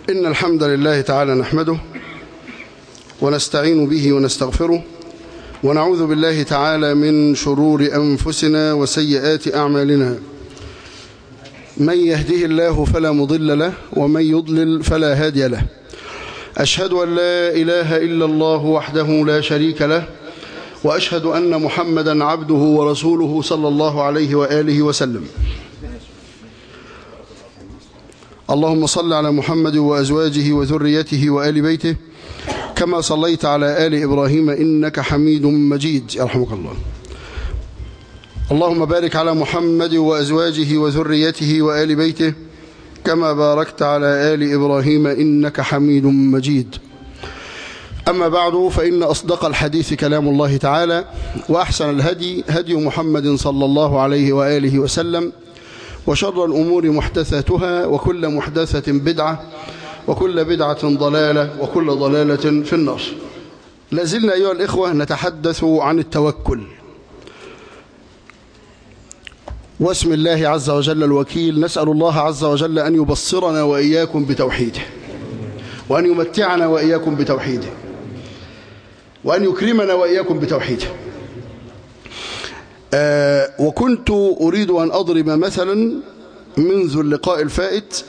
إن الحمد لله تعالى نحمده ونستعين به ونستغفره ونعوذ بالله تعالى من شرور أنفسنا وسيئات أعمالنا من يهده الله فلا مضل له ومن يضلل فلا هادي له أشهد أن لا إله إلا الله وحده لا شريك له وأشهد أن محمدا عبده ورسوله صلى الله عليه وآله وسلم اللهم صل على محمد وأزواجه وذريته وآل بيته كما صليت على آل إبراهيم إنك حميد مجيد يرحمك الله اللهم بارك على محمد وأزواجه وذريته وآل بيته كما باركت على آل إبراهيم إنك حميد مجيد أما بعد فإن أصدق الحديث كلام الله تعالى وأحسن الهدي هدي محمد صلى الله عليه وآله وسلم وشر الأمور محدثاتها وكل محدثة بدعة وكل بدعة ضلالة وكل ضلالة في النار لازلنا أيها الإخوة نتحدث عن التوكل واسم الله عز وجل الوكيل نسأل الله عز وجل أن يبصرنا وإياكم بتوحيده وأن يمتعنا وإياكم بتوحيده وأن يكرمنا وإياكم بتوحيده آه وكنت أريد أن أضرب مثلا منذ اللقاء الفائت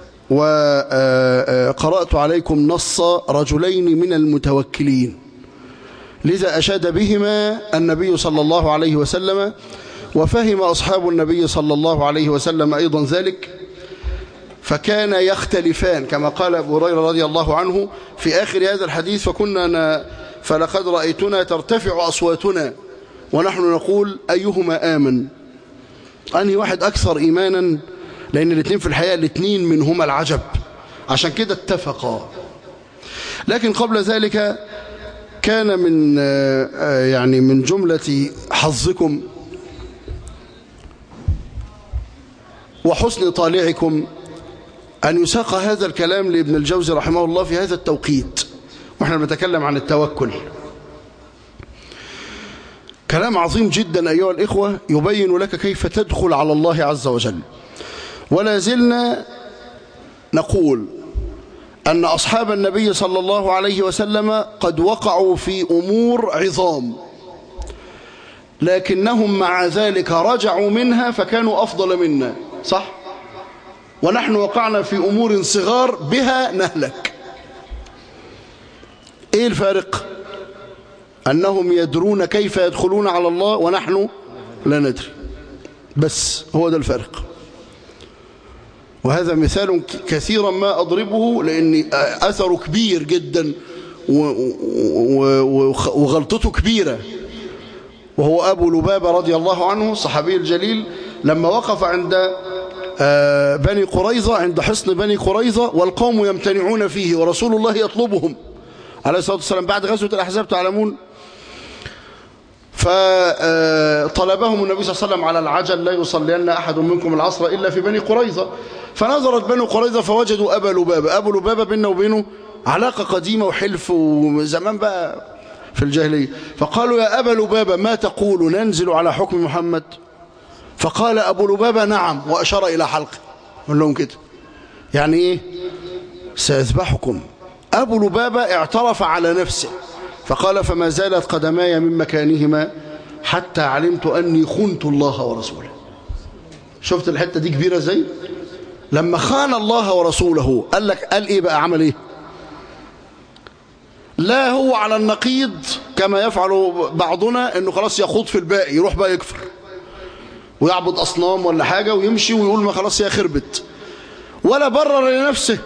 وقرأت عليكم نص رجلين من المتوكلين لذا أشاد بهما النبي صلى الله عليه وسلم وفهم أصحاب النبي صلى الله عليه وسلم أيضا ذلك فكان يختلفان كما قال أبو هريرة رضي الله عنه في آخر هذا الحديث فكنا فلقد رأيتنا ترتفع أصواتنا ونحن نقول أيهما آمن أنهي واحد أكثر إيمانا لأن الاثنين في الحقيقة الاثنين منهما العجب عشان كده اتفقا لكن قبل ذلك كان من يعني من جملة حظكم وحسن طالعكم أن يساق هذا الكلام لابن الجوزي رحمه الله في هذا التوقيت وإحنا بنتكلم عن التوكل كلام عظيم جدا أيها الإخوة يبين لك كيف تدخل على الله عز وجل ولا زلنا نقول أن أصحاب النبي صلى الله عليه وسلم قد وقعوا في أمور عظام لكنهم مع ذلك رجعوا منها فكانوا أفضل منا صح؟ ونحن وقعنا في أمور صغار بها نهلك إيه الفارق؟ أنهم يدرون كيف يدخلون على الله ونحن لا ندري بس هو ده الفارق وهذا مثال كثيرا ما أضربه لأن أثره كبير جدا وغلطته كبيرة وهو أبو لبابة رضي الله عنه الصحابي الجليل لما وقف عند بني قريظة عند حصن بني قريظة والقوم يمتنعون فيه ورسول الله يطلبهم عليه الصلاة والسلام بعد غزوة الأحزاب تعلمون فطلبهم النبي صلى الله عليه وسلم على العجل لا يصلين أحد منكم العصر إلا في بني قريظة فنظرت بني قريظة فوجدوا أبا لبابة أبو لبابة بيننا وبينه علاقة قديمة وحلف وزمان بقى في الجاهلية فقالوا يا أبا لبابة ما تقول ننزل على حكم محمد فقال أبو لبابة نعم وأشار إلى حلقه قال لهم كده يعني إيه سيذبحكم أبو لبابة اعترف على نفسه فقال فما زالت قدماي من مكانهما حتى علمت أني خنت الله ورسوله شفت الحتة دي كبيرة زي لما خان الله ورسوله قال لك قال إيه بقى عمل إيه لا هو على النقيض كما يفعل بعضنا أنه خلاص يخوض في الباقي يروح بقى يكفر ويعبد أصنام ولا حاجة ويمشي ويقول ما خلاص هي خربت ولا برر لنفسه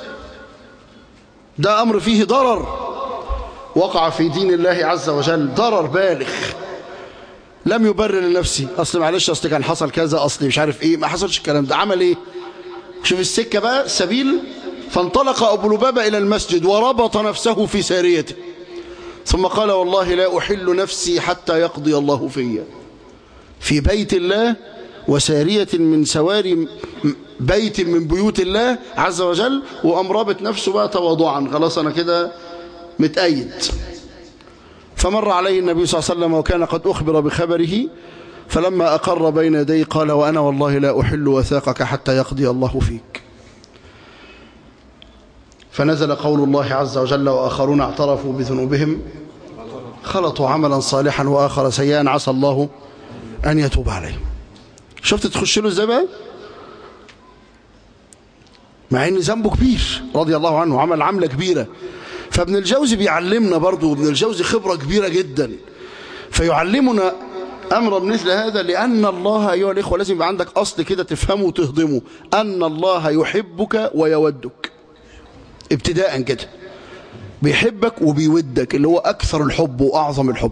ده أمر فيه ضرر وقع في دين الله عز وجل ضرر بالغ لم يبرر لنفسه أصل معلش أصل كان حصل كذا أصل مش عارف إيه ما حصلش الكلام ده عمل إيه شوف السكة بقى السبيل فانطلق أبو لبابة إلى المسجد وربط نفسه في ساريته ثم قال والله لا أحل نفسي حتى يقضي الله فيا في بيت الله وسارية من سواري بيت من بيوت الله عز وجل وقام رابط نفسه بقى تواضعا خلاص أنا كده متأيد فمر عليه النبي صلى الله عليه وسلم وكان قد أخبر بخبره فلما أقر بين يديه قال وأنا والله لا أحل وثاقك حتى يقضي الله فيك فنزل قول الله عز وجل وآخرون اعترفوا بذنوبهم خلطوا عملا صالحا وآخر سيئا عسى الله أن يتوب عليهم شفت تخش له ازاي بقى مع ان ذنبه كبير رضي الله عنه عمل عملة كبيرة فابن الجوزي بيعلمنا برضه ابن الجوزي خبرة كبيرة جدا فيعلمنا أمر مثل هذا لأن الله أيها الإخوة لازم يبقى عندك أصل كده تفهمه وتهضمه أن الله يحبك ويودك ابتداء كده بيحبك وبيودك اللي هو أكثر الحب وأعظم الحب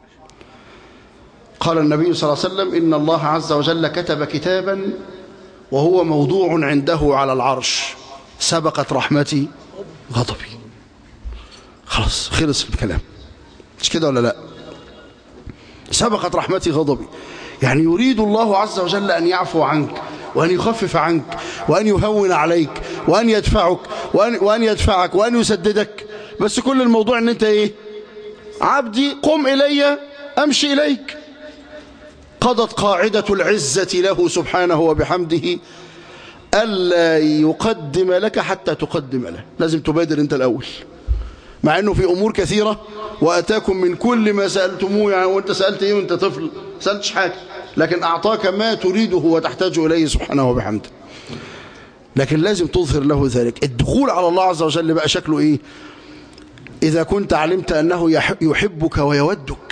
قال النبي صلى الله عليه وسلم إن الله عز وجل كتب كتابا وهو موضوع عنده على العرش سبقت رحمتي غضبي خلاص خلص الكلام مش كده ولا لا سبقت رحمتي غضبي يعني يريد الله عز وجل أن يعفو عنك وأن يخفف عنك وأن يهون عليك وأن يدفعك وأن, وأن يدفعك وأن يسددك بس كل الموضوع أن أنت إيه عبدي قم إلي أمشي إليك قضت قاعدة العزة له سبحانه وبحمده ألا يقدم لك حتى تقدم له لازم تبادر أنت الأول مع أنه في أمور كثيرة وأتاكم من كل ما سألتموه يعني وأنت سألت إيه وأنت طفل سألتش حاجة لكن أعطاك ما تريده وتحتاج إليه سبحانه وبحمده لكن لازم تظهر له ذلك الدخول على الله عز وجل بقى شكله إيه إذا كنت علمت أنه يحبك ويودك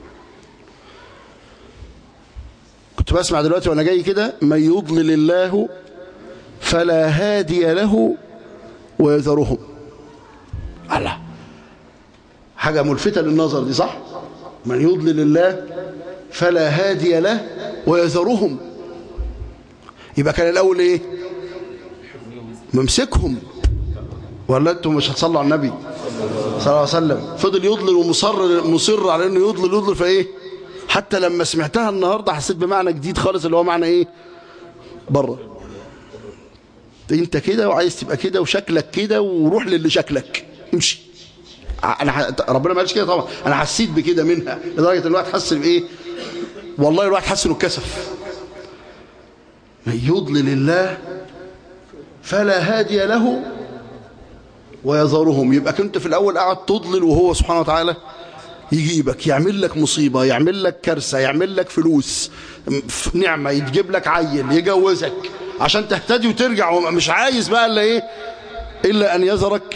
كنت بسمع دلوقتي وأنا جاي كده من يضلل الله فلا هادي له ويذرهم الله حاجة ملفتة للنظر دي صح من يضلل الله فلا هادي له ويذرهم يبقى كان الأول إيه ممسكهم ولا أنتم مش هتصلوا على النبي صلى الله عليه وسلم فضل يضلل ومصر مصر على أنه يضلل يضلل فإيه حتى لما سمعتها النهاردة حسيت بمعنى جديد خالص اللي هو معنى إيه بره انت كده وعايز تبقى كده وشكلك كده وروح للي شكلك امشي انا ح... ربنا ما قالش كده طبعا انا حسيت بكده منها لدرجه ان الواحد حس بايه والله الواحد حس انه اتكسف من يضلل الله فلا هادي له ويذرهم يبقى كنت في الاول قاعد تضلل وهو سبحانه وتعالى يجيبك يعمل لك مصيبه يعمل لك كارثه يعمل لك فلوس نعمه يجيب لك عيل يجوزك عشان تهتدي وترجع ومش عايز بقى الا ايه الا ان يذرك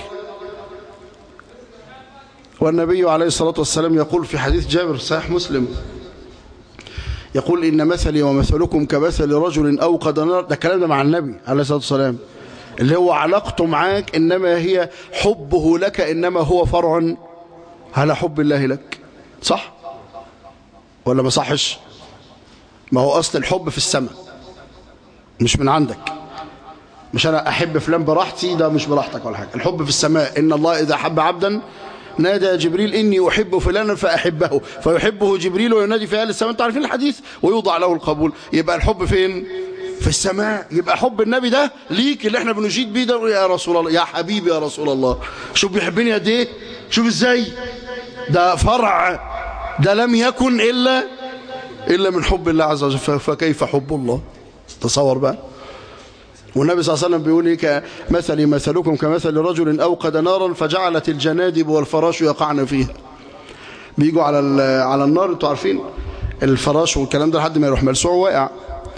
والنبي عليه الصلاة والسلام يقول في حديث جابر صحيح مسلم يقول إن مثلي ومثلكم كمثل رجل أوقد نار ده الكلام ده مع النبي عليه الصلاة والسلام اللي هو علاقته معاك إنما هي حبه لك إنما هو فرع على حب الله لك صح ولا ما صحش ما هو أصل الحب في السماء مش من عندك مش أنا أحب فلان براحتي ده مش براحتك ولا حاجة الحب في السماء إن الله إذا حب عبدا نادى جبريل إني أحب فلانا فأحبه فيحبه جبريل وينادي في أهل السماء أنتوا عارفين الحديث ويوضع له القبول يبقى الحب فين في السماء يبقى حب النبي ده ليك اللي احنا بنجيد بيه ده يا رسول الله يا حبيبي يا رسول الله شوف بيحبني قد ايه شوف ازاي ده فرع ده لم يكن إلا إلا من حب الله عز وجل فكيف حب الله تصور بقى والنبي صلى الله عليه وسلم بيقول ايه مثلي مثلكم كمثل رجل أوقد نارا فجعلت الجنادب والفراش يقعن فيها بيجوا على على النار انتوا عارفين الفراش والكلام ده لحد ما يروح ملسوع واقع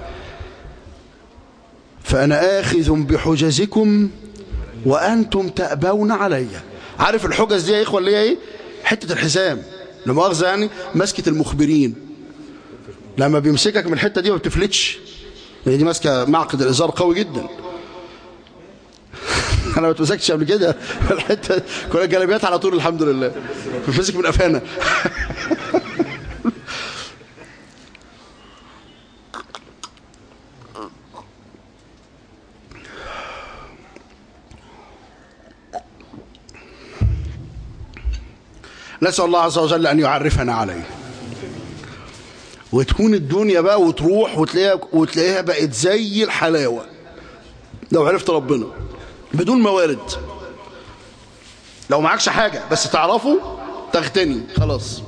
فأنا آخذ بحجزكم وأنتم تأبون علي عارف الحجز دي يا إخوة اللي هي إيه حتة الحزام لمؤاخذة يعني مسكة المخبرين لما بيمسكك من الحتة دي ما بتفلتش دي ماسكه معقد الازار قوي جدا انا ما اتمسكتش قبل كده الحته كل الجلابيات على طول الحمد لله بتمسك من قفانا نسأل الله عز وجل أن يعرفنا عليه وتكون الدنيا بقى وتروح وتلاقيها, وتلاقيها بقت زي الحلاوة لو عرفت ربنا بدون موارد لو معكش حاجة بس تعرفه تغتني خلاص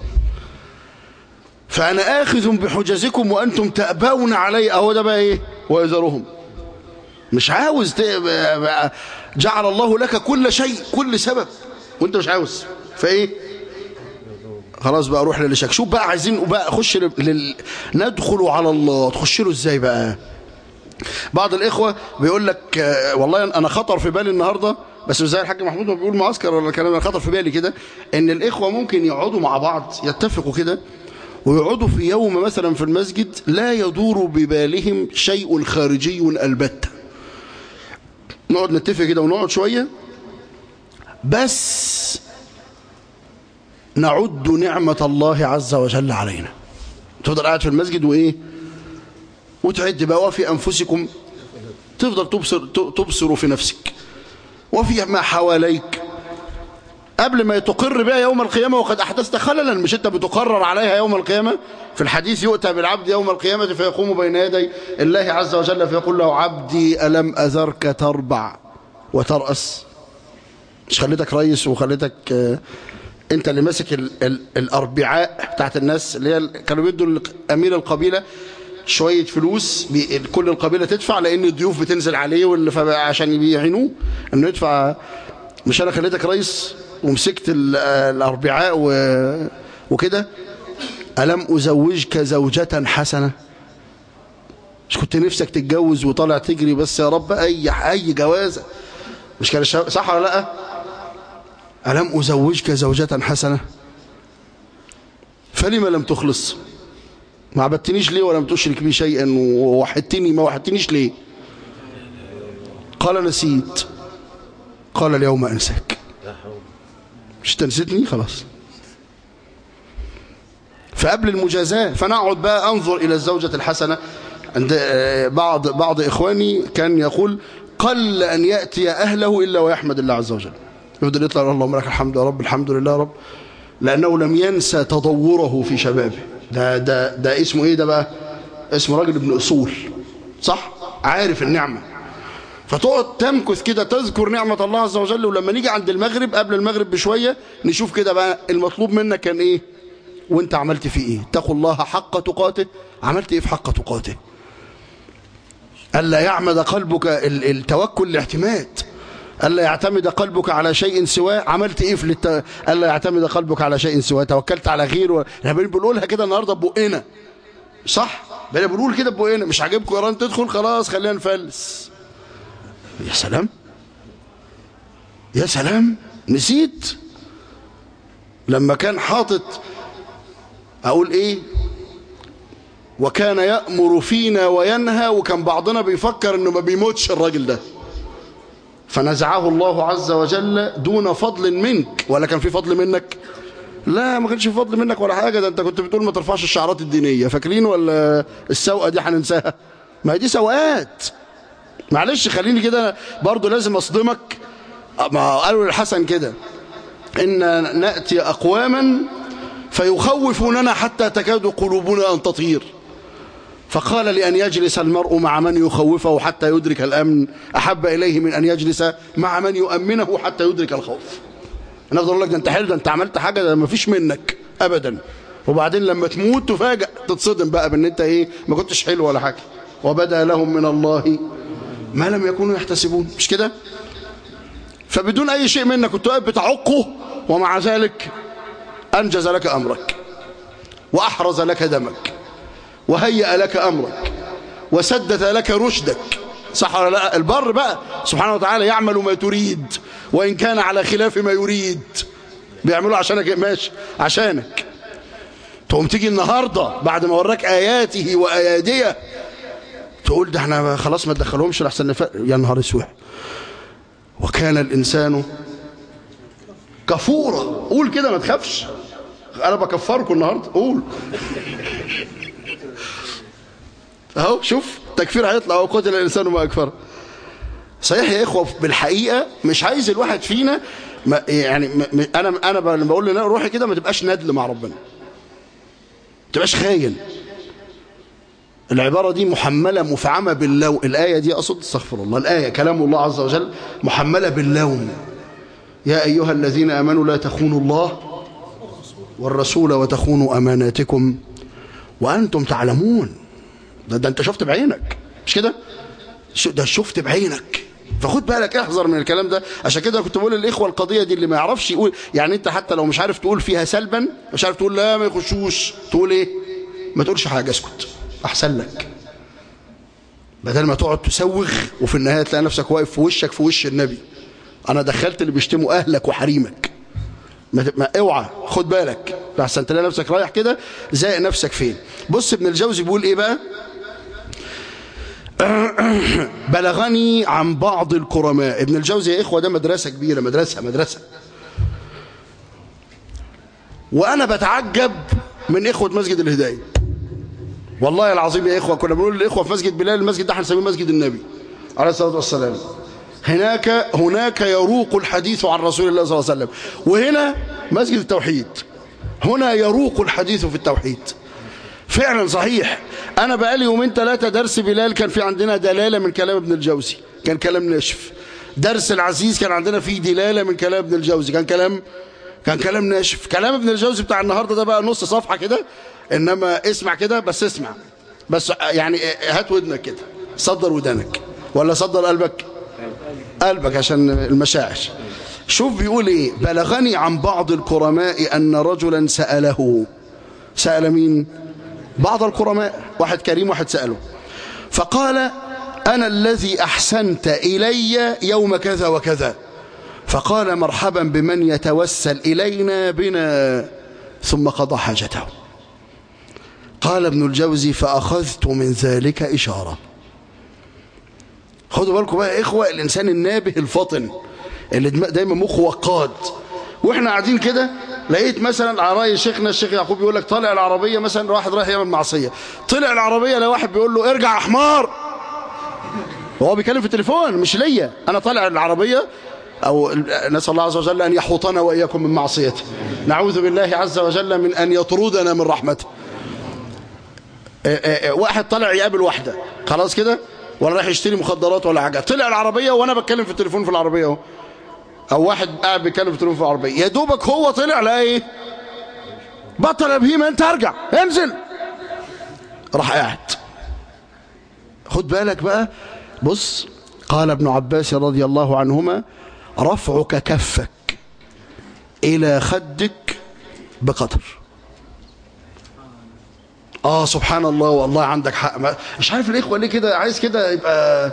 فأنا آخذ بحجزكم وأنتم تأبون علي أهو ده بقى إيه ويزرهم مش عاوز ت... جعل الله لك كل شيء كل سبب وانت مش عاوز فايه خلاص بقى روح للشك شوف بقى عايزين بقى خش لل... ندخل على الله تخش له ازاي بقى بعض الاخوه بيقول لك والله انا خطر في بالي النهارده بس مش زي الحاج محمود ما بيقول معسكر ولا الكلام ده خطر في بالي كده ان الاخوه ممكن يقعدوا مع بعض يتفقوا كده ويقعدوا في يوم مثلا في المسجد لا يدور ببالهم شيء خارجي البتة نقعد نتفق كده ونقعد شوية بس نعد نعمة الله عز وجل علينا تفضل قاعد في المسجد وإيه وتعد بقى وفي أنفسكم تفضل تبصر, تبصر في نفسك وفي ما حواليك قبل ما تقر بها يوم القيامة وقد أحدثت خللا مش أنت بتقرر عليها يوم القيامة في الحديث يؤتى بالعبد يوم القيامة فيقوم بين يدي الله عز وجل فيقول له عبدي ألم أذرك تربع وترأس مش خليتك رئيس وخليتك انت اللي ماسك ال ال الأربعاء بتاعت الناس اللي هي كانوا بيدوا أمير القبيلة شوية فلوس كل القبيلة تدفع لأن الضيوف بتنزل عليه واللي عشان يعينوه انه يدفع مش انا خليتك رئيس ومسكت الأربعاء وكده ألم أزوجك زوجة حسنة مش كنت نفسك تتجوز وطالع تجري بس يا رب أي أي جوازة مش كان صح ولا لا ألم أزوجك زوجة حسنة فلما لم تخلص ما عبدتنيش ليه ولم تشرك بي شيئا ووحدتني ما وحدتنيش ليه قال نسيت قال اليوم أنساك مش تنسيتني خلاص فقبل المجازاة فنقعد بقى أنظر إلى الزوجة الحسنة عند بعض بعض إخواني كان يقول قل أن يأتي أهله إلا ويحمد الله عز وجل يفضل يطلع اللهم لك الحمد يا رب الحمد لله يا رب لأنه لم ينسى تضوره في شبابه ده, ده, ده اسمه إيه ده بقى اسمه راجل ابن أصول صح عارف النعمة فتقعد تمكث كده تذكر نعمة الله عز وجل ولما نيجي عند المغرب قبل المغرب بشوية نشوف كده بقى المطلوب منك كان ايه وانت عملت فيه ايه اتقوا الله حق تقاته عملت ايه في حق تقاته ألا يعمد قلبك التوكل الاعتماد ألا يعتمد قلبك على شيء سواه عملت ايه في الت... ألا يعتمد قلبك على شيء سواه توكلت على غيره احنا بنقولها كده النهارده ببقنا صح بقينا بنقول كده ببقنا مش عاجبكم يا ران تدخل خلاص خلينا نفلس يا سلام يا سلام نسيت لما كان حاطط اقول ايه وكان يأمر فينا وينهى وكان بعضنا بيفكر انه ما بيموتش الراجل ده فنزعه الله عز وجل دون فضل منك ولا كان في فضل منك لا ما كانش في فضل منك ولا حاجة ده انت كنت بتقول ما ترفعش الشعارات الدينية فاكرين ولا السوقة دي هننساها ما هي دي سوقات معلش خليني كده برضو لازم اصدمك ما قالوا للحسن كده ان نأتي اقواما فيخوفوننا حتى تكاد قلوبنا ان تطير فقال لأن يجلس المرء مع من يخوفه حتى يدرك الأمن أحب إليه من أن يجلس مع من يؤمنه حتى يدرك الخوف أنا أفضل أقول لك ده أنت حلو ده أنت عملت حاجة ده ما فيش منك أبدا وبعدين لما تموت تفاجأ تتصدم بقى بأن أنت إيه ما كنتش حلو ولا حاجة وبدأ لهم من الله ما لم يكونوا يحتسبون مش كده فبدون أي شيء منك كنت واقف بتعقه ومع ذلك أنجز لك أمرك وأحرز لك دمك وهيأ لك أمرك وسدد لك رشدك صح ولا لا البر بقى سبحانه وتعالى يعمل ما تريد وإن كان على خلاف ما يريد بيعملوا عشانك ماشي عشانك تقوم تيجي النهاردة بعد ما وراك آياته وأياديه تقول ده احنا خلاص ما تدخلهمش لحسن نفق يا نهار اسود وكان الإنسان كفورا قول كده ما تخافش أنا بكفركم النهاردة قول اهو شوف تكفير هيطلع اهو قتل الانسان ما اكفر صحيح يا اخوه بالحقيقه مش عايز الواحد فينا ما يعني ما انا انا لما بقول لنا روحي كده ما تبقاش ندل مع ربنا ما تبقاش خاين العبارة دي محملة مفعمة باللوم الآية دي أقصد استغفر الله الآية كلام الله عز وجل محملة باللوم يا أيها الذين آمنوا لا تخونوا الله والرسول وتخونوا أماناتكم وأنتم تعلمون ده, ده أنت شفت بعينك مش كده شو- ده شفت بعينك فخد بالك احذر من الكلام ده عشان كده كنت بقول للاخوه القضيه دي اللي ما يعرفش يقول يعني انت حتى لو مش عارف تقول فيها سلبا مش عارف تقول لا ما يخشوش تقول ايه ما تقولش حاجه اسكت احسن لك بدل ما تقعد تسوغ وفي النهايه تلاقي نفسك واقف في وشك في وش النبي انا دخلت اللي بيشتموا اهلك وحريمك ما ت- ما اوعى خد بالك لحسن تلاقي نفسك رايح كده زائق نفسك فين بص ابن الجوزي بيقول ايه بقى بلغني عن بعض الكرماء ابن الجوزي يا إخوة ده مدرسة كبيرة مدرسة مدرسة وأنا بتعجب من إخوة مسجد الهداية والله العظيم يا إخوة كنا بنقول للإخوة في مسجد بلال المسجد ده هنسميه مسجد النبي عليه الصلاة والسلام هناك هناك يروق الحديث عن رسول الله صلى الله عليه وسلم وهنا مسجد التوحيد هنا يروق الحديث في التوحيد فعلا صحيح انا بقالي يومين ثلاثه درس بلال كان في عندنا دلاله من كلام ابن الجوزي كان كلام ناشف درس العزيز كان عندنا فيه دلاله من كلام ابن الجوزي كان كلام كان كلام ناشف كلام ابن الجوزي بتاع النهارده ده بقى نص صفحه كده انما اسمع كده بس اسمع بس يعني هات ودنك كده صدر ودانك ولا صدر قلبك قلبك عشان المشاعر شوف بيقول ايه بلغني عن بعض الكرماء ان رجلا ساله سال مين بعض الكرماء واحد كريم واحد سأله فقال أنا الذي أحسنت إلي يوم كذا وكذا فقال مرحبا بمن يتوسل إلينا بنا ثم قضى حاجته قال ابن الجوزي فأخذت من ذلك إشارة خدوا بالكم بقى يا إخوة الإنسان النابه الفطن اللي دايما مخه وقاد واحنا قاعدين كده لقيت مثلا على راي شيخنا الشيخ يعقوب يقول لك طالع العربيه مثلا واحد رايح يعمل معصيه طلع العربيه لو واحد بيقول له ارجع يا حمار وهو بيتكلم في التليفون مش ليا انا طالع العربيه او نسال الله عز وجل ان يحوطنا واياكم من معصيته نعوذ بالله عز وجل من ان يطردنا من رحمته واحد طلع يقابل واحده خلاص كده ولا رايح يشتري مخدرات ولا حاجه طلع العربيه وانا بتكلم في التليفون في العربيه اهو او واحد قاعد بيتكلم في التليفون في العربيه يا دوبك هو طلع لا ايه بطل يا بهيمه انت ارجع انزل راح قاعد خد بالك بقى بص قال ابن عباس رضي الله عنهما رفعك كفك الى خدك بقدر اه سبحان الله والله عندك حق مش عارف الاخوه ليه كده عايز كده يبقى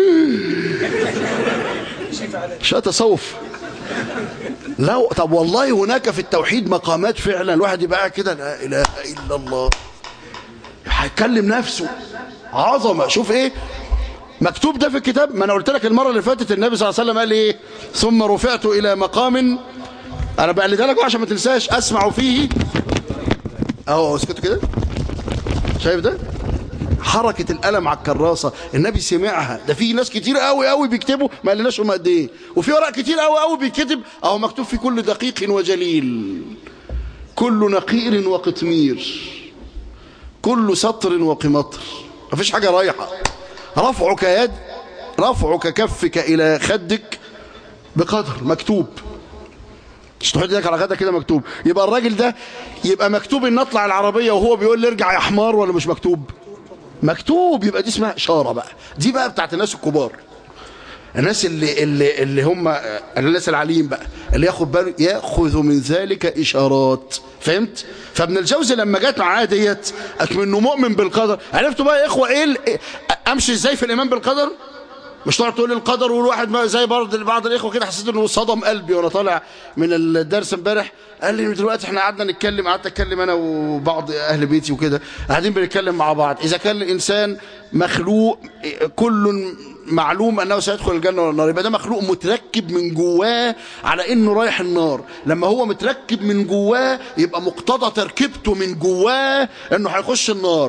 مش تصوف لا طب والله هناك في التوحيد مقامات فعلا الواحد يبقى قاعد كده لا اله الا الله هيكلم نفسه عظمه شوف ايه مكتوب ده في الكتاب ما انا قلت لك المره اللي فاتت النبي صلى الله عليه وسلم قال ايه ثم رفعت الى مقام انا بقلدها لك عشان ما تنساش اسمع فيه اهو اسكتوا كده شايف ده حركة القلم على الكراسة النبي سمعها ده في ناس كتير قوي قوي بيكتبوا ما قالناش هم قد ايه وفي ورق كتير قوي قوي بيتكتب اهو مكتوب في كل دقيق وجليل كل نقير وقطمير كل سطر وقمطر ما فيش حاجة رايحة رفعك يد رفعك كفك إلى خدك بقدر مكتوب مش تحط ايدك على خدك كده مكتوب يبقى الراجل ده يبقى مكتوب ان اطلع العربيه وهو بيقول لي ارجع يا حمار ولا مش مكتوب مكتوب يبقى دي اسمها اشاره بقى دي بقى بتاعت الناس الكبار الناس اللي اللي اللي هم الناس العاليين بقى اللي ياخد باله ياخذ من ذلك اشارات فهمت فابن الجوزي لما جت معاه ديت اكمنه مؤمن بالقدر عرفتوا بقى يا اخوه ايه امشي ازاي في الايمان بالقدر مش تقعد تقول القدر والواحد زي برضه بعض الاخوه كده حسيت انه صدم قلبي وانا طالع من الدرس امبارح قال لي دلوقتي احنا قعدنا نتكلم قعدت اتكلم انا وبعض اهل بيتي وكده قاعدين بنتكلم مع بعض اذا كان الانسان مخلوق كل معلوم انه سيدخل الجنه ولا النار يبقى ده مخلوق متركب من جواه على انه رايح النار لما هو متركب من جواه يبقى مقتضى تركيبته من جواه انه هيخش النار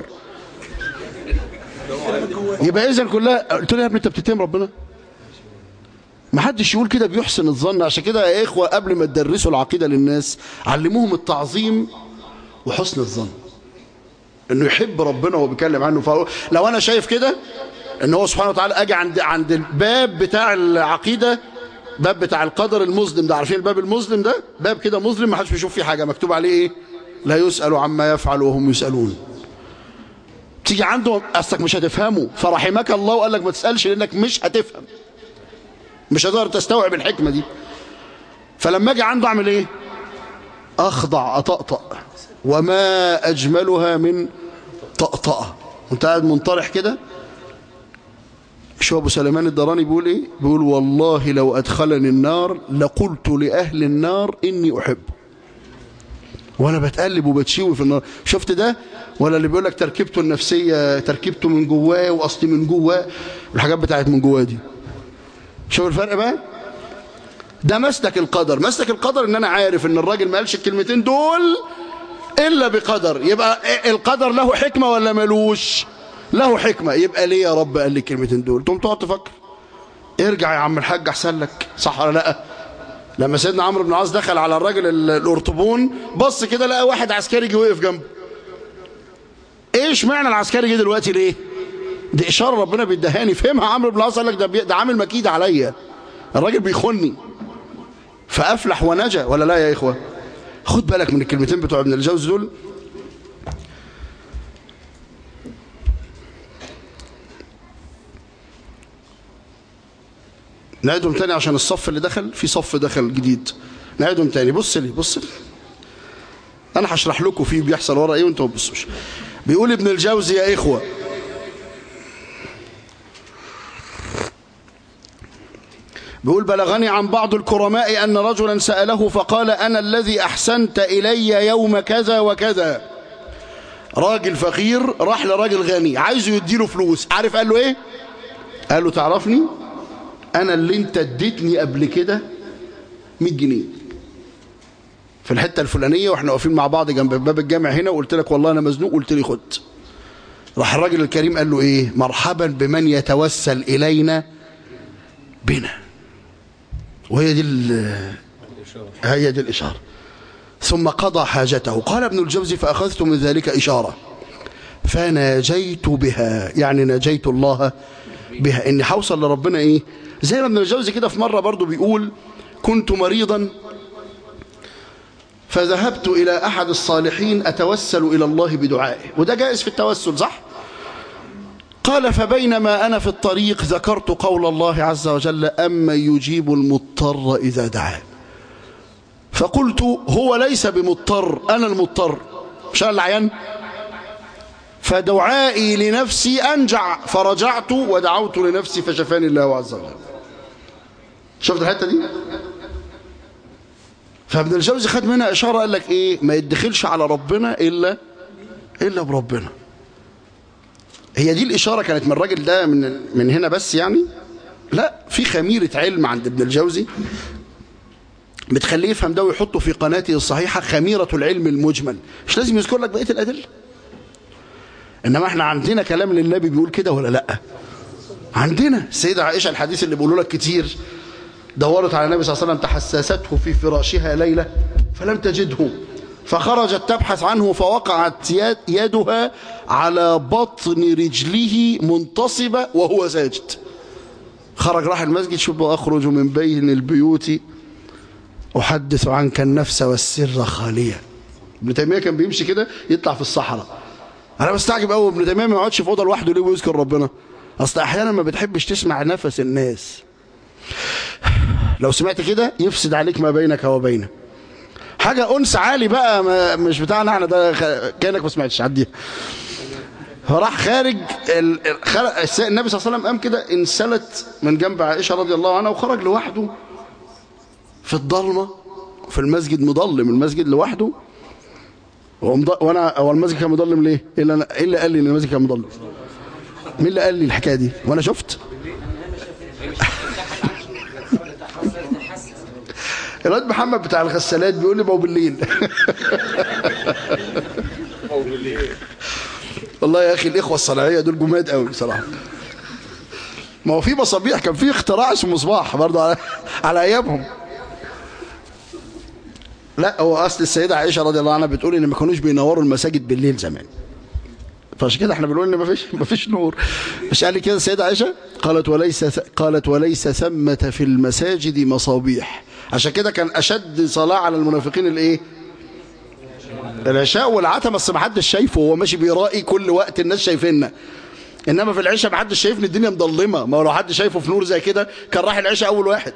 يبقى اذا كلها قلت له يا ابني انت بتتهم ربنا ما حدش يقول كده بيحسن الظن عشان كده يا اخوه قبل ما تدرسوا العقيده للناس علموهم التعظيم وحسن الظن انه يحب ربنا وهو بيتكلم عنه فهو لو انا شايف كده ان هو سبحانه وتعالى اجي عند عند الباب بتاع العقيده باب بتاع القدر المظلم ده عارفين الباب المظلم ده باب كده مظلم ما حدش بيشوف فيه حاجه مكتوب عليه ايه لا يسال عما يفعل وهم يسالون تيجي عنده اصلك مش هتفهمه فرحمك الله وقال لك ما تسالش لانك مش هتفهم مش هتقدر تستوعب الحكمه دي فلما اجي عنده اعمل ايه اخضع اطقطق وما اجملها من طقطقه وانت قاعد منطرح كده شو ابو سليمان الدراني بيقول ايه بيقول والله لو ادخلني النار لقلت لاهل النار اني احبه وانا بتقلب وبتشوي في النار شفت ده ولا اللي بيقول لك تركيبته النفسيه تركيبته من جواه واصلي من جواه الحاجات بتاعت من جواه دي شوف الفرق بقى ده مسلك القدر مسلك القدر ان انا عارف ان الراجل ما قالش الكلمتين دول الا بقدر يبقى القدر له حكمه ولا ملوش له حكمه يبقى ليه يا رب قال لي الكلمتين دول تقوم تقعد تفكر ارجع يا عم الحاج احسن لك صح ولا لا لما سيدنا عمرو بن العاص دخل على الراجل الارطبون بص كده لقى واحد عسكري جه وقف جنبه ايش معنى العسكري جه دلوقتي ليه دي اشاره ربنا بيدهاني فهمها عمرو بن العاص قال لك ده بي... ده عامل مكيد عليا الراجل بيخني فافلح ونجا ولا لا يا اخوه خد بالك من الكلمتين بتوع ابن الجوز دول نعيدهم تاني عشان الصف اللي دخل في صف دخل جديد نعيدهم تاني بص لي بص لي انا هشرح لكم فيه بيحصل ورا ايه وانتوا ما تبصوش بيقول ابن الجوزي يا اخوه بيقول بلغني عن بعض الكرماء أن رجلا سأله فقال أنا الذي أحسنت إلي يوم كذا وكذا راجل فقير راح لراجل غني عايزه يديله فلوس عارف قال له ايه قال له تعرفني انا اللي انت اديتني قبل كده 100 جنيه في الحته الفلانيه واحنا واقفين مع بعض جنب باب الجامع هنا وقلت لك والله انا مزنوق قلت لي خد راح الراجل الكريم قال له ايه مرحبا بمن يتوسل الينا بنا وهي دي هي دي الاشاره ثم قضى حاجته قال ابن الجوزي فاخذت من ذلك اشاره فناجيت بها يعني ناجيت الله بها اني هوصل لربنا ايه زي ما ابن الجوزي كده في مره برضو بيقول كنت مريضا فذهبت إلى أحد الصالحين أتوسل إلى الله بدعائه وده جائز في التوسل صح قال فبينما أنا في الطريق ذكرت قول الله عز وجل أما يجيب المضطر إذا دعاه فقلت هو ليس بمضطر أنا المضطر مش أنا العيان فدعائي لنفسي أنجع فرجعت ودعوت لنفسي فشفاني الله عز وجل شفت الحتة دي فابن الجوزي خد منها إشارة قال لك إيه ما يدخلش على ربنا إلا إلا بربنا هي دي الإشارة كانت من الراجل ده من من هنا بس يعني لا في خميرة علم عند ابن الجوزي بتخليه يفهم ده ويحطه في قناته الصحيحة خميرة العلم المجمل مش لازم يذكر لك بقية الأدلة إنما احنا عندنا كلام للنبي بيقول كده ولا لا عندنا السيدة عائشة الحديث اللي بيقولوا لك كتير دورت على النبي صلى الله عليه وسلم تحسسته في فراشها ليلة فلم تجده فخرجت تبحث عنه فوقعت يدها على بطن رجله منتصبة وهو ساجد خرج راح المسجد شوف أخرج من بين البيوت أحدث عنك النفس والسر خالية ابن تيمية كان بيمشي كده يطلع في الصحراء أنا بستعجب قوي ابن تيمية ما يقعدش في أوضة لوحده ليه ويذكر ربنا أصل أحيانا ما بتحبش تسمع نفس الناس لو سمعت كده يفسد عليك ما بينك وبينه حاجة أنس عالي بقى ما مش بتاعنا احنا ده كأنك ما سمعتش عديها فراح خارج ال... النبي صلى الله عليه وسلم قام كده انسلت من جنب عائشة رضي الله عنها وخرج لوحده في الضلمة في المسجد مضلم المسجد لوحده ومض... وانا هو المسجد كان مضلم ليه؟ ايه اللي, أنا... إيه اللي قال لي ان المسجد كان مضلم؟ مين اللي قال لي الحكايه دي؟ وانا شفت؟ الواد محمد بتاع الغسالات بيقول لي ما هو بالليل والله يا اخي الاخوه الصناعيه دول جماد قوي بصراحه ما هو في مصابيح كان في اختراع اسمه مصباح برضه على على ايامهم لا هو اصل السيده عائشه رضي الله عنها بتقول ان ما كانوش بينوروا المساجد بالليل زمان فعشان كده احنا بنقول ان ما فيش ما فيش نور مش قال لي كده السيده عائشه قالت وليس قالت وليس ثمه في المساجد مصابيح عشان كده كان اشد صلاه على المنافقين الايه العشاء والعتمة بس ما حدش شايفه هو ماشي بيرائي كل وقت الناس شايفيننا انما في العشاء ما حدش شايفني الدنيا مضلمه ما هو لو حد شايفه في نور زي كده كان راح العشاء اول واحد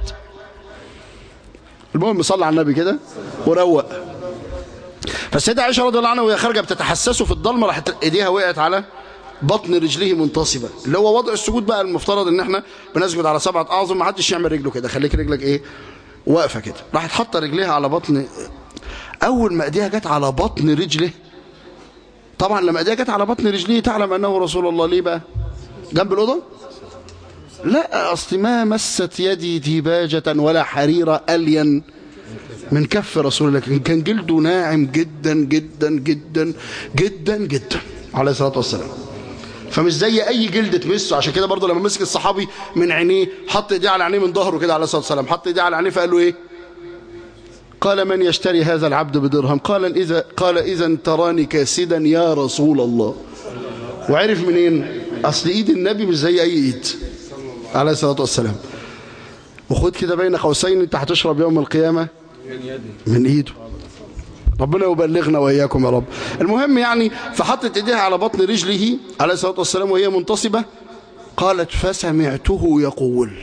المهم صلى على النبي كده وروق فالسيدة عائشة رضي الله عنها وهي خارجة بتتحسسه في الضلمة راحت ايديها وقعت على بطن رجليه منتصبة اللي هو وضع السجود بقى المفترض ان احنا بنسجد على سبعة اعظم ما حدش يعمل رجله كده خليك رجلك ايه واقفة كده راحت حاطة رجليها على بطن اول ما ايديها جت على بطن رجله طبعا لما ايديها جت على بطن رجليه تعلم انه رسول الله ليه بقى جنب الاوضه لا اصل ما مست يدي ديباجة ولا حريرة الين من كف رسول الله كان كان جلده ناعم جدا جدا جدا جدا جدا عليه الصلاه والسلام فمش زي اي جلد تمسه عشان كده برضه لما مسك الصحابي من عينيه حط ايديه على عينيه من ظهره كده عليه الصلاه والسلام حط ايديه على عينيه فقال له ايه قال من يشتري هذا العبد بدرهم قال اذا قال اذا تراني كاسدا يا رسول الله وعرف منين اصل ايد النبي مش زي اي ايد عليه الصلاه والسلام وخد كده بين قوسين انت هتشرب يوم القيامه من ايده ربنا يبلغنا واياكم يا رب المهم يعني فحطت ايديها على بطن رجله عليه الصلاه والسلام وهي منتصبه قالت فسمعته يقول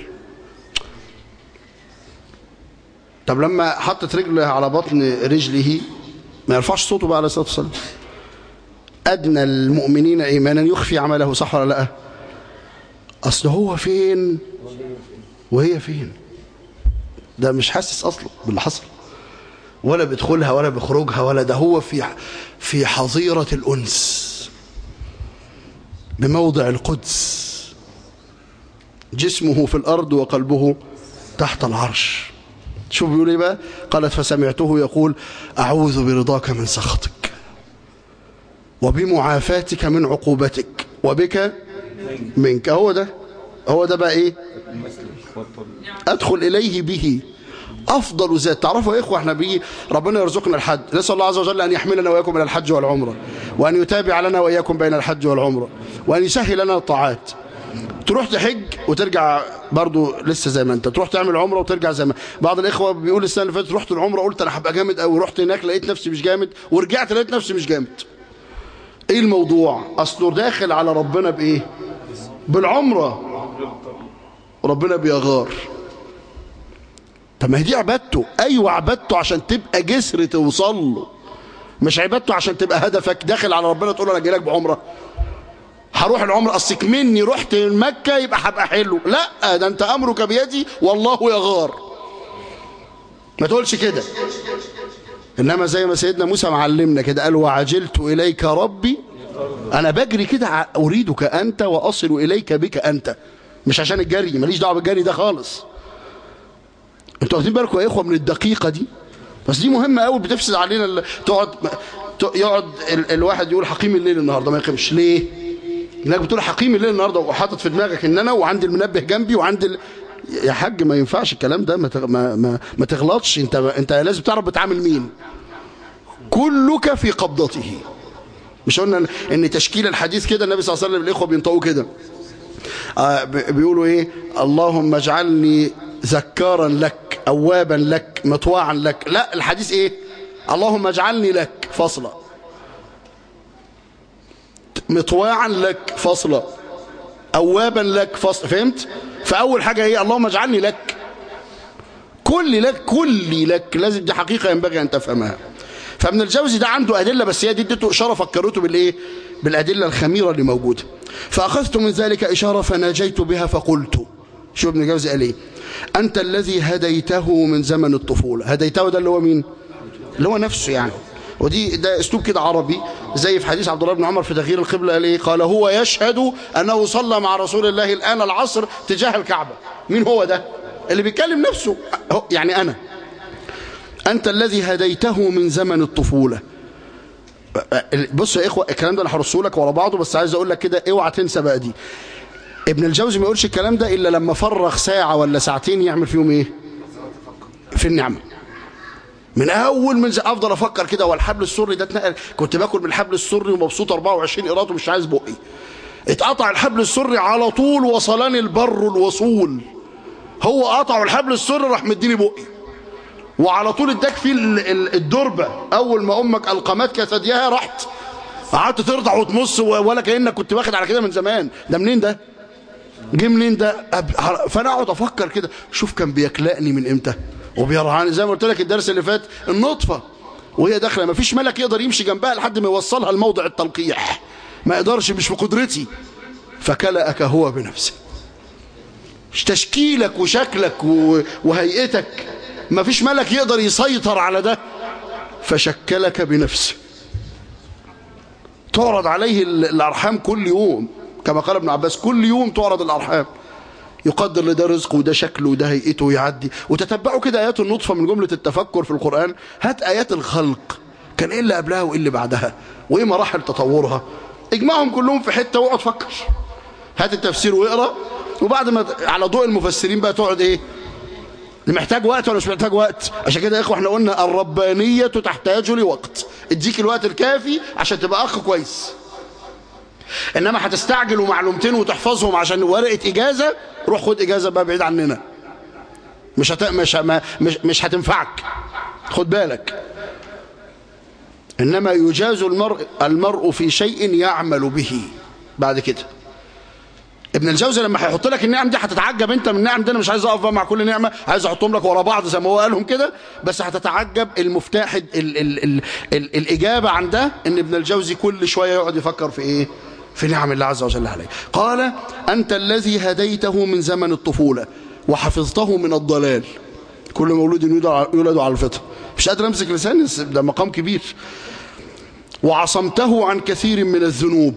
طب لما حطت رجلها على بطن رجله ما يرفعش صوته بقى عليه الصلاه والسلام ادنى المؤمنين ايمانا يخفي عمله صح ولا لا اصل هو فين وهي فين ده مش حاسس اصلا باللي حصل ولا بيدخلها ولا بيخرجها ولا ده هو في في حظيرة الأنس بموضع القدس جسمه في الأرض وقلبه تحت العرش شوف بيقول ايه بقى قالت فسمعته يقول أعوذ برضاك من سخطك وبمعافاتك من عقوبتك وبك منك هو ده هو ده بقى ايه ادخل اليه به افضل ذات تعرفوا يا اخوه احنا بيجي ربنا يرزقنا الحج نسال الله عز وجل ان يحملنا واياكم الى الحج والعمره وان يتابع لنا واياكم بين الحج والعمره وان يسهل لنا الطاعات تروح تحج وترجع برضو لسه زي ما انت تروح تعمل عمره وترجع زي ما بعض الاخوه بيقول السنه اللي فاتت رحت العمره قلت انا هبقى جامد قوي رحت هناك لقيت نفسي مش جامد ورجعت لقيت نفسي مش جامد ايه الموضوع اصله داخل على ربنا بايه بالعمره ربنا بيغار طب ما هي دي عبادته ايوه عبادته عشان تبقى جسر توصل له مش عبادته عشان تبقى هدفك داخل على ربنا تقول له انا جاي لك بعمره هروح العمره اصلك مني رحت مكه يبقى هبقى حلو لا ده انت امرك بيدي والله يغار ما تقولش كده انما زي ما سيدنا موسى معلمنا كده قال وعجلت اليك ربي انا بجري كده اريدك انت واصل اليك بك انت مش عشان الجري ماليش دعوه بالجري ده خالص انتوا واخدين بالكم يا اخوه من الدقيقه دي بس دي مهمه قوي بتفسد علينا ال... تقعد يقعد ال... الواحد يقول حقيم الليل النهارده ما يقيمش ليه انك بتقول حقيم الليل النهارده وحاطط في دماغك ان انا وعندي المنبه جنبي وعندي ال... يا حاج ما ينفعش الكلام ده ما, تغ... ما... ما... ما تغلطش انت انت لازم تعرف بتعامل مين كلك في قبضته مش قلنا ان تشكيل الحديث كده النبي صلى الله عليه وسلم الاخوه بينطقوا كده آه بيقولوا ايه اللهم اجعلني ذكارا لك اوابا لك مطواعا لك لا الحديث ايه اللهم اجعلني لك فصلا مطواعا لك فصلا اوابا لك فصلا فهمت فاول حاجه هي اللهم اجعلني لك كل لك كل لك لازم دي حقيقه ينبغي ان تفهمها فابن الجوزي ده عنده ادله بس هي دي ادته اشاره فكرته بالايه بالادله الخميره اللي موجوده فاخذت من ذلك اشاره فناجيت بها فقلت شو ابن الجوزي قال ايه انت الذي هديته من زمن الطفوله هديته ده اللي هو مين اللي هو نفسه يعني ودي ده اسلوب كده عربي زي في حديث عبد الله بن عمر في تغيير القبله قال ايه قال هو يشهد انه صلى مع رسول الله الان العصر تجاه الكعبه مين هو ده اللي بيتكلم نفسه يعني انا أنت الذي هديته من زمن الطفولة بص يا إخوة الكلام ده أنا هرسه لك ورا بعضه بس عايز أقول لك كده اوعى تنسى بقى دي ابن الجوزي ما يقولش الكلام ده إلا لما فرغ ساعة ولا ساعتين يعمل فيهم إيه في النعمة من أول من أفضل أفكر كده هو الحبل السري ده اتنقل كنت باكل من الحبل السري ومبسوط 24 قيراط ومش عايز بقي اتقطع الحبل السري على طول وصلاني البر الوصول هو قطع الحبل السري راح مديني بقي وعلى طول اداك فيه الدربة أول ما أمك ألقمتك ثديها رحت قعدت ترضع وتمص ولا كأنك كنت واخد على كده من زمان ده منين ده جه منين ده فانا اقعد افكر كده شوف كان بيكلأني من امتى وبيرعاني زي ما قلت لك الدرس اللي فات النطفه وهي داخله ما فيش ملك يقدر يمشي جنبها لحد ما يوصلها لموضع التلقيح ما يقدرش مش في قدرتي فكلأك هو بنفسه تشكيلك وشكلك وهيئتك ما فيش ملك يقدر يسيطر على ده فشكلك بنفسه تعرض عليه الأرحام كل يوم كما قال ابن عباس كل يوم تعرض الأرحام يقدر لده رزقه وده شكله وده هيئته يعدي وتتبعوا كده آيات النطفة من جملة التفكر في القرآن هات آيات الخلق كان إيه اللي قبلها وإيه اللي بعدها وإيه مراحل تطورها اجمعهم كلهم في حتة واقعد فكر هات التفسير واقرا وبعد ما على ضوء المفسرين بقى تقعد ايه محتاج وقت ولا مش محتاج وقت عشان كده يا اخوه احنا قلنا الربانيه تحتاج لوقت اديك الوقت الكافي عشان تبقى اخ كويس انما هتستعجل ومعلومتين وتحفظهم عشان ورقه اجازه روح خد اجازه بقى بعيد عننا مش هت... مش ما... مش مش هتنفعك خد بالك انما يجاز المرء المرء في شيء يعمل به بعد كده ابن الجوزي لما هيحط لك النعم دي هتتعجب انت من النعم دي انا مش عايز اقف مع كل نعمه عايز احطهم لك ورا بعض زي ما هو قالهم كده بس هتتعجب المفتاح ال ال ال ال ال الاجابه عن ده ان ابن الجوزي كل شويه يقعد يفكر في ايه في نعم الله عز وجل عليه قال انت الذي هديته من زمن الطفوله وحفظته من الضلال كل مولود يولد على الفطره مش قادر امسك لساني ده مقام كبير وعصمته عن كثير من الذنوب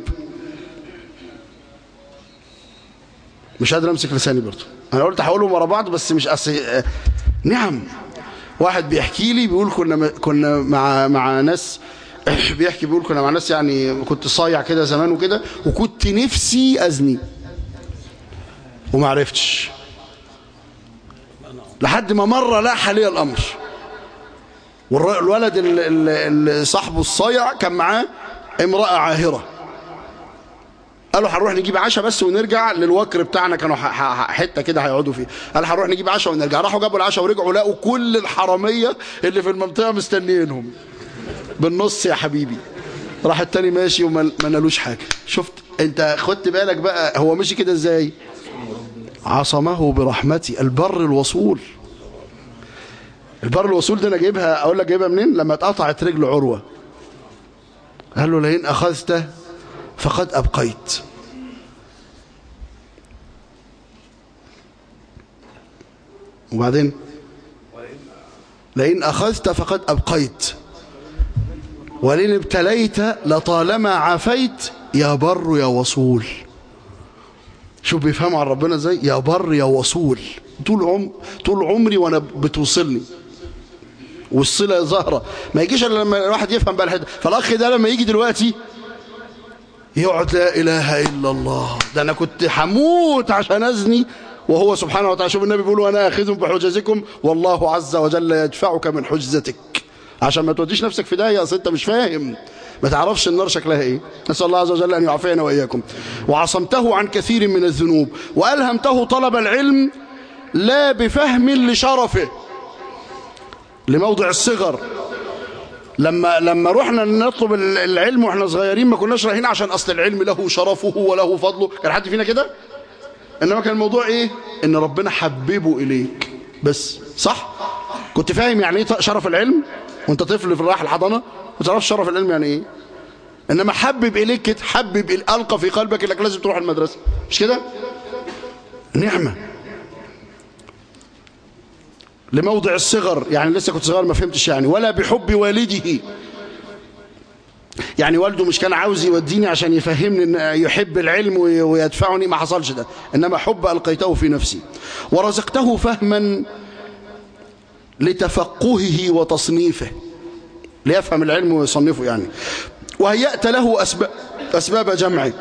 مش قادر امسك لساني برضه انا قلت هقولهم ورا بعض بس مش أصي... نعم واحد بيحكي لي بيقول كنا كنا مع مع ناس بيحكي بيقول كنا مع ناس يعني كنت صايع كده زمان وكده وكنت نفسي ازني وما عرفتش لحد ما مره لاح لي الامر والولد اللي صاحبه الصايع كان معاه امراه عاهره قالوا هنروح نجيب عشاء بس ونرجع للوكر بتاعنا كانوا حته كده هيقعدوا فيه قال هنروح نجيب عشاء ونرجع راحوا جابوا العشاء ورجعوا لقوا كل الحراميه اللي في المنطقه مستنيينهم بالنص يا حبيبي راح التاني ماشي وما نالوش حاجه شفت انت خدت بالك بقى هو مشي كده ازاي عصمه برحمتي البر الوصول البر الوصول ده انا جايبها اقول لك جايبها منين لما اتقطعت رجل عروه قال له لئن اخذته فقد أبقيت وبعدين لئن أخذت فقد أبقيت ولئن ابتليت لطالما عافيت يا بر يا وصول شوف بيفهم عن ربنا ازاي يا بر يا وصول طول عم طول عمري وانا بتوصلني والصله ظاهره ما يجيش الا لما الواحد يفهم بقى الحته فالاخ ده لما يجي دلوقتي يقعد لا إله إلا الله ده أنا كنت حموت عشان أزني وهو سبحانه وتعالى شوف النبي بيقول وأنا آخذ بحجزكم والله عز وجل يدفعك من حجزتك عشان ما توديش نفسك في داهية أصل أنت مش فاهم ما تعرفش النار شكلها إيه نسأل الله عز وجل أن يعافينا وإياكم وعصمته عن كثير من الذنوب وألهمته طلب العلم لا بفهم لشرفه لموضع الصغر لما لما رحنا نطلب العلم واحنا صغيرين ما كناش رايحين عشان اصل العلم له شرفه وله فضله كان حد فينا كده انما كان الموضوع ايه ان ربنا حببه اليك بس صح كنت فاهم يعني ايه شرف العلم وانت طفل في رايح الحضانه ما تعرفش شرف العلم يعني ايه انما حبب اليك كده حبب القى في قلبك انك لازم تروح المدرسه مش كده نعمه لموضع الصغر يعني لسه كنت صغير ما فهمتش يعني ولا بحب والده يعني والده مش كان عاوز يوديني عشان يفهمني ان يحب العلم ويدفعني ما حصلش ده انما حب القيته في نفسي ورزقته فهما لتفقهه وتصنيفه ليفهم العلم ويصنفه يعني وهيأت له أسباب, أسباب جمعه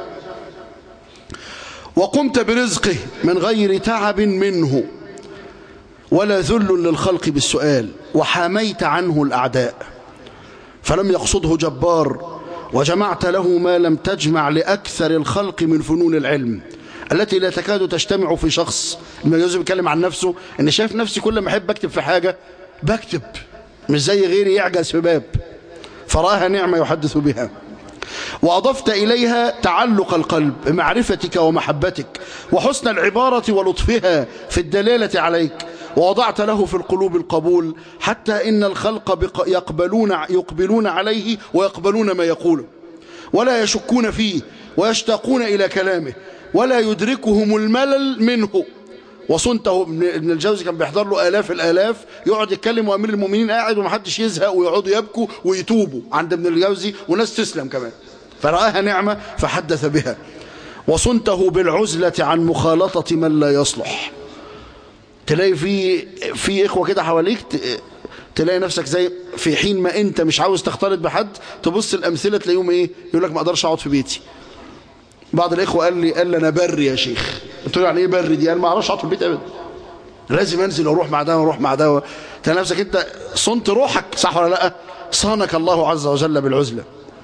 وقمت برزقه من غير تعب منه ولا ذل للخلق بالسؤال وحاميت عنه الأعداء فلم يقصده جبار وجمعت له ما لم تجمع لأكثر الخلق من فنون العلم التي لا تكاد تجتمع في شخص لما يوسف بيتكلم عن نفسه ان شايف نفسي كل ما احب اكتب في حاجة بكتب مش زي غيري يعجز في باب فرآها نعمة يحدث بها وأضفت إليها تعلق القلب بمعرفتك ومحبتك وحسن العبارة ولطفها في الدلالة عليك ووضعت له في القلوب القبول حتى إن الخلق يقبلون, يقبلون عليه ويقبلون ما يقوله ولا يشكون فيه ويشتاقون إلى كلامه ولا يدركهم الملل منه وصنته ابن الجوزي كان بيحضر له آلاف الآلاف يقعد يتكلم وأمير المؤمنين قاعد ومحدش يزهق ويقعدوا يبكوا ويتوبوا عند ابن الجوزي وناس تسلم كمان فرآها نعمة فحدث بها وصنته بالعزلة عن مخالطة من لا يصلح تلاقي في في إخوة كده حواليك تلاقي نفسك زي في حين ما أنت مش عاوز تختلط بحد تبص الأمثلة تلاقيهم إيه يقول لك ما أقدرش أقعد في بيتي بعض الإخوة قال لي قال لي أنا بري يا شيخ قلت له يعني إيه بري دي قال ما أعرفش أقعد في البيت أبدا لازم أنزل وأروح مع ده وأروح مع ده تلاقي نفسك أنت صنت روحك صح ولا لأ صانك الله عز وجل بالعزلة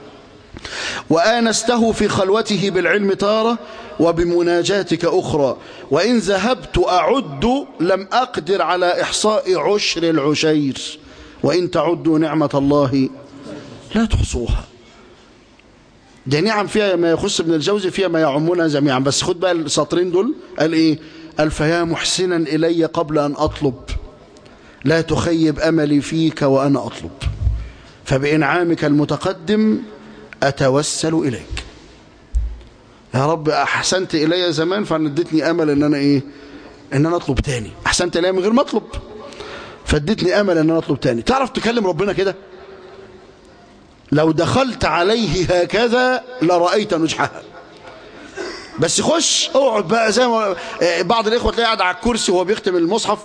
وآنسته في خلوته بالعلم تارة وبمناجاتك أخرى وإن ذهبت أعد لم أقدر على إحصاء عشر العشير وإن تعدوا نعمة الله لا تحصوها دي نعم فيها ما يخص ابن الجوزي فيها ما يعمنا جميعا بس خد بقى السطرين دول قال إيه قال فيا محسنا إلي قبل أن أطلب لا تخيب أملي فيك وأنا أطلب فبإنعامك المتقدم أتوسل إليك يا رب أحسنت إلي زمان فأنا اديتني أمل إن أنا إيه إن أنا أطلب تاني أحسنت إلي من غير ما أطلب فاديتني أمل إن أنا أطلب تاني تعرف تكلم ربنا كده لو دخلت عليه هكذا لرأيت نجحها بس خش اقعد بقى زي ما بعض الإخوة تلاقي قاعد على الكرسي وهو بيختم المصحف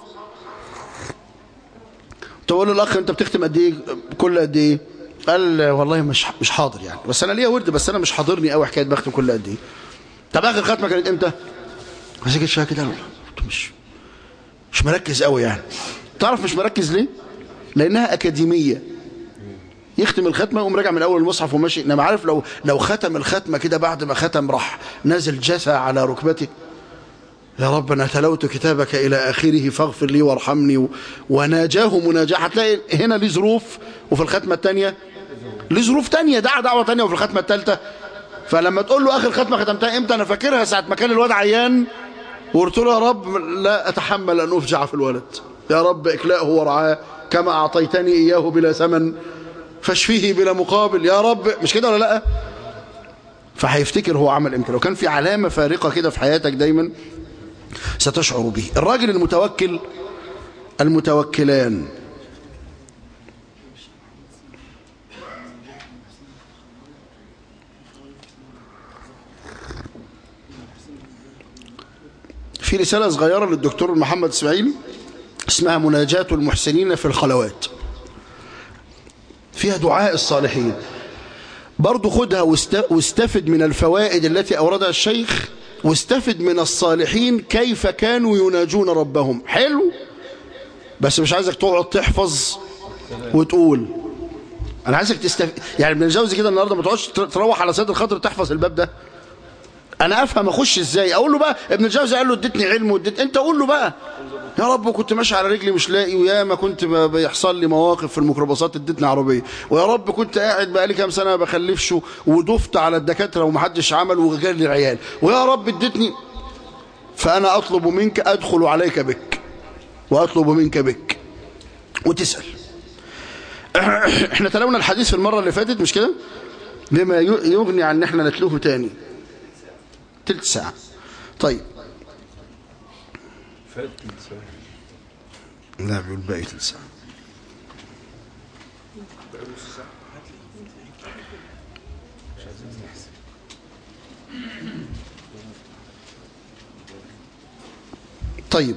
تقول له الأخ أنت بتختم قد إيه كل قد إيه قال والله مش مش حاضر يعني بس انا ليا ورد بس انا مش حاضرني قوي حكايه بختم كل قد ايه طب اخر ختمه كانت امتى مسكت شويه كده مش مش مركز قوي يعني تعرف مش مركز ليه لانها اكاديميه يختم الختمه ويقوم راجع من اول المصحف وماشي انما عارف لو لو ختم الختمه كده بعد ما ختم راح نازل جثى على ركبته يا رب انا تلوت كتابك الى اخره فاغفر لي وارحمني و... وناجاه مناجاه هتلاقي هنا ليه ظروف وفي الختمه الثانيه ليه ظروف تانية دعا دعوة تانية وفي الختمة الثالثة فلما تقول له آخر ختمة ختمتها إمتى أنا فاكرها ساعة ما كان الواد عيان وقلت له يا رب لا أتحمل أن أفجع في الولد يا رب إكلاءه ورعاه كما أعطيتني إياه بلا ثمن فاشفيه بلا مقابل يا رب مش كده ولا لا فهيفتكر هو عمل إمتى لو كان في علامة فارقة كده في حياتك دايما ستشعر به الراجل المتوكل المتوكلان في رسالة صغيرة للدكتور محمد اسماعيل اسمها مناجاة المحسنين في الخلوات فيها دعاء الصالحين برضو خدها واستفد من الفوائد التي أوردها الشيخ واستفد من الصالحين كيف كانوا يناجون ربهم حلو بس مش عايزك تقعد تحفظ وتقول انا عايزك تستفيد يعني ابن الجوزي كده النهارده ما تقعدش تروح على صدر خاطر تحفظ الباب ده انا افهم اخش ازاي اقول له بقى ابن الجوزي قال له اديتني علم واديت انت قول له بقى يا رب كنت ماشي على رجلي مش لاقي ويا ما كنت بيحصل لي مواقف في الميكروباصات اديتني عربيه ويا رب كنت قاعد بقالي كام سنه ما بخلفش ودفت على الدكاتره ومحدش عمل وجال لي العيال ويا رب اديتني فانا اطلب منك ادخل عليك بك واطلب منك بك وتسال احنا تلونا الحديث في المره اللي فاتت مش كده بما يغني عن ان احنا نتلوه تاني تلت ساعة طيب لا بيقول باقي تلت ساعة طيب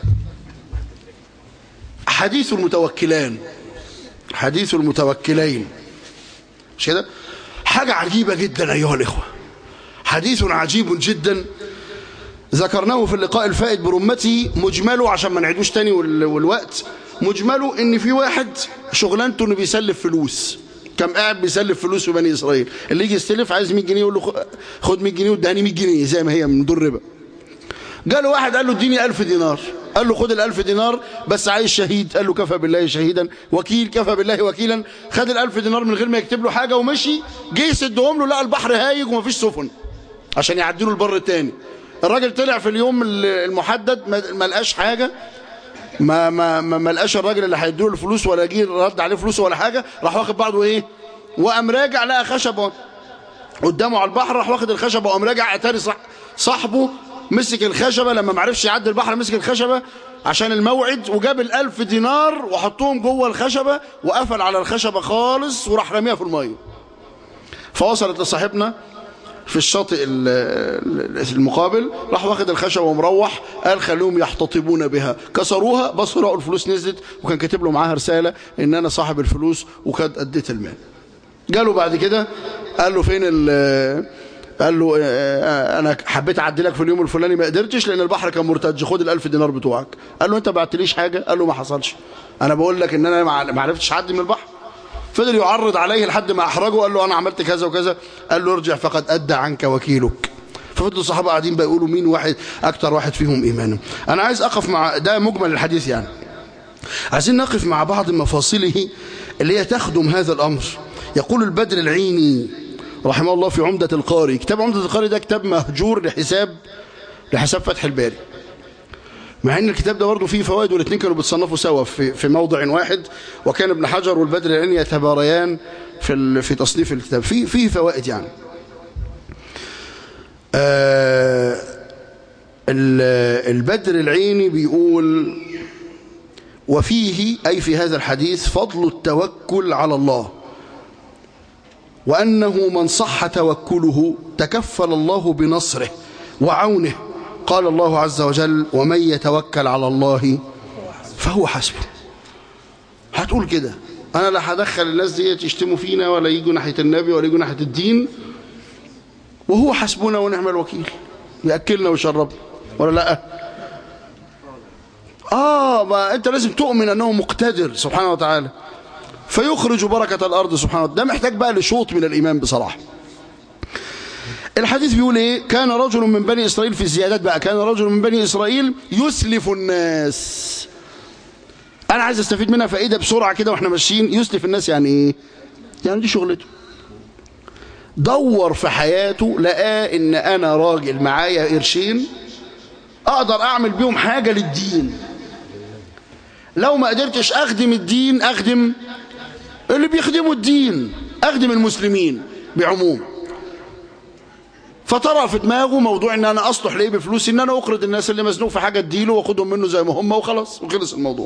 حديث المتوكلان حديث المتوكلين مش كده حاجة عجيبة جدا أيها الإخوة حديث عجيب جدا ذكرناه في اللقاء الفائت برمته مجمله عشان ما نعيدوش تاني والوقت مجمله ان في واحد شغلانته انه بيسلف فلوس كان قاعد بيسلف فلوس في بني اسرائيل اللي يجي يستلف عايز 100 جنيه يقول له خد 100 جنيه وادهني 100 جنيه زي ما هي من دور ربا جاله واحد قال له اديني ألف دينار قال له خد الألف دينار بس عايز شهيد قال له كفى بالله شهيدا وكيل كفى بالله وكيلا خد الألف دينار من غير ما يكتب له حاجة ومشي جه يسدهم له لقى البحر هايج ومفيش سفن عشان يعدلوا البر التاني الراجل طلع في اليوم المحدد ما لقاش حاجة ما ما ما, ما لقاش الراجل اللي هيديله الفلوس ولا جه رد عليه فلوس ولا حاجة راح واخد بعضه ايه وقام راجع لقى خشبه قدامه على البحر راح واخد الخشبه وقام راجع اتاري صح صاحبه مسك الخشبة لما ما عرفش يعدي البحر مسك الخشبة عشان الموعد وجاب الألف دينار وحطهم جوه الخشبة وقفل على الخشبة خالص وراح رميها في المية فوصلت لصاحبنا في الشاطئ المقابل راح واخد الخشبة ومروح قال خلوهم يحتطبون بها كسروها بصوا لقوا الفلوس نزلت وكان كاتب له معاها رسالة ان انا صاحب الفلوس وكانت اديت المال جاله بعد كده قال له فين قال له انا حبيت اعدي لك في اليوم الفلاني ما قدرتش لان البحر كان مرتج خد الألف دينار بتوعك قال له انت بعتليش حاجة قال له ما حصلش انا بقول لك ان انا ما عرفتش اعدي من البحر فضل يعرض عليه لحد ما احرجه قال له انا عملت كذا وكذا قال له ارجع فقد ادى عنك وكيلك ففضلوا الصحابه قاعدين بقى يقولوا مين واحد اكتر واحد فيهم ايمانا انا عايز اقف مع ده مجمل الحديث يعني عايزين نقف مع بعض مفاصله اللي هي تخدم هذا الامر يقول البدر العيني رحمه الله في عمدة القاري كتاب عمدة القاري ده كتاب مهجور لحساب لحساب فتح الباري مع ان الكتاب ده برضه فيه فوائد والاثنين كانوا بيتصنفوا سوا في في موضع واحد وكان ابن حجر والبدر العيني يتباريان في في تصنيف الكتاب فيه فيه فوائد يعني آه البدر العيني بيقول وفيه أي في هذا الحديث فضل التوكل على الله وأنه من صح توكله تكفل الله بنصره وعونه قال الله عز وجل ومن يتوكل على الله فهو حسبه هتقول كده أنا لا هدخل الناس دي يشتموا فينا ولا يجوا ناحية النبي ولا يجوا ناحية الدين وهو حسبنا ونعم الوكيل يأكلنا ويشربنا ولا لا آه ما أنت لازم تؤمن أنه مقتدر سبحانه وتعالى فيخرج بركة الأرض سبحانه وتعالى ده محتاج بقى لشوط من الإيمان بصراحة الحديث بيقول ايه كان رجل من بني إسرائيل في الزيادات بقى كان رجل من بني إسرائيل يسلف الناس أنا عايز استفيد منها فائدة بسرعة كده وإحنا ماشيين يسلف الناس يعني ايه يعني دي شغلته دور في حياته لقاه ان انا راجل معايا قرشين اقدر اعمل بيهم حاجة للدين لو ما قدرتش اخدم الدين اخدم اللي بيخدموا الدين اخدم المسلمين بعموم فطرأ في دماغه موضوع ان انا اصلح ليه بفلوسي ان انا اقرض الناس اللي مزنوق في حاجة اديله واخدهم منه زي ما هم وخلاص وخلص الموضوع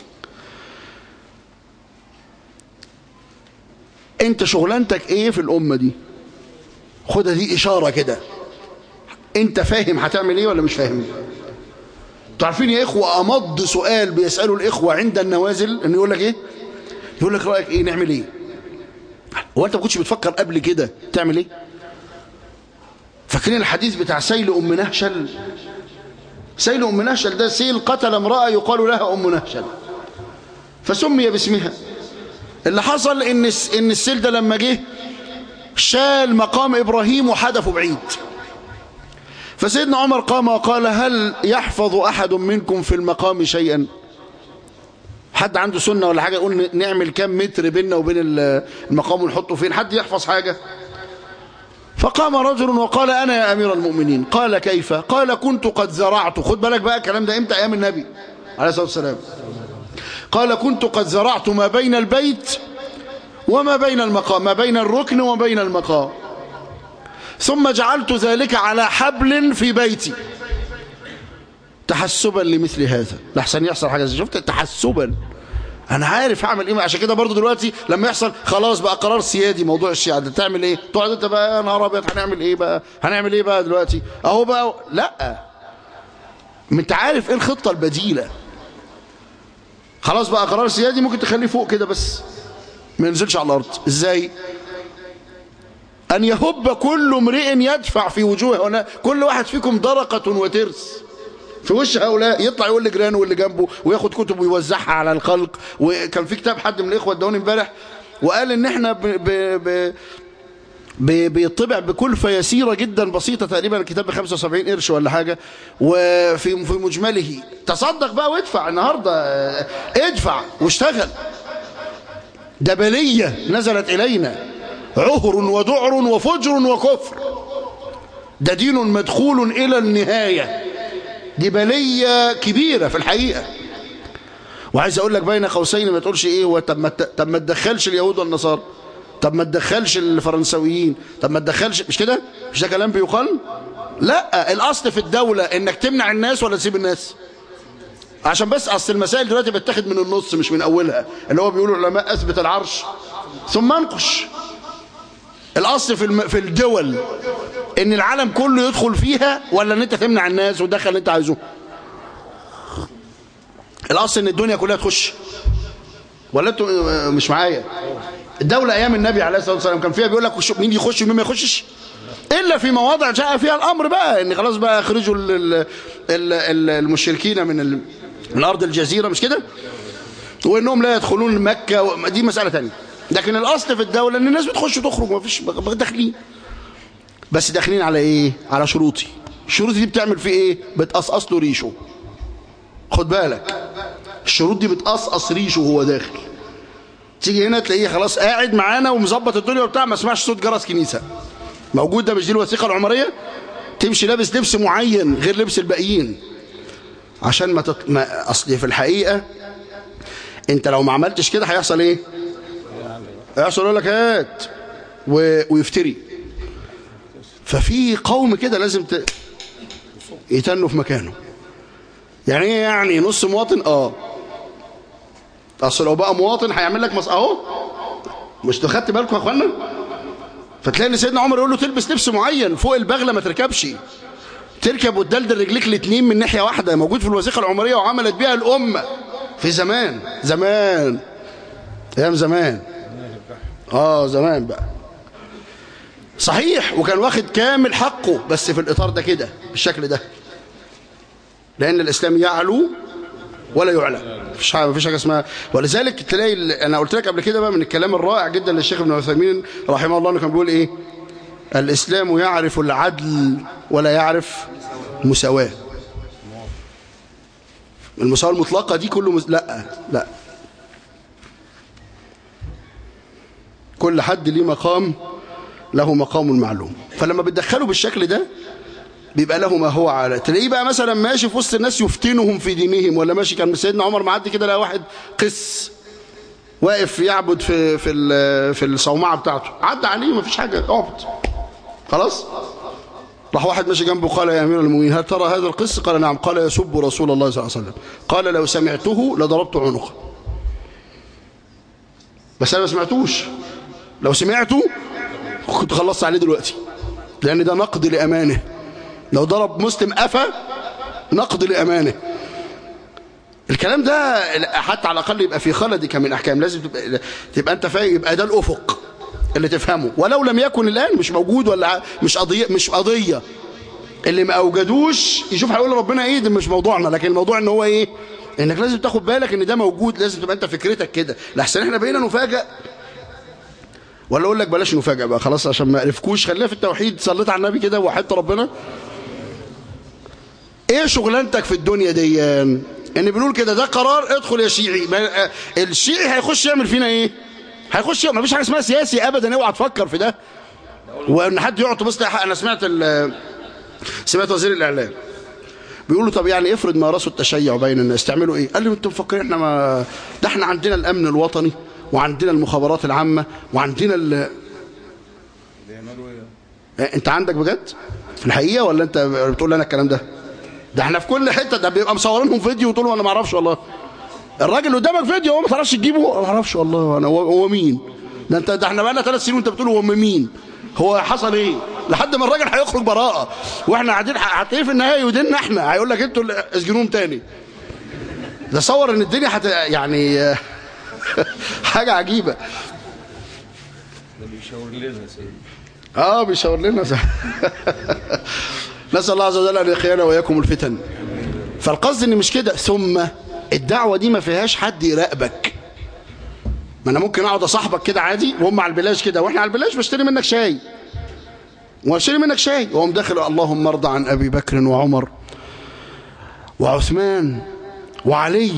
انت شغلانتك ايه في الامة دي خدها دي اشارة كده انت فاهم هتعمل ايه ولا مش فاهم تعرفين يا اخوة امض سؤال بيسألوا الاخوة عند النوازل انه يقول لك ايه يقول لك رأيك ايه نعمل ايه هو انت ما كنتش بتفكر قبل كده تعمل ايه فاكرين الحديث بتاع سيل ام نهشل سيل ام نهشل ده سيل قتل امرأة يقال لها ام نهشل فسمي باسمها اللي حصل ان ان السيل ده لما جه شال مقام ابراهيم وحدفه بعيد فسيدنا عمر قام وقال هل يحفظ احد منكم في المقام شيئا حد عنده سنة ولا حاجة يقول نعمل كام متر بيننا وبين المقام ونحطه فين حد يحفظ حاجة فقام رجل وقال أنا يا أمير المؤمنين قال كيف قال كنت قد زرعت خد بالك بقى الكلام ده امتى أيام النبي عليه الصلاة والسلام قال كنت قد زرعت ما بين البيت وما بين المقام ما بين الركن وما بين المقام ثم جعلت ذلك على حبل في بيتي تحسبا لمثل هذا لحسن يحصل حاجة زي شفت تحسبا انا عارف هعمل ايه عشان كده برضو دلوقتي لما يحصل خلاص بقى قرار سيادي موضوع الشيعة ده تعمل ايه تقعد انت بقى يا نهار ابيض هنعمل ايه بقى هنعمل ايه بقى دلوقتي اهو بقى لا ما انت عارف ايه الخطة البديلة خلاص بقى قرار سيادي ممكن تخليه فوق كده بس ما ينزلش على الارض ازاي ان يهب كل امرئ يدفع في وجوه هنا كل واحد فيكم درقة وترس في وش هؤلاء يطلع يقول لجيرانه واللي جنبه وياخد كتب ويوزعها على الخلق وكان في كتاب حد من الاخوه ادوني امبارح وقال ان احنا ب ب ب بيطبع بكلفة يسيرة جدا بسيطة تقريبا الكتاب ب 75 قرش ولا حاجة وفي في مجمله تصدق بقى وادفع النهاردة ادفع واشتغل ده بلية نزلت إلينا عهر ودعر وفجر وكفر ده دين مدخول إلى النهاية دي بلية كبيرة في الحقيقة وعايز أقول لك بين قوسين ما تقولش إيه هو طب ما طب ما تدخلش اليهود والنصارى طب ما تدخلش الفرنسويين طب ما تدخلش مش كده مش ده كلام بيقال لا الأصل في الدولة إنك تمنع الناس ولا تسيب الناس عشان بس أصل المسائل دلوقتي بتاخد من النص مش من أولها اللي هو بيقولوا العلماء أثبت العرش ثم انقش الأصل في الم... في الدول إن العالم كله يدخل فيها ولا إن أنت تمنع الناس وتدخل اللي أنت عايزه الأصل إن الدنيا كلها تخش ولا أنتوا مش معايا الدولة أيام النبي عليه الصلاة والسلام كان فيها بيقول لك مين يخش ومين ما يخشش إلا في مواضع جاء فيها الأمر بقى إن خلاص بقى اخرجوا ال ال ال المشركين من ال من أرض الجزيرة مش كده وإنهم لا يدخلون مكة دي مسألة تانية لكن الأصل في الدولة إن الناس بتخش وتخرج ما فيش داخلين بس داخلين على إيه على شروطي الشروط دي بتعمل فيه إيه بتقصقص له ريشه خد بالك الشروط دي بتقصقص ريشه وهو داخل تيجي هنا تلاقيه خلاص قاعد معانا ومظبط الدنيا وبتاع ما اسمعش صوت جرس كنيسة موجود ده مش دي الوثيقة العمرية تمشي لابس لبس معين غير لبس الباقيين عشان ما, تط... ما اصل في الحقيقة انت لو ما عملتش كده هيحصل ايه هيحصل يقول لك هات و... ويفتري ففي قوم كده لازم ت... يتنوا في مكانه يعني ايه يعني نص مواطن اه اصل لو بقى مواطن هيعمل لك مص اهو مش خدت بالكم يا اخوانا فتلاقي ان سيدنا عمر يقول له تلبس لبس معين فوق البغله ما تركبش تركب وتدلدل رجليك الاثنين من ناحيه واحده موجود في الوثيقه العمريه وعملت بيها الامه في زمان زمان ايام زمان اه زمان بقى صحيح وكان واخد كامل حقه بس في الاطار ده كده بالشكل ده لان الاسلام يعلو ولا يعلى مفيش حاجه مفيش حاجه اسمها ولذلك تلاقي انا قلت لك قبل كده بقى من الكلام الرائع جدا للشيخ ابن عثيمين رحمه الله انه كان بيقول ايه الاسلام يعرف العدل ولا يعرف المساواه المساواه المطلقه دي كله مز... لا لا كل حد ليه مقام له مقام معلوم فلما بتدخله بالشكل ده بيبقى له ما هو على تلاقيه بقى مثلا ماشي في وسط الناس يفتنهم في دينهم ولا ماشي كان سيدنا عمر معدي كده لقى واحد قس واقف يعبد في في في الصومعه بتاعته عدى عليه ما فيش حاجه اعبد خلاص راح واحد ماشي جنبه قال يا امير المؤمنين هل ترى هذا القس قال نعم قال يسب رسول الله صلى الله عليه وسلم قال لو سمعته لضربت عنقه بس انا ما سمعتوش لو سمعته كنت خلصت عليه دلوقتي لان ده نقد لامانه لو ضرب مسلم قفا نقد لأمانه الكلام ده حتى على الأقل يبقى في خلدك من أحكام لازم تبقى, تبقى أنت فاهم يبقى ده الأفق اللي تفهمه ولو لم يكن الآن مش موجود ولا مش قضية مش قضية اللي ما أوجدوش يشوف هيقول ربنا إيه ده مش موضوعنا لكن الموضوع إن هو إيه إنك لازم تاخد بالك إن ده موجود لازم تبقى أنت فكرتك كده لحسن إحنا بقينا نفاجأ ولا أقول لك بلاش نفاجأ بقى خلاص عشان ما عرفكوش خلينا في التوحيد صليت على النبي كده وحدت ربنا ايه شغلانتك في الدنيا دي ان بنقول كده ده قرار ادخل يا شيعي الشيعي هيخش يعمل فينا ايه هيخش ما فيش حاجه اسمها سياسي ابدا اوعى تفكر في ده وان حد يقعد بص انا سمعت سمعت وزير الاعلام بيقول له طب يعني افرض مارسوا التشيع بين الناس تعملوا ايه قال له انتوا مفكرين احنا ما ده احنا عندنا الامن الوطني وعندنا المخابرات العامه وعندنا ال... انت عندك بجد في الحقيقه ولا انت بتقول لنا الكلام ده ده احنا في كل حته ده بيبقى مصورينهم فيديو وتقولوا انا ما اعرفش والله الراجل قدامك فيديو هو ما تعرفش تجيبه ما اعرفش والله انا هو مين ده انت ده احنا بقى لنا ثلاث سنين وانت بتقول هو مين هو حصل ايه لحد ما الراجل هيخرج براءه واحنا قاعدين هتلاقيه في النهايه يديننا احنا هيقول لك انتوا اسجنوهم تاني ده صور ان الدنيا حت يعني حاجه عجيبه ده بيشاور لنا سيدي اه بيشاور لنا نسأل الله عز وجل أن يخيانا وإياكم الفتن فالقصد إن مش كده ثم الدعوة دي ما فيهاش حد يراقبك ما أنا ممكن أقعد أصاحبك كده عادي وهم على البلاش كده وإحنا على البلاش بشتري منك شاي واشتري منك شاي وهم داخل اللهم ارضى عن ابي بكر وعمر وعثمان وعلي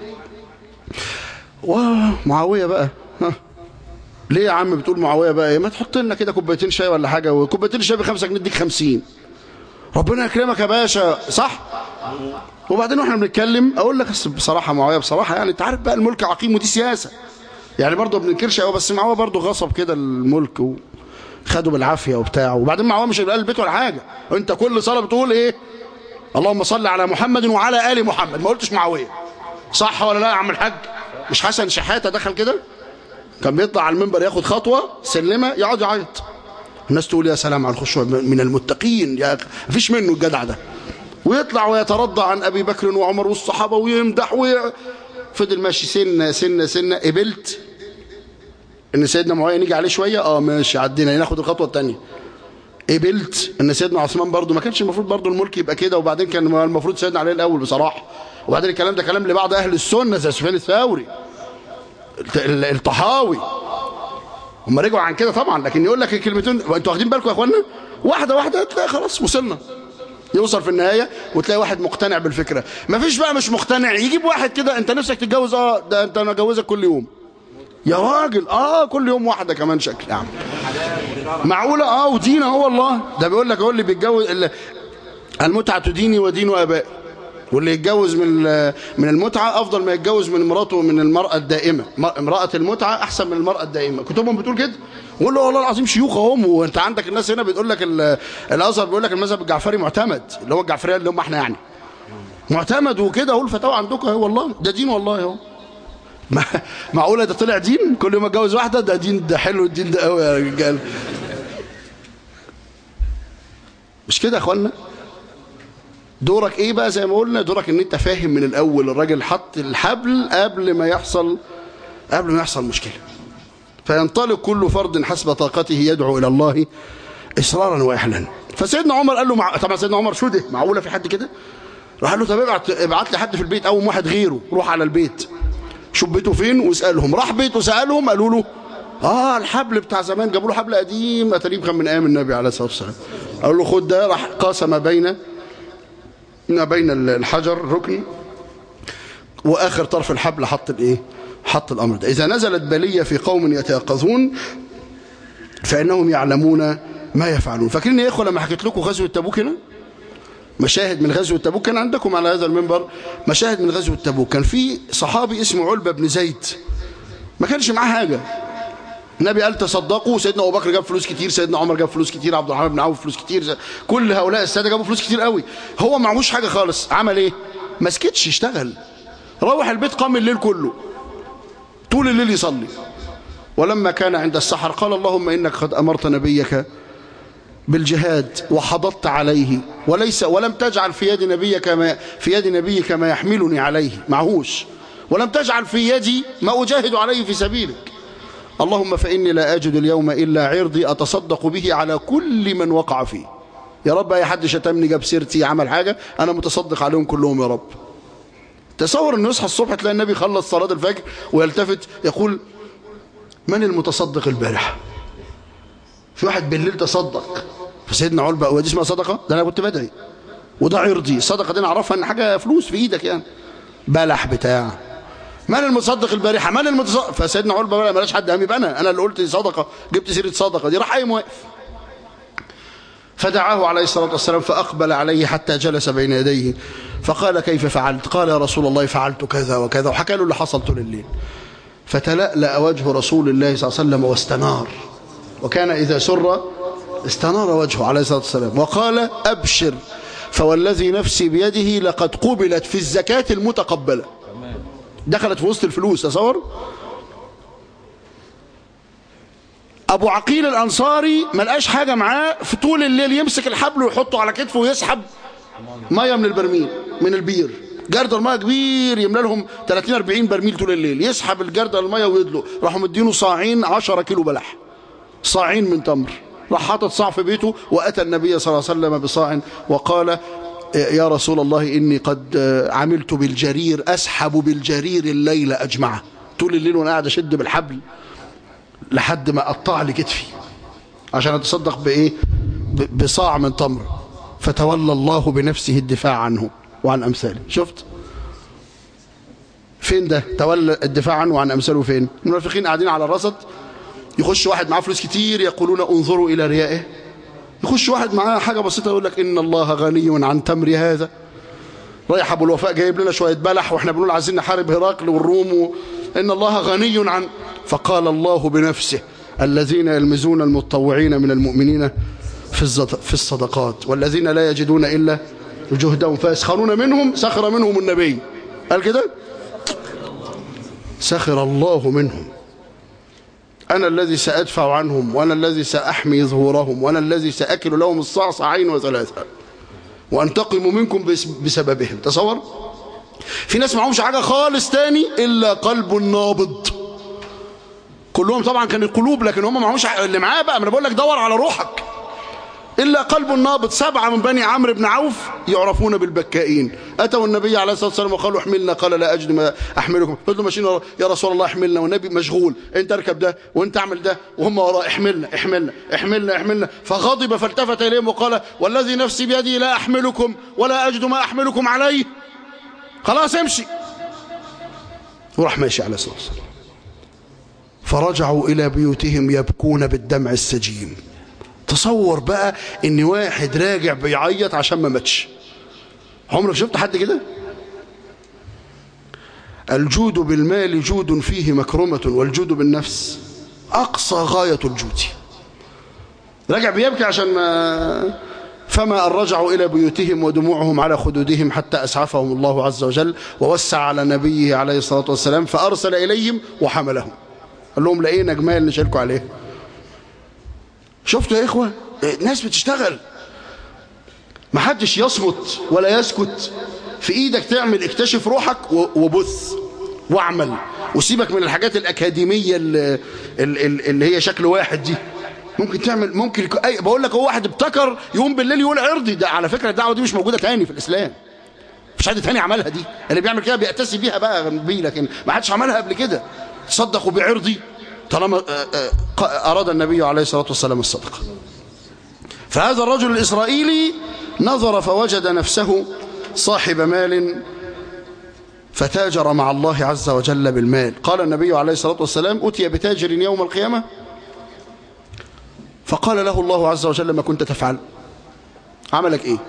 ومعاويه بقى ها ليه يا عم بتقول معاويه بقى ايه ما تحط لنا كده كوبايتين شاي ولا حاجه وكوبايتين شاي ب 5 جنيه اديك 50 ربنا يكرمك يا باشا صح وبعدين واحنا بنتكلم اقول لك بس بصراحه معاويه بصراحه يعني انت عارف بقى الملك عقيم ودي سياسه يعني برضه ما بننكرش قوي بس معاويه برضه غصب كده الملك وخده بالعافيه وبتاع وبعدين معاويه مش قال البيت ولا حاجه انت كل صلاه بتقول ايه اللهم صل على محمد وعلى ال محمد ما قلتش معاويه صح ولا لا يا عم الحاج مش حسن شحاته دخل كده كان بيطلع على المنبر ياخد خطوه سلمه يقعد يعيط الناس تقول يا سلام على الخشوع من المتقين يا مفيش منه الجدع ده ويطلع ويترضى عن ابي بكر وعمر والصحابه ويمدح وي... فضل ماشي سنه سنه سنه قبلت ان سيدنا معاويه نيجي عليه شويه اه ماشي عدينا ناخد الخطوه الثانيه قبلت ان سيدنا عثمان برضه ما كانش المفروض برضه الملك يبقى كده وبعدين كان المفروض سيدنا علي الاول بصراحه وبعدين الكلام ده كلام لبعض اهل السنه زي سفيان الثوري الطحاوي هم رجعوا عن كده طبعا لكن يقول لك الكلمتين انتوا واخدين بالكم يا اخوانا واحده واحده تلاقي خلاص وصلنا يوصل في النهايه وتلاقي واحد مقتنع بالفكره ما فيش بقى مش مقتنع يجيب واحد كده انت نفسك تتجوز اه ده انت انا اجوزك كل يوم يا راجل اه كل يوم واحده كمان شكل يا عم معقوله اه ودين اهو والله ده بيقول لك هو اللي بيتجوز المتعه ديني ودين ابائي واللي يتجوز من من المتعه افضل ما يتجوز من مراته من المراه الدائمه امراه المتعه احسن من المراه الدائمه كتبهم بتقول كده وقول له والله العظيم شيوخ اهم وانت عندك الناس هنا بتقول لك الازهر بيقول لك المذهب الجعفري معتمد اللي هو الجعفريه اللي هم احنا يعني معتمد وكده اهو الفتاوى عندكم اهو والله ده دين والله اهو معقوله ده طلع دين كل يوم اتجوز واحده ده دين ده حلو الدين ده قوي يا رجال مش كده يا اخوانا دورك ايه بقى زي ما قلنا دورك ان انت فاهم من الاول الراجل حط الحبل قبل ما يحصل قبل ما يحصل مشكله فينطلق كل فرد حسب طاقته يدعو الى الله اصرارا واحلا فسيدنا عمر قال له مع... طبعا سيدنا عمر شده معقوله في حد كده راح قال له طب ابعت ابعت لي حد في البيت قوم واحد غيره روح على البيت شوف بيته فين واسالهم راح بيته سالهم قالوا له اه الحبل بتاع زمان جابوا له حبل قديم اتريب كان من ايام النبي عليه الصلاه والسلام قالوا له خد ده راح قاسم بين ما بين الحجر ركن واخر طرف الحبل حط الايه حط الامر ده اذا نزلت بليه في قوم يتيقظون فانهم يعلمون ما يفعلون فاكرين يا اخوه لما حكيت لكم غزوه تبوك هنا مشاهد من غزوه تبوك كان عندكم على هذا المنبر مشاهد من غزوه تبوك كان في صحابي اسمه علبه بن زيد ما كانش معاه حاجه النبي قال تصدقوا سيدنا ابو بكر جاب فلوس كتير سيدنا عمر جاب فلوس كتير عبد الرحمن بن عوف فلوس كتير كل هؤلاء الساده جابوا فلوس كتير قوي هو معهوش حاجه خالص عمل ايه ما سكتش اشتغل روح البيت قام الليل كله طول الليل يصلي ولما كان عند السحر قال اللهم انك قد امرت نبيك بالجهاد وحضضت عليه وليس ولم تجعل في يد نبيك ما في يد نبيك ما يحملني عليه معهوش ولم تجعل في يدي ما اجاهد عليه في سبيلك اللهم فإني لا أجد اليوم إلا عرضي أتصدق به على كل من وقع فيه يا رب أي حد شتمني جاب سيرتي عمل حاجة أنا متصدق عليهم كلهم يا رب تصور أنه يصحى الصبح تلاقي النبي خلص صلاة الفجر ويلتفت يقول من المتصدق البارحة في واحد بالليل تصدق فسيدنا علبة ودي اسمها صدقة ده أنا كنت بدعي وده عرضي الصدقة دي نعرفها أن حاجة فلوس في إيدك يعني بلح بتاع من المتصدق البارحة من المتصدق فسيدنا علبة بقى ملاش حد هم يبقى أنا أنا اللي قلت صدقة جبت سيرة صدقة دي راح قايم واقف فدعاه عليه الصلاة والسلام فأقبل عليه حتى جلس بين يديه فقال كيف فعلت قال يا رسول الله فعلت كذا وكذا وحكى له اللي حصل طول الليل فتلألأ وجه رسول الله صلى الله عليه وسلم واستنار وكان إذا سر استنار وجهه عليه الصلاة والسلام وقال أبشر فوالذي نفسي بيده لقد قبلت في الزكاة المتقبلة دخلت في وسط الفلوس تصور ابو عقيل الانصاري ما لقاش حاجه معاه في طول الليل يمسك الحبل ويحطه على كتفه ويسحب ميه من البرميل من البير جرد الميه كبير يملى لهم 30 40 برميل طول الليل يسحب الجرد الميه ويدلق راحوا مدينه صاعين 10 كيلو بلح صاعين من تمر راح حاطط صاع في بيته واتى النبي صلى الله عليه وسلم بصاع وقال يا رسول الله إني قد عملت بالجرير أسحب بالجرير الليل أجمعه طول الليل وأنا قاعد أشد بالحبل لحد ما قطع لي كتفي عشان أتصدق بإيه ب- بصاع من تمر فتولى الله بنفسه الدفاع عنه وعن أمثاله شفت فين ده تولى الدفاع عنه وعن أمثاله فين المنافقين قاعدين على الرصد يخش واحد معاه فلوس كتير يقولون انظروا إلى ريائه يخش واحد معاه حاجة بسيطة يقول لك إن الله غني عن تمر هذا رايح ابو الوفاء جايب لنا شويه بلح واحنا بنقول عايزين نحارب هرقل والروم و... ان الله غني عن فقال الله بنفسه الذين يلمزون المتطوعين من المؤمنين في الزد... في الصدقات والذين لا يجدون الا جهدهم فيسخرون منهم سخر منهم النبي قال كده سخر الله منهم أنا الذي سأدفع عنهم وأنا الذي سأحمي ظهورهم وأنا الذي سأكل لهم الصعصعين وثلاثة وانتقم منكم بس- بسببهم تصور في ناس معهمش حاجة خالص تاني إلا قلب نابض كلهم طبعا كان القلوب لكن هم معهمش حاجة. اللي معاه بقى ما انا بقول لك دور على روحك إلا قلب نابض سبعة من بني عمرو بن عوف يعرفون بالبكائين أتوا النبي عليه الصلاة والسلام وقالوا احملنا قال لا أجد ما أحملكم قلت له ماشيين ورا- يا رسول الله احملنا والنبي مشغول أنت اركب ده وأنت اعمل ده وهم وراء احملنا احملنا احملنا احملنا فغضب فالتفت إليهم وقال والذي نفسي بيدي لا أحملكم ولا أجد ما أحملكم عليه خلاص امشي وراح ماشي عليه الصلاة والسلام فرجعوا إلى بيوتهم يبكون بالدمع السجين تصور بقى ان واحد راجع بيعيط عشان ما ماتش عمرك شفت حد كده الجود بالمال جود فيه مكرمة والجود بالنفس أقصى غاية الجود راجع بيبكي عشان ما فما أن رجعوا إلى بيوتهم ودموعهم على خدودهم حتى أسعفهم الله عز وجل ووسع على نبيه عليه الصلاة والسلام فأرسل إليهم وحملهم قال لهم لقينا جمال نشاركوا عليه شفتوا يا إخوة ناس بتشتغل ما حدش يصمت ولا يسكت في إيدك تعمل اكتشف روحك و- وبث واعمل وسيبك من الحاجات الأكاديمية اللي, اللي هي شكل واحد دي ممكن تعمل ممكن يك- أي بقول لك هو واحد ابتكر يقوم بالليل يقول عرضي ده على فكرة الدعوة دي مش موجودة تاني في الإسلام مش حد تاني عملها دي اللي بيعمل كده بيأتسي بيها بقى بيه لكن ما حدش عملها قبل كده صدقوا بعرضي طالما آه، آه، ق- أراد النبي عليه الصلاة والسلام الصدقة فهذا الرجل الإسرائيلي نظر فوجد نفسه صاحب مال فتاجر مع الله عز وجل بالمال قال النبي عليه الصلاة والسلام أتي بتاجر يوم القيامة فقال له الله عز وجل ما كنت تفعل عملك إيه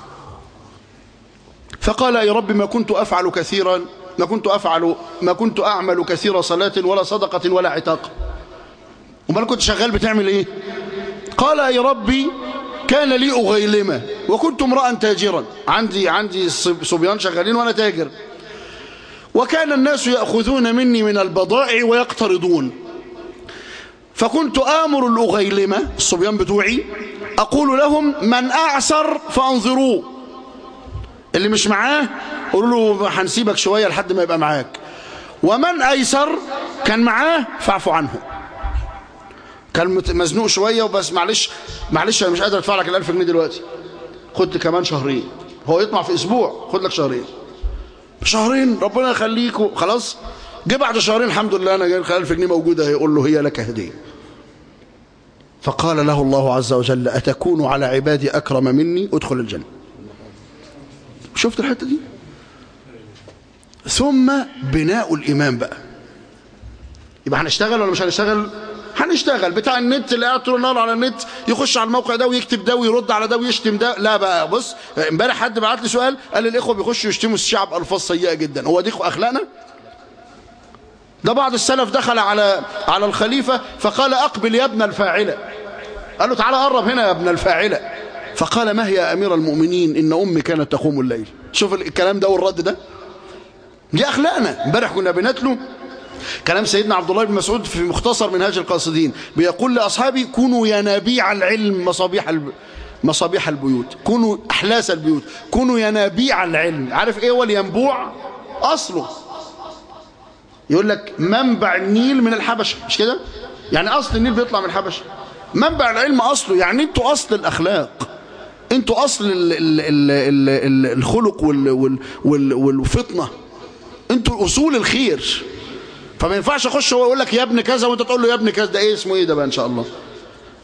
فقال يا رب ما كنت أفعل كثيرا ما كنت أفعل ما كنت أعمل كثير صلاة ولا صدقة ولا عتاق وما كنت شغال بتعمل إيه قال يا ربي كان لي أغيلمة وكنت امرأ تاجرا عندي عندي صب- صبيان شغالين وأنا تاجر وكان الناس يأخذون مني من البضائع ويقترضون فكنت آمر الأغيلمة الصبيان بتوعي أقول لهم من أعسر فأنظروه اللي مش معاه قولوا له هنسيبك شوية لحد ما يبقى معاك ومن أيسر كان معاه فاعفوا عنه كان مت- مزنوق شوية وبس معلش معلش أنا مش قادر أدفع لك الألف جنيه دلوقتي خد كمان شهرين هو يطمع في أسبوع خد لك شهرين شهرين ربنا يخليكوا خلاص جه بعد شهرين الحمد لله أنا جاي 1000 جنيه موجودة هيقول له هي لك هدية فقال له الله عز وجل أتكون على عبادي أكرم مني ادخل الجنة شفت الحتة دي ثم بناء الإيمان بقى يبقى هنشتغل ولا مش هنشتغل هنشتغل بتاع النت اللي قاعد طول النهار على النت يخش على الموقع ده ويكتب ده ويرد على ده ويشتم ده لا بقى بص امبارح حد بعت لي سؤال قال لي الاخوه بيخشوا يشتموا الشعب الفاظ سيئه جدا هو دي اخلاقنا ده بعض السلف دخل على على الخليفه فقال اقبل يا ابن الفاعله قال له تعالى قرب هنا يا ابن الفاعله فقال ما هي يا امير المؤمنين ان امي كانت تقوم الليل شوف الكلام ده والرد ده دي اخلاقنا امبارح كنا بنتلو كلام سيدنا عبد الله بن مسعود في مختصر منهاج القاصدين بيقول لاصحابي كونوا ينابيع العلم مصابيح الب... مصابيح البيوت كونوا احلاس البيوت كونوا ينابيع العلم عارف ايه هو الينبوع اصله يقول لك منبع النيل من الحبشه مش كده يعني اصل النيل بيطلع من الحبشه منبع العلم اصله يعني انتوا اصل الاخلاق انتوا اصل ال ال ال ال ال الخلق وال وال وال والفطنه انتوا اصول الخير فما ينفعش اخش هو يقول لك يا ابن كذا وانت تقول له يا ابن كذا ده ايه اسمه ايه ده بقى ان شاء الله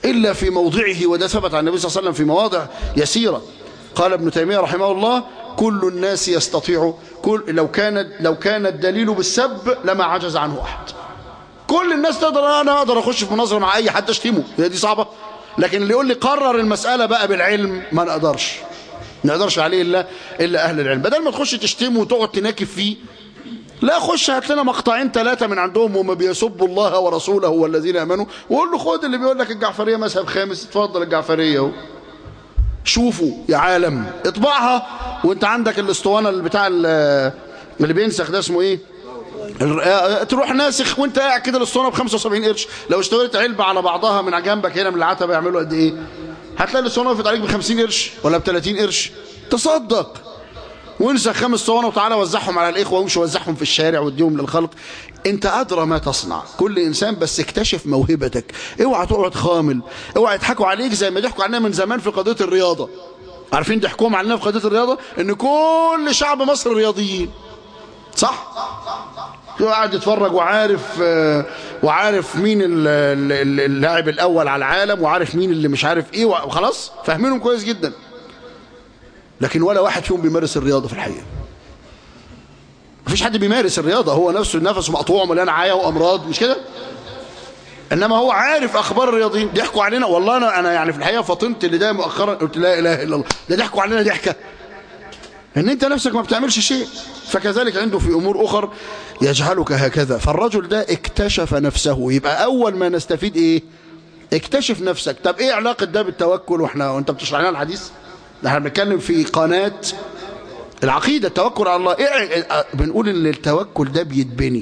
إلا في موضعه وده ثبت عن النبي صلى الله عليه وسلم في مواضع يسيرة قال ابن تيمية رحمه الله كل الناس يستطيع كل لو كان لو كان الدليل بالسب لما عجز عنه أحد كل الناس تقدر أنا أقدر أخش في مناظرة مع أي حد أشتمه هي دي صعبة لكن اللي يقول لي قرر المسألة بقى بالعلم ما نقدرش ما نقدرش عليه إلا إلا أهل العلم بدل ما تخش تشتمه وتقعد تناكف فيه لا خش هات لنا مقطعين ثلاثة من عندهم وما بيسبوا الله ورسوله والذين امنوا وقول له خد اللي بيقول لك الجعفرية مذهب خامس اتفضل الجعفرية اهو شوفوا يا عالم اطبعها وانت عندك الاسطوانة اللي بتاع ال- اللي بينسخ ده اسمه ايه الر- تروح ناسخ وانت قاعد كده الاسطوانة ب 75 قرش لو اشتريت علبة على بعضها من جنبك هنا من العتبة يعملوا قد ايه هتلاقي الاسطوانة وقفت عليك ب 50 قرش ولا ب 30 قرش تصدق وانسى خمس صوانه وتعالى وزعهم على الاخوه وامشي وزعهم في الشارع واديهم للخلق انت ادرى ما تصنع كل انسان بس اكتشف موهبتك اوعى تقعد خامل اوعى يضحكوا عليك زي ما ضحكوا علينا من زمان في قضيه الرياضه عارفين ضحكوهم علينا في قضيه الرياضه ان كل شعب مصر رياضيين صح قاعد يتفرج وعارف آه، وعارف مين ال- ال- اللاعب الاول على العالم وعارف مين اللي مش عارف ايه وخلاص فاهمينهم كويس جدا لكن ولا واحد فيهم بيمارس الرياضة في الحقيقة مفيش حد بيمارس الرياضة هو نفسه نفسه مقطوع ومليان عيا وأمراض مش كده إنما هو عارف أخبار الرياضيين ضحكوا علينا والله أنا أنا يعني في الحقيقة فطنت اللي ده مؤخرا قلت لا إله إلا الله ده ضحكوا علينا ضحكة إن أنت نفسك ما بتعملش شيء فكذلك عنده في أمور أخر يجعلك هكذا فالرجل ده اكتشف نفسه يبقى أول ما نستفيد إيه اكتشف نفسك طب إيه علاقة ده بالتوكل وإحنا وأنت بتشرح لنا الحديث ده احنا بنتكلم في قناة العقيدة التوكل على الله إيه اه بنقول ان التوكل ده بيتبني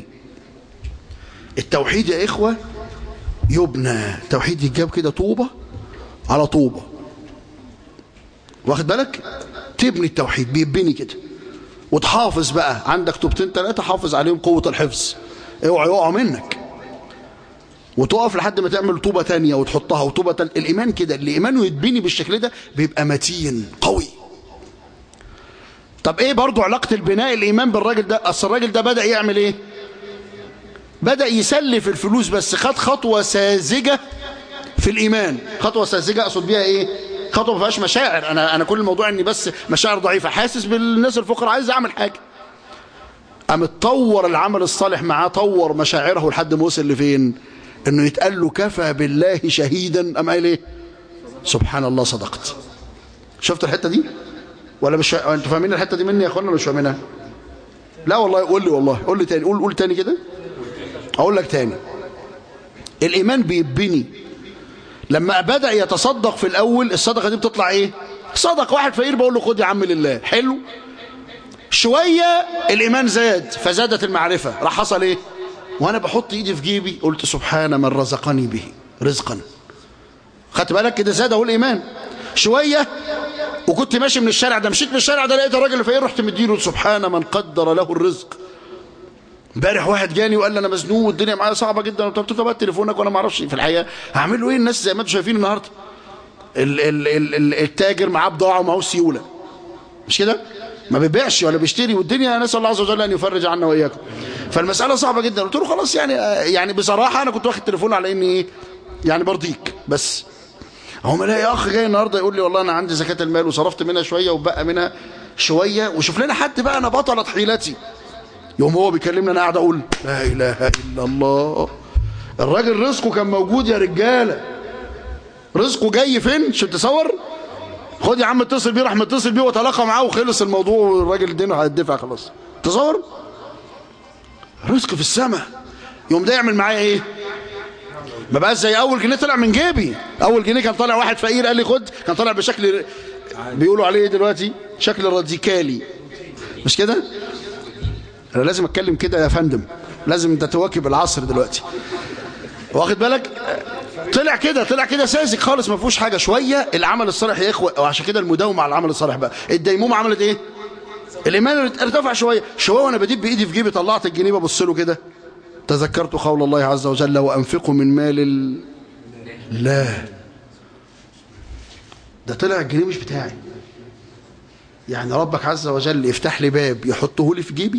التوحيد يا إخوة يبنى التوحيد يتجاب كده طوبة على طوبة واخد بالك تبني التوحيد بيبني كده وتحافظ بقى عندك طوبتين ثلاثة حافظ عليهم قوة الحفظ اوعى يقعوا منك وتقف لحد ما تعمل طوبة تانية وتحطها وطوبة تالتة الإيمان كده اللي إيمانه يتبني بالشكل ده بيبقى متين قوي طب إيه برضو علاقة البناء الإيمان بالراجل ده أصل الراجل ده بدأ يعمل إيه بدأ يسلف الفلوس بس خد خطوة ساذجة في الإيمان خطوة ساذجة أقصد بيها إيه خطوة ما فيهاش مشاعر أنا أنا كل الموضوع إني بس مشاعر ضعيفة حاسس بالناس الفقراء عايز أعمل حاجة قام اتطور العمل الصالح معاه طور مشاعره لحد ما وصل لفين انه يتقال له كفى بالله شهيدا ام قال ايه سبحان الله صدقت شفت الحته دي ولا مش فا... انتوا فاهمين الحته دي مني يا اخوانا ولا مش فاهمينها لا والله قول لي والله قول لي تاني قول قول تاني كده اقول لك تاني الايمان بيبني لما بدا يتصدق في الاول الصدقه دي بتطلع ايه صدق واحد فقير بقول له خد يا عم لله حلو شويه الايمان زاد فزادت المعرفه راح حصل ايه وانا بحط ايدي في جيبي قلت سبحان من رزقني به رزقا خدت بالك كده زاد اهو الايمان شويه وكنت ماشي من الشارع ده مشيت من الشارع ده لقيت الراجل الفقير رحت مديله سبحان من قدر له الرزق امبارح واحد جاني وقال لي انا مزنوق والدنيا معايا صعبه جدا قلت له طب تليفونك وانا ما اعرفش في الحقيقه هعمل له ايه الناس زي ما انتم شايفين النهارده ال ال ال ال التاجر معاه بضاعه ومعاه سيوله مش كده ما بيبيعش ولا بيشتري والدنيا نسال الله عز وجل ان يفرج عنا واياكم فالمساله صعبه جدا قلت له خلاص يعني يعني بصراحه انا كنت واخد تليفون على اني ايه يعني برضيك بس هو الاقي اخ جاي النهارده يقول لي والله انا عندي زكاه المال وصرفت منها شويه وبقى منها شويه وشوف لنا حد بقى انا بطلت حيلتي يوم هو بيكلمني انا قاعد اقول لا اله الا الله الراجل رزقه كان موجود يا رجاله رزقه جاي فين شو تصور خد يا عم اتصل بيه راح متصل بيه وتلاقى معاه وخلص الموضوع والراجل دينه هيدفع خلاص تصور رزق في السماء يوم ده يعمل معايا ايه ما بقاش زي اول جنيه طلع من جيبي اول جنيه كان طالع واحد فقير قال لي خد كان طالع بشكل بيقولوا عليه دلوقتي شكل راديكالي مش كده انا لازم اتكلم كده يا فندم لازم انت تواكب العصر دلوقتي واخد بالك طلع كده طلع كده ساذج خالص ما فيهوش حاجه شويه العمل الصالح يا اخوه وعشان كده المداومه على العمل الصالح بقى الديمومه عملت ايه الايمان ارتفع شويه شويه وانا بديب بايدي في جيبي طلعت الجنيه ببص له كده تذكرت قول الله عز وجل وانفقوا من مال ال... لا ده طلع الجنيه مش بتاعي يعني ربك عز وجل يفتح لي باب يحطه لي في جيبي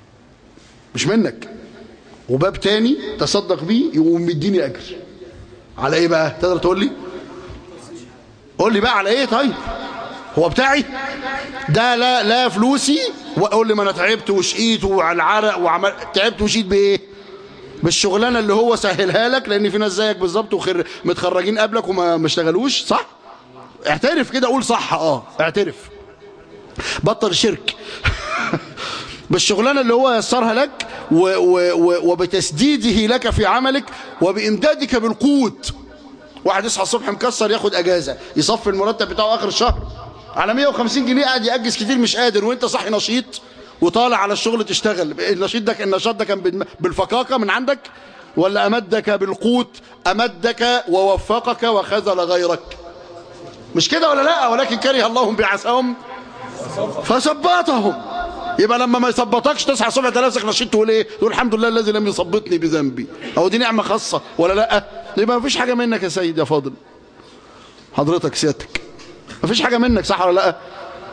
مش منك وباب تاني تصدق بيه يقوم مديني اجر على ايه بقى تقدر تقول لي قول لي بقى على ايه طيب هو بتاعي ده لا لا فلوسي وقول لي ما انا تعبت وشقيت وعلى العرق وعمل تعبت وشقيت بايه بالشغلانه اللي هو سهلها لك لان في ناس زيك بالظبط وخر متخرجين قبلك وما ما اشتغلوش صح اعترف كده قول صح اه اعترف بطل شرك بالشغلانه اللي هو يسرها لك و و و وبتسديده لك في عملك وبامدادك بالقوت واحد يصحى الصبح مكسر ياخد اجازه يصفي المرتب بتاعه اخر الشهر على 150 جنيه قاعد ياجز كتير مش قادر وانت صاحي نشيط وطالع على الشغل تشتغل النشيط ده النشاط ده كان بالم- بالفكاكه من عندك ولا امدك بالقوت امدك ووفقك وخذل غيرك مش كده ولا لا ولكن كره الله بعثهم فثبتهم يبقى لما ما يثبطكش تصحى الصبح تلاقي نفسك نشيط تقول ايه تقول الحمد لله الذي لم يثبطني بذنبي اهو دي نعمه خاصه ولا لا يبقى ما فيش حاجه منك يا سيد يا فاضل حضرتك سيادتك ما فيش حاجه منك صح ولا لا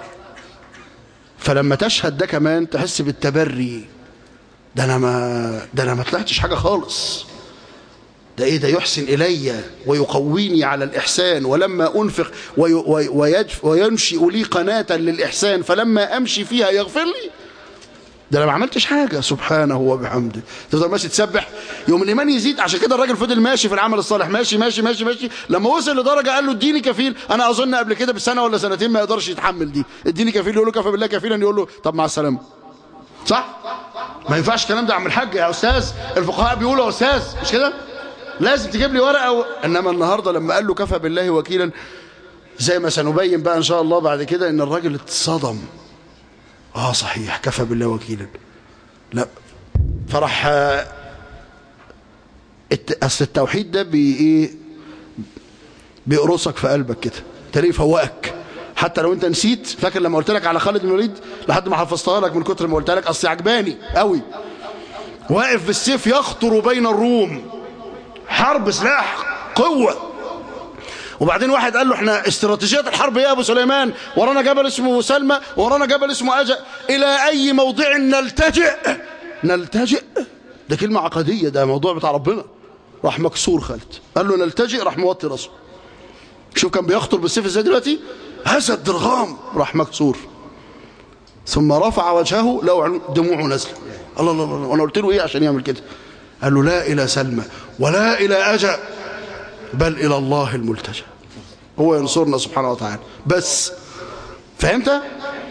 فلما تشهد ده كمان تحس بالتبري ده انا ما ده انا ما طلعتش حاجه خالص ده ايه ده يحسن الي ويقويني على الاحسان ولما انفق وي وي ويدف وينشئ لي قناه للاحسان فلما امشي فيها يغفر لي ده انا ما عملتش حاجه سبحانه وبحمده تفضل ماشي تسبح يوم الايمان يزيد عشان كده الراجل فضل ماشي في العمل الصالح ماشي ماشي ماشي ماشي لما وصل لدرجه قال له اديني كفيل انا اظن قبل كده بسنه ولا سنتين ما يقدرش يتحمل دي اديني كفيل يقول له كفى بالله كفيلا يقول له طب مع السلامه صح ما ينفعش الكلام ده يا عم الحاج يا استاذ الفقهاء بيقولوا يا استاذ مش كده لازم تجيب لي ورقه و... انما النهارده لما قال له كفى بالله وكيلا زي ما سنبين بقى ان شاء الله بعد كده ان الراجل اتصدم اه صحيح كفى بالله وكيلا لا فرح آه، الت... اصل التوحيد ده بي ايه بيقرصك في قلبك كده تلاقيه يفوقك حتى لو انت نسيت فاكر لما قلت لك على خالد بن الوليد لحد ما حفظتها لك من كتر ما قلت لك اصل عجباني قوي واقف بالسيف يخطر بين الروم حرب سلاح قوه وبعدين واحد قال له احنا استراتيجيه الحرب ايه يا ابو سليمان ورانا جبل اسمه سلمى ورانا جبل اسمه اجا الى اي موضع نلتجئ نلتجئ ده كلمه عقديه ده موضوع بتاع ربنا راح مكسور خالد قال له نلتجئ راح موطي راسه شوف كان بيخطر بالسيف ازاي دلوقتي اسد درغام راح مكسور ثم رفع وجهه لو دموعه نزل الله الله الله وانا قلت له ايه عشان يعمل كده قال له لا الى سلمى ولا الى اجا بل الى الله الملتجى هو ينصرنا سبحانه وتعالى بس فهمت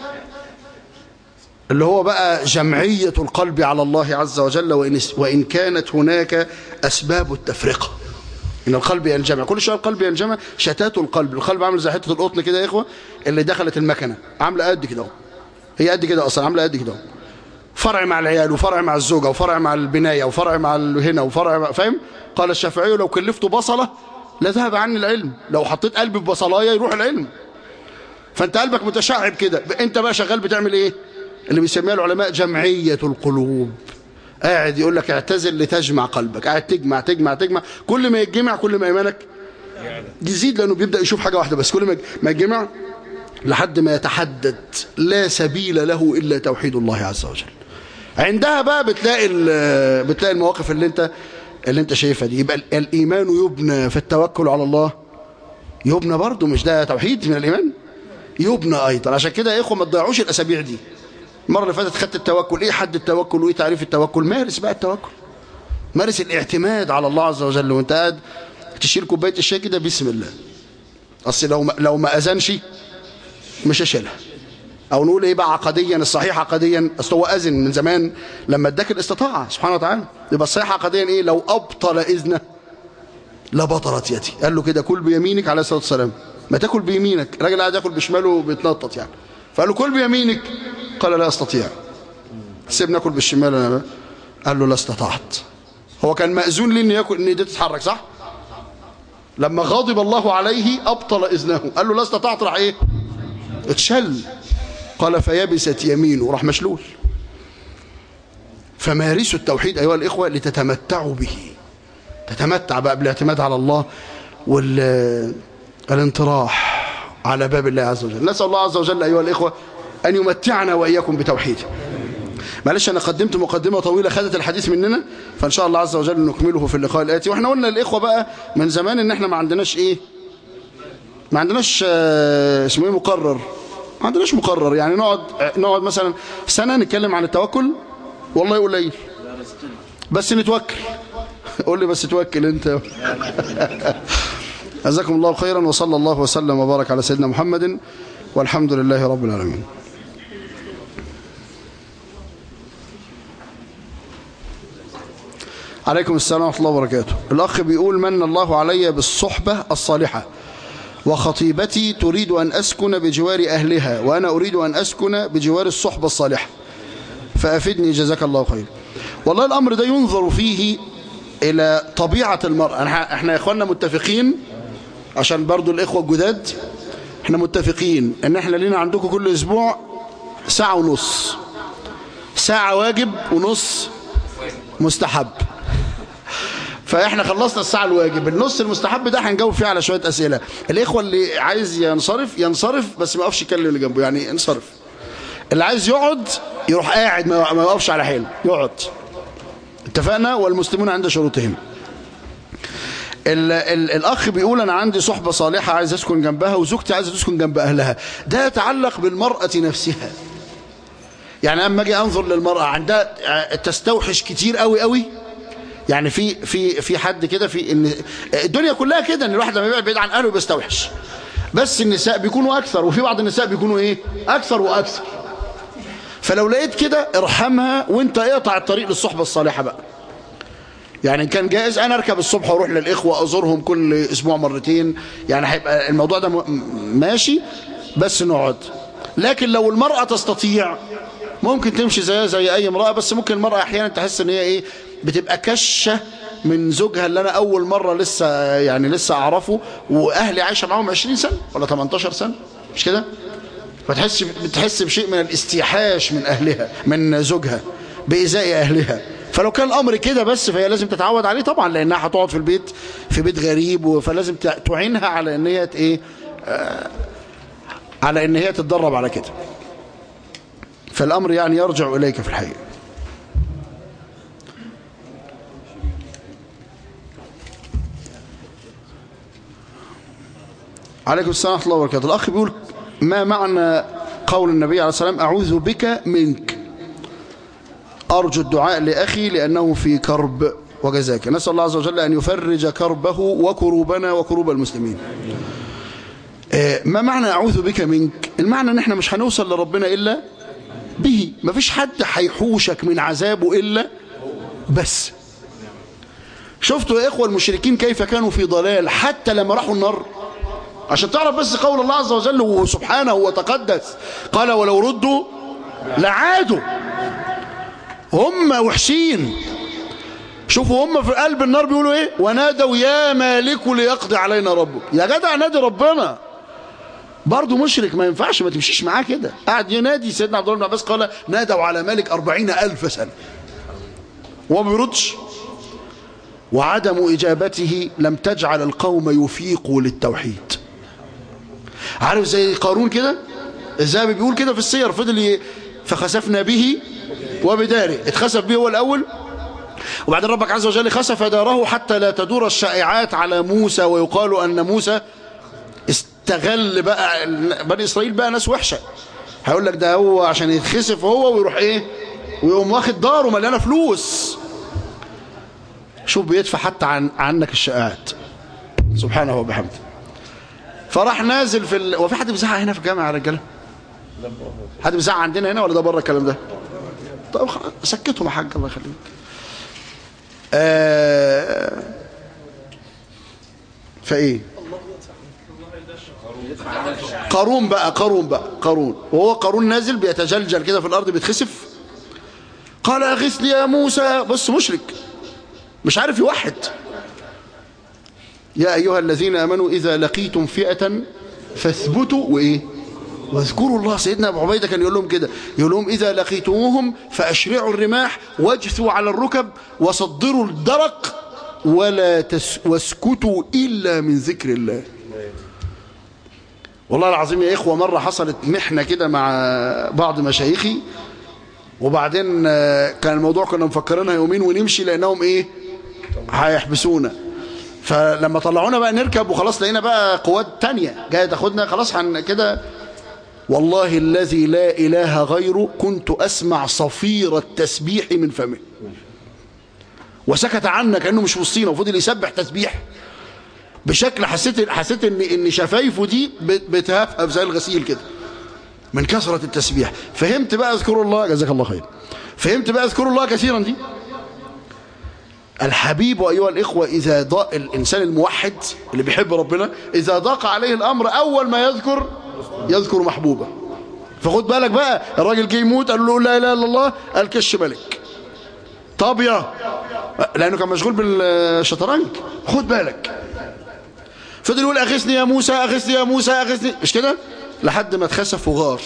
اللي هو بقى جمعية القلب على الله عز وجل وإن, وإن كانت هناك أسباب التفرقة إن القلب ينجمع كل شوية القلب ينجمع شتات القلب القلب عامل زي حتة القطن كده يا إخوة اللي دخلت المكنة عاملة قد كده اهو. هي قد كده أصلا عاملة قد كده اهو. فرع مع العيال وفرع مع الزوجة وفرع مع البناية وفرع مع هنا وفرع مع فاهم قال الشافعي لو كلفته بصلة لذهب عني العلم لو حطيت قلبي ببصلاية يروح العلم فانت قلبك متشعب كده انت بقى شغال بتعمل ايه اللي بيسميها العلماء جمعية القلوب قاعد يقول لك اعتزل لتجمع قلبك قاعد تجمع تجمع تجمع كل ما يتجمع كل ما ايمانك يزيد لانه بيبدا يشوف حاجه واحده بس كل ما ما يتجمع لحد ما يتحدد لا سبيل له الا توحيد الله عز وجل عندها بقى بتلاقي ال- بتلاقي المواقف اللي انت اللي انت شايفها دي يبقى ال- الايمان يبنى في التوكل على الله يبنى برضه مش ده توحيد من الايمان يبنى ايضا عشان كده يا اخوه ما تضيعوش الاسابيع دي المره اللي فاتت خدت التوكل ايه حد التوكل وايه تعريف التوكل مارس بقى التوكل مارس الاعتماد على الله عز وجل وانت قاعد تشيل كوبايه الشاي كده بسم الله اصل لو ما لو ما اذنش مش هشيلها او نقول ايه بقى عقديا الصحيح عقديا اصل هو اذن من زمان لما اداك الاستطاعه سبحانه وتعالى يبقى الصحيح عقديا ايه لو ابطل اذنه لبطلت يدي قال له كده كل بيمينك عليه الصلاه والسلام ما تاكل بيمينك الراجل قاعد ياكل بشماله بيتنطط يعني فقال له كل بيمينك قال لا استطيع سيبني اكل بالشمال انا بقى. قال له لا استطعت هو كان مأذون لي ان ياكل ان ايديه تتحرك صح لما غضب الله عليه ابطل اذنه قال له لا استطعت راح ايه اتشل قال فيبست يمينه راح مشلول فمارسوا التوحيد ايها الاخوه لتتمتعوا به تتمتع بقى بالاعتماد على الله والانطراح على باب الله عز وجل نسال الله عز وجل ايها الاخوه ان يمتعنا واياكم بتوحيده معلش أنا قدمت مقدمة طويلة خدت الحديث مننا فإن شاء الله عز وجل نكمله في اللقاء الآتي وإحنا قلنا الإخوة بقى من زمان إن إحنا ما عندناش إيه ما عندناش آه، اسمه إيه مقرر ما عندناش مقرر يعني نقعد نقعد مثلا سنة نتكلم عن التوكل والله قليل بس نتوكل قول لي بس توكل انت جزاكم الله خيرا وصلى الله وسلم وبارك على سيدنا محمد والحمد لله رب العالمين عليكم السلام ورحمة الله وبركاته الأخ بيقول من الله علي بالصحبة الصالحة وخطيبتي تريد أن أسكن بجوار أهلها وأنا أريد أن أسكن بجوار الصحبة الصالحة فأفدني جزاك الله خير والله الأمر ده ينظر فيه إلى طبيعة المرأة احنا احنا يا إخواننا متفقين عشان برضو الإخوة الجداد احنا متفقين ان احنا لينا عندكم كل أسبوع ساعة ونص ساعة واجب ونص مستحب فاحنا خلصنا الساعة الواجب النص المستحب ده هنجاوب فيه على شوية أسئلة الإخوة اللي عايز ينصرف ينصرف بس ما يقفش يكلم اللي جنبه يعني انصرف اللي عايز يقعد يروح قاعد ما ما يقفش على حيله يقعد اتفقنا والمسلمون عند شروطهم ال ال الأخ بيقول أنا عندي صحبة صالحة عايز أسكن جنبها وزوجتي عايزة تسكن جنب أهلها ده يتعلق بالمرأة نفسها يعني أما أجي أنظر للمرأة عندها تستوحش كتير قوي قوي يعني في في في حد كده في ان الدنيا كلها كده ان الواحد لما يبعد بعيد عن اهله بيستوحش بس النساء بيكونوا اكثر وفي بعض النساء بيكونوا ايه اكثر واكثر فلو لقيت كده ارحمها وانت اقطع الطريق للصحبه الصالحه بقى يعني إن كان جائز انا اركب الصبح واروح للاخوه ازورهم كل اسبوع مرتين يعني هيبقى الموضوع ده م- ماشي بس نقعد لكن لو المراه تستطيع ممكن تمشي زيها زي اي امراه بس ممكن المراه احيانا تحس ان هي ايه بتبقى كشه من زوجها اللي انا اول مره لسه يعني لسه اعرفه واهلي عايشه معاهم 20 سنه ولا 18 سنه مش كده فتحس بتحس بشيء من الاستيحاش من اهلها من زوجها بايذاء اهلها فلو كان الامر كده بس فهي لازم تتعود عليه طبعا لانها هتقعد في البيت في بيت غريب فلازم تعينها على ان هي ايه آه على ان هي تتدرب على كده فالامر يعني يرجع اليك في الحقيقه عليكم السلام ورحمة الله وبركاته الأخ بيقول ما معنى قول النبي عليه الصلاة والسلام أعوذ بك منك أرجو الدعاء لأخي لأنه في كرب وجزاك نسأل الله عز وجل أن يفرج كربه وكروبنا وكروب المسلمين ما معنى أعوذ بك منك المعنى أن احنا مش هنوصل لربنا إلا به ما فيش حد هيحوشك من عذابه إلا بس شفتوا يا إخوة المشركين كيف كانوا في ضلال حتى لما راحوا النار عشان تعرف بس قول الله عز وجل وسبحانه وتقدس قال ولو ردوا لعادوا هم وحشين شوفوا هم في قلب النار بيقولوا ايه ونادوا يا مالك ليقضي علينا ربك يا جدع نادي ربنا برضه مشرك ما ينفعش ما تمشيش معاه كده قاعد ينادي سيدنا عبد الله بن عباس قال نادوا على مالك أربعين ألف سنة وما بيردش وعدم إجابته لم تجعل القوم يفيقوا للتوحيد عارف زي قارون كده الذهبي بيقول كده في السير فضل ي... فخسفنا به وبداره اتخسف به هو الأول وبعدين ربك عز وجل خسف داره حتى لا تدور الشائعات على موسى ويقال أن موسى استغل بقى بني إسرائيل بقى ناس وحشة هيقول لك ده هو عشان يتخسف هو ويروح ايه ويقوم واخد داره مليانه فلوس شوف بيدفع حتى عن عنك الشائعات سبحانه وبحمده فراح نازل في ال... وفي حد بيزعق هنا في الجامعه يا رجاله حد بيزعق عندنا هنا ولا ده بره الكلام ده طب سكتهم يا حاج الله يخليك آه... فايه قارون بقى قارون بقى قارون وهو قارون نازل بيتجلجل كده في الارض بيتخسف قال اغثني يا موسى بص مشرك مش عارف يوحد يا أيها الذين أمنوا إذا لقيتم فئة فاثبتوا وإيه واذكروا الله سيدنا أبو عبيدة كان يقول لهم كده يقول لهم إذا لقيتموهم فأشرعوا الرماح واجثوا على الركب وصدروا الدرق ولا تس واسكتوا إلا من ذكر الله والله العظيم يا إخوة مرة حصلت محنة كده مع بعض مشايخي وبعدين آه، كان الموضوع كنا مفكرينها يومين ونمشي لانهم ايه هيحبسونا فلما طلعونا بقى نركب وخلاص لقينا بقى قوات تانية جاية تاخدنا خلاص هن كده والله الذي لا إله غيره كنت أسمع صفير التسبيح من فمه وسكت عنا كأنه مش وسطينا وفضل يسبح تسبيح بشكل حسيت حسيت ان ان شفايفه دي بت- بتهفهف زي الغسيل كده من كثرة التسبيح فهمت بقى اذكروا الله جزاك الله خير فهمت بقى اذكروا الله كثيرا دي الحبيب أيها الإخوة إذا ضاق الإنسان الموحد اللي بيحب ربنا إذا ضاق عليه الأمر أول ما يذكر يذكر محبوبه فخد بالك بقى الراجل جه يموت قالوا له لا إله إلا الله قال كش ملك طب يا لأنه كان مشغول بالشطرنج خد بالك فضل يقول أغثني يا موسى أغثني يا موسى أغثني مش كده لحد ما اتخسف وغار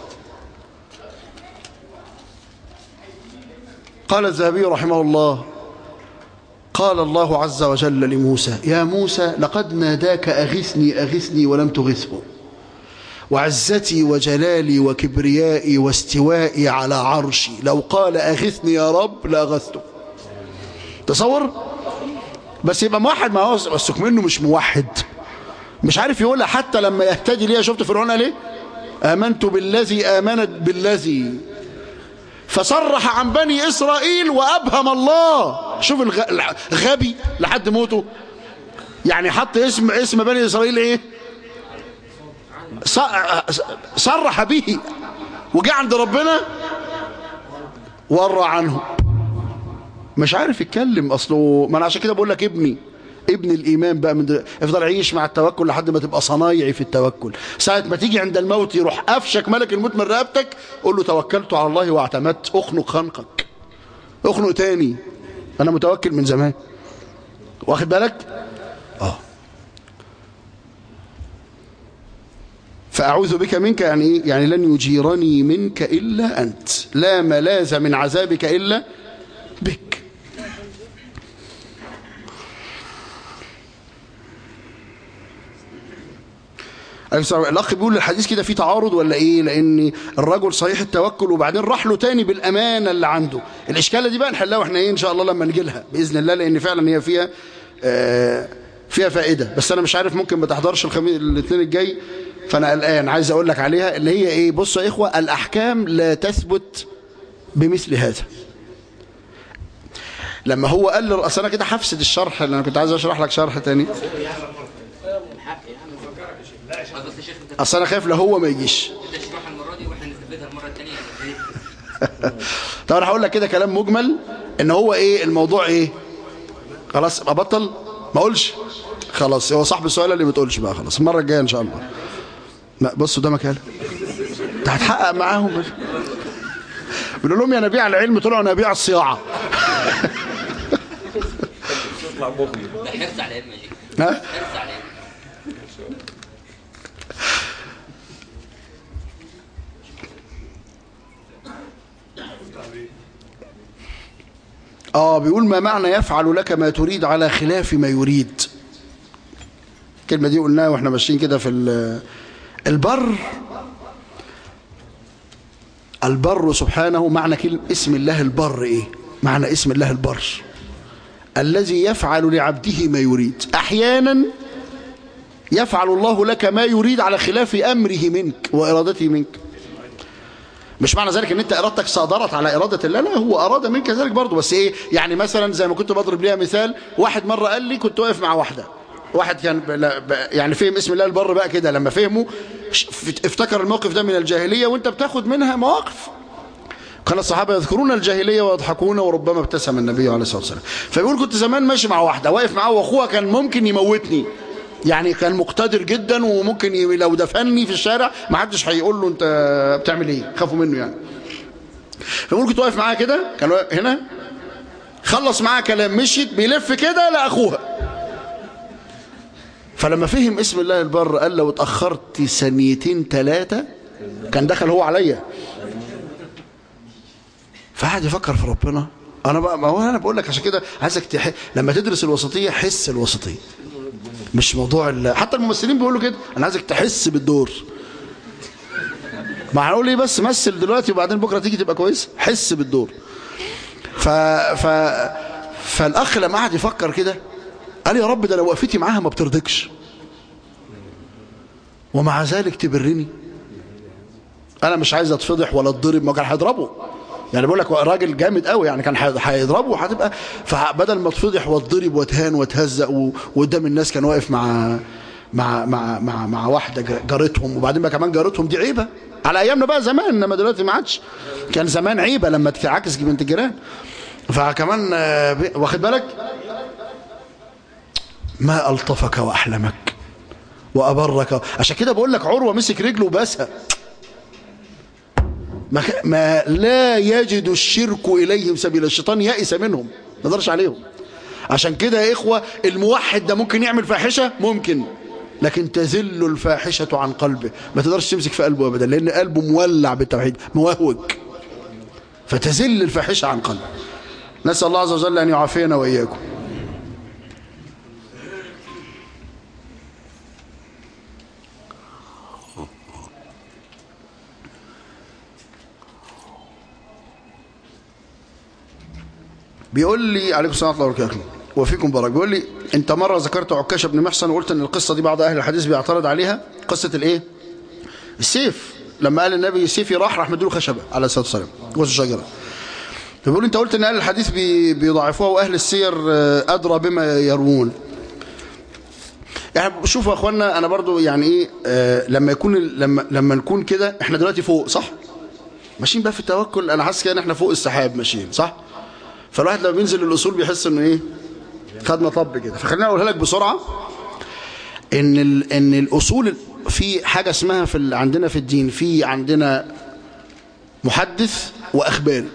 قال الذهبي رحمه الله قال الله عز وجل لموسى يا موسى لقد ناداك أغثني أغثني ولم تغثه وعزتي وجلالي وكبريائي واستوائي على عرشي لو قال أغثني يا رب لأغثته تصور بس يبقى موحد ما هو بس منه مش موحد مش عارف يقولها حتى لما يهتدي ليها شفت فرعون قال ايه آمنت بالذي آمنت بالذي فصرح عن بني إسرائيل وأبهم الله شوف الغ- الغبي لحد موته يعني حط اسم اسم بني إسرائيل إيه ص- صرح به وجاء عند ربنا ورى عنه مش عارف يتكلم اصله ما انا عشان كده بقول لك ابني ابن الايمان بقى من دل... افضل عيش مع التوكل لحد ما تبقى صنايعي في التوكل ساعه ما تيجي عند الموت يروح قفشك ملك الموت من رقبتك قول له توكلت على الله واعتمدت اخنق خنقك اخنق تاني انا متوكل من زمان واخد بالك اه فأعوذ بك منك يعني إيه؟ يعني لن يجيرني منك إلا أنت لا ملاذ من عذابك إلا بك الأخ بيقول الحديث كده فيه تعارض ولا إيه لأن الرجل صحيح التوكل وبعدين راح له تاني بالأمانة اللي عنده الإشكالة دي بقى نحلها وإحنا إيه إن شاء الله لما نجي لها بإذن الله لأن فعلا هي فيها آه فيها فائدة بس أنا مش عارف ممكن ما تحضرش الخميس الاثنين الجاي فأنا قلقان عايز أقول لك عليها اللي هي إيه بصوا يا إخوة الأحكام لا تثبت بمثل هذا لما هو قال لي اصل انا كده هفسد الشرح اللي انا كنت عايز اشرح لك شرح تاني اصل انا خايف لو هو ما يجيش تشرح المره دي واحنا نثبتها المره الثانيه طب انا هقول لك كده كلام مجمل ان هو ايه الموضوع ايه خلاص ابطل ما اقولش خلاص هو صاحب السؤال اللي ما تقولش بقى خلاص المره الجايه ان شاء الله لا بصوا ده مكان انت هتحقق معاهم بس. بنقول لهم يا نبيع العلم طلعوا نبيع الصياعه تطلع مغني ده حرص على العلم يا شيخ ها حرص على العلم اه بيقول ما معنى يفعل لك ما تريد على خلاف ما يريد الكلمة دي قلناها واحنا ماشيين كده في ال- البر البر سبحانه معنى كلمة اسم الله البر ايه معنى اسم الله البر الذي يفعل لعبده ما يريد احيانا يفعل الله لك ما يريد على خلاف امره منك وارادته منك مش معنى ذلك ان انت ارادتك صادرت على اراده الله لا هو اراد منك ذلك برضه بس ايه يعني مثلا زي ما كنت بضرب ليها مثال واحد مره قال لي كنت واقف مع واحده واحد كان ب- لا- ب- يعني فهم اسم الله البر بقى كده لما فهمه ش- ف- افتكر الموقف ده من الجاهليه وانت بتاخد منها مواقف كان الصحابه يذكرون الجاهليه ويضحكون وربما ابتسم النبي عليه الصلاه والسلام فيقول كنت زمان ماشي مع واحده واقف معاه واخوها كان ممكن يموتني يعني كان مقتدر جدا وممكن ي- لو دفني في الشارع ما حدش هيقول له انت بتعمل ايه خافوا منه يعني فيقول كنت واقف معاها كده كان واقف هنا خلص معاها كلام مشيت بيلف كده لاخوها فلما فهم اسم الله البر قال لو اتاخرت ثانيتين ثلاثه كان دخل هو عليا فقعد يفكر في ربنا انا بقى ما هو انا بقول لك عشان كده عايزك تح... لما تدرس الوسطيه حس الوسطيه مش موضوع ال... حتى الممثلين بيقولوا كده انا عايزك تحس بالدور ما هنقول ايه بس مثل دلوقتي وبعدين بكره تيجي تبقى كويس حس بالدور ف ف فالاخ لما قعد يفكر كده قال يا رب ده لو وقفتي معاها ما بترضكش ومع ذلك تبرني انا مش عايز اتفضح ولا اتضرب ما كان هيضربه يعني بقول لك راجل جامد قوي يعني كان هيضربه وهتبقى فبدل ما اتفضح واتضرب واتهان واتهزق وقدام الناس كان واقف مع مع مع مع, مع واحده جارتهم وبعدين بقى كمان جارتهم دي عيبه على ايامنا بقى زمان انما دلوقتي ما عادش كان زمان عيبه لما تعاكس بنت الجيران فكمان واخد بالك ما الطفك واحلمك وابرك عشان كده بقول لك عروه مسك رجله وبسها ما, ما لا يجد الشرك اليهم سبيل الشيطان يئس منهم ما يقدرش عليهم عشان كده يا اخوه الموحد ده ممكن يعمل فاحشه ممكن لكن تزل الفاحشه عن قلبه ما تقدرش تمسك في قلبه ابدا لان قلبه مولع بالتوحيد موهوج فتزل الفاحشه عن قلبه نسال الله عز وجل ان يعافينا واياكم بيقول لي عليكم السلام ورحمه الله وبركاته وفيكم بارك بيقول لي انت مره ذكرت عكاشه بن محصن وقلت ان القصه دي بعض اهل الحديث بيعترض عليها قصه الايه السيف لما قال النبي سيفي راح راح مديله خشبه عليه الصلاه والسلام جوز الشجره فبيقول انت قلت ان اهل الحديث بي بيضاعفوها واهل السير ادرى بما يروون يعني شوفوا يا اخوانا انا برضو يعني ايه آه لما يكون لما لما نكون كده احنا دلوقتي فوق صح ماشيين بقى في التوكل انا حاسس كده ان احنا فوق السحاب ماشيين صح فالواحد لما بينزل الاصول بيحس انه ايه خد مطب كده فخليني اقولها لك بسرعه ان ال... ان الاصول في حاجه اسمها في ال... عندنا في الدين في عندنا محدث واخباري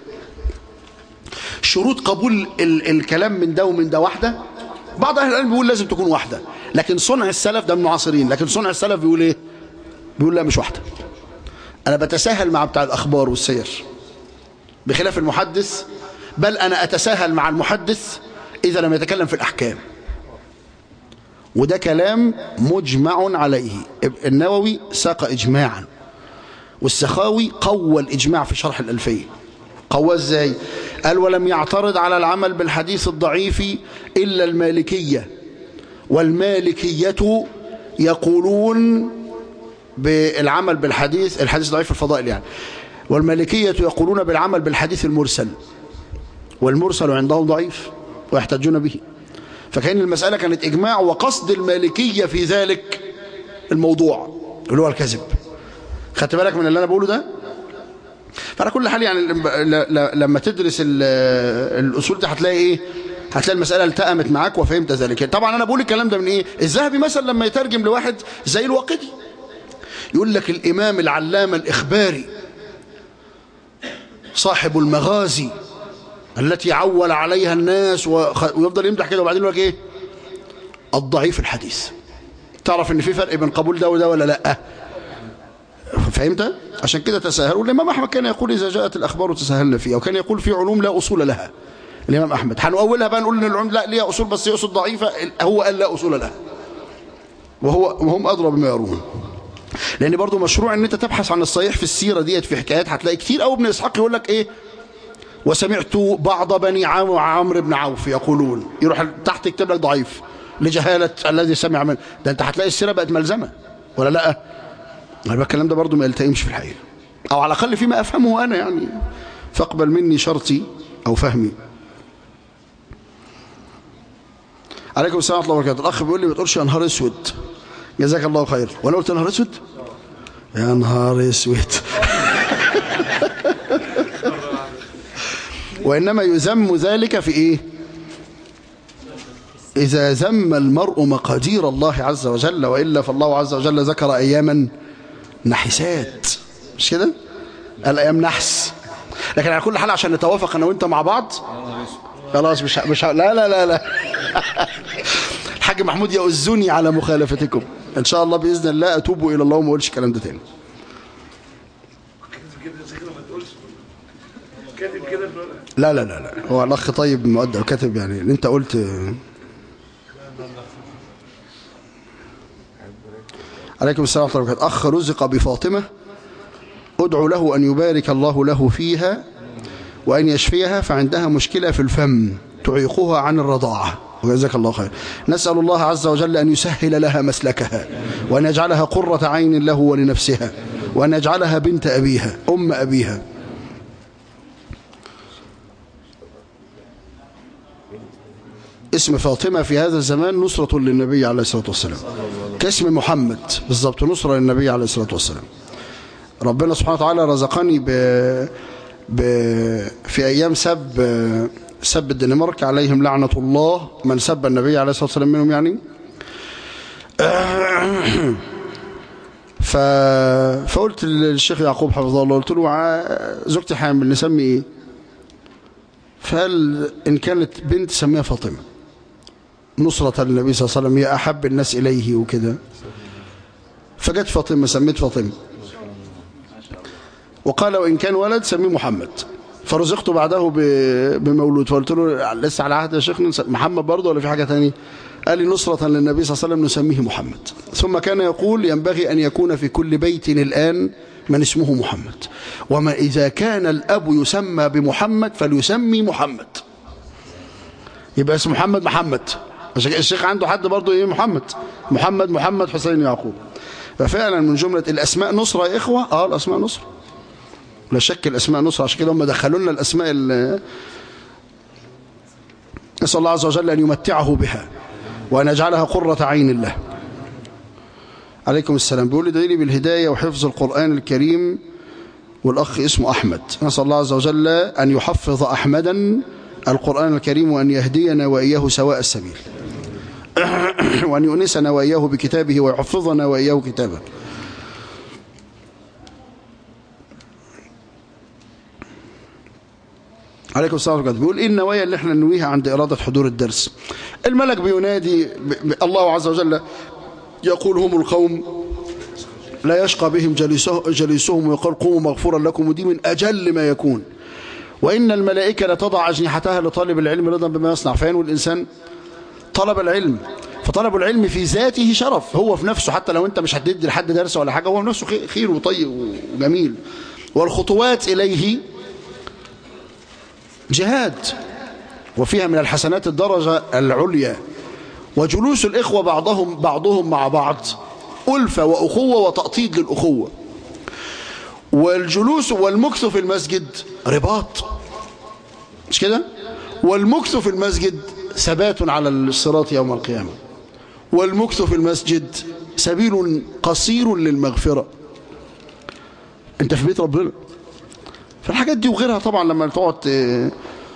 شروط قبول ال... الكلام من ده ومن ده واحده بعض اهل العلم بيقول لازم تكون واحده لكن صنع السلف ده من المعاصرين لكن صنع السلف بيقول ايه بيقول لا مش واحده انا بتساهل مع بتاع الاخبار والسير بخلاف المحدث بل أنا أتساهل مع المحدث إذا لم يتكلم في الأحكام وده كلام مجمع عليه النووي ساق إجماعا والسخاوي قوى الإجماع في شرح الألفية قوى ازاي قال ولم يعترض على العمل بالحديث الضعيف إلا المالكية والمالكية يقولون بالعمل بالحديث الحديث ضعيف الفضائل يعني والمالكية يقولون بالعمل بالحديث المرسل والمرسل عندهم ضعيف ويحتجون به فكان المسألة كانت إجماع وقصد المالكية في ذلك الموضوع اللي هو الكذب خدت بالك من اللي أنا بقوله ده فعلى كل حال يعني لما تدرس الأصول دي هتلاقي إيه هتلاقي المسألة التأمت معاك وفهمت ذلك طبعا أنا بقول الكلام ده من إيه الذهبي مثلا لما يترجم لواحد زي الواقدي يقول لك الإمام العلامة الإخباري صاحب المغازي التي عول عليها الناس ويفضل يمدح كده وبعدين يقول لك ايه الضعيف الحديث تعرف ان في فرق بين قبول ده وده ولا لا فهمت عشان كده تساهلوا الامام احمد كان يقول اذا جاءت الاخبار تساهلنا فيها وكان يقول في علوم لا اصول لها الامام احمد هنؤولها بقى نقول ان العلوم لا ليها اصول بس يقصد ضعيفه هو قال لا اصول لها وهو وهم ادرى بما يرون لان برضو مشروع ان انت تبحث عن الصحيح في السيره ديت في حكايات هتلاقي كتير قوي ابن اسحاق يقول لك ايه وسمعت بعض بني عمرو بن عوف يقولون يروح تحت يكتب لك ضعيف لجهالة الذي سمع منه ده انت هتلاقي السيرة بقت ملزمة ولا لا يبقى الكلام ده برضه ما يلتئمش في الحقيقة او على الاقل فيما افهمه انا يعني فاقبل مني شرطي او فهمي عليكم السلام ورحمه الله وبركاته الاخ بيقول لي ما تقولش يا نهار اسود جزاك الله خير وانا قلت يا نهار اسود يا نهار اسود وإنما يذم ذلك في إيه إذا ذم المرء مقادير الله عز وجل وإلا فالله عز وجل ذكر أياما نحسات مش كده الأيام نحس لكن على كل حال عشان نتوافق أنا وإنت مع بعض خلاص مش مش لا لا لا لا الحاج محمود يؤذني على مخالفتكم إن شاء الله بإذن الله أتوب إلى الله وما أقولش الكلام ده تاني لا لا لا لا هو الاخ طيب مؤدب كاتب يعني اللي انت قلت عليكم السلام ورحمه الله وبركاته اخ رزق بفاطمه ادعو له أن يبارك الله له فيها وأن يشفيها فعندها مشكلة في الفم تعيقها عن الرضاعة وجزاك الله خير نسأل الله عز وجل أن يسهل لها مسلكها وأن يجعلها قرة عين له ولنفسها وأن يجعلها بنت أبيها أم أبيها اسم فاطمة في هذا الزمان نصرة للنبي عليه الصلاة والسلام كاسم محمد بالضبط نصرة للنبي عليه الصلاة والسلام ربنا سبحانه وتعالى رزقني ب... ب... في أيام سب سب الدنمارك عليهم لعنة الله من سب النبي عليه الصلاة والسلام منهم يعني ف... فقلت للشيخ يعقوب حفظه الله قلت له ع- زوجتي حامل نسمي ايه فقال إن كانت بنت سميها فاطمة نصرة للنبي صلى الله عليه وسلم هي أحب الناس إليه وكده فجت فاطمة سميت فاطمة وقال وإن كان ولد سميه محمد فرزقت بعده ب- بمولود فقلت له لسه على عهد يا شيخنا نس- محمد برضه ولا في حاجة تانية قال لي نصرة للنبي صلى الله عليه وسلم نسميه محمد ثم كان يقول ينبغي أن يكون في كل بيت الآن من اسمه محمد وما إذا كان الأب يسمى بمحمد فليسمي محمد يبقى اسم محمد محمد عشان كده الشيخ عنده حد برضه ايه محمد محمد محمد حسين يعقوب ففعلا من جملة الأسماء نصرة يا إخوة اه الأسماء نصرة لا شك الأسماء نصرة عشان كده هم دخلوا لنا الأسماء ال- نسأل الله عز وجل أن يمتعه بها وأن يجعلها قرة عين له عليكم السلام بيقول لي ادعي لي بالهداية وحفظ القرآن الكريم والأخ اسمه أحمد نسأل الله عز وجل أن يحفظ أحمدا القرآن الكريم وأن يهدينا وإياه سواء السبيل وأن يؤنسنا وإياه بكتابه ويحفظنا وإياه كتابه عليكم السلام ورحمة الله بيقول إيه النوايا اللي احنا ننويها عند إرادة حضور الدرس الملك بينادي ب- ب- الله عز وجل يقول هم القوم لا يشقى بهم جليسه جليسهم ويقول قوموا مغفورا لكم ودي من أجل ما يكون وإن الملائكة لتضع أجنحتها لطالب العلم رضا بما يصنع فين والإنسان طلب العلم فطلب العلم في ذاته شرف هو في نفسه حتى لو أنت مش هتدي لحد درس ولا حاجة هو في نفسه خير- خير وطيب وجميل والخطوات إليه جهاد وفيها من الحسنات الدرجة العليا وجلوس الإخوة بعضهم بعضهم مع بعض ألفة وأخوة وتأطيد للأخوة والجلوس والمكث في المسجد رباط مش كده والمكث في المسجد ثبات على الصراط يوم القيامة والمكث في المسجد سبيل قصير للمغفرة انت في بيت ربنا فالحاجات دي وغيرها طبعا لما تقعد ت-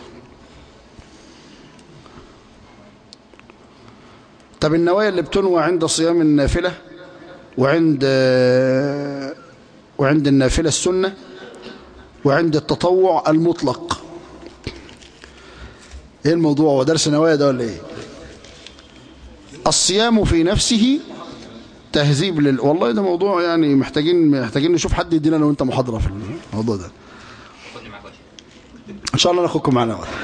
طب النوايا اللي بتنوى عند صيام النافلة وعند وعند النافلة السنة وعند التطوع المطلق ايه الموضوع هو درس نوايا ده ولا ايه الصيام في نفسه تهذيب لل... والله ده موضوع يعني محتاجين محتاجين نشوف حد يدينا انا وانت محاضرة في الموضوع ده خدني معاك وجه ان شاء الله ناخدكم معنا وقت.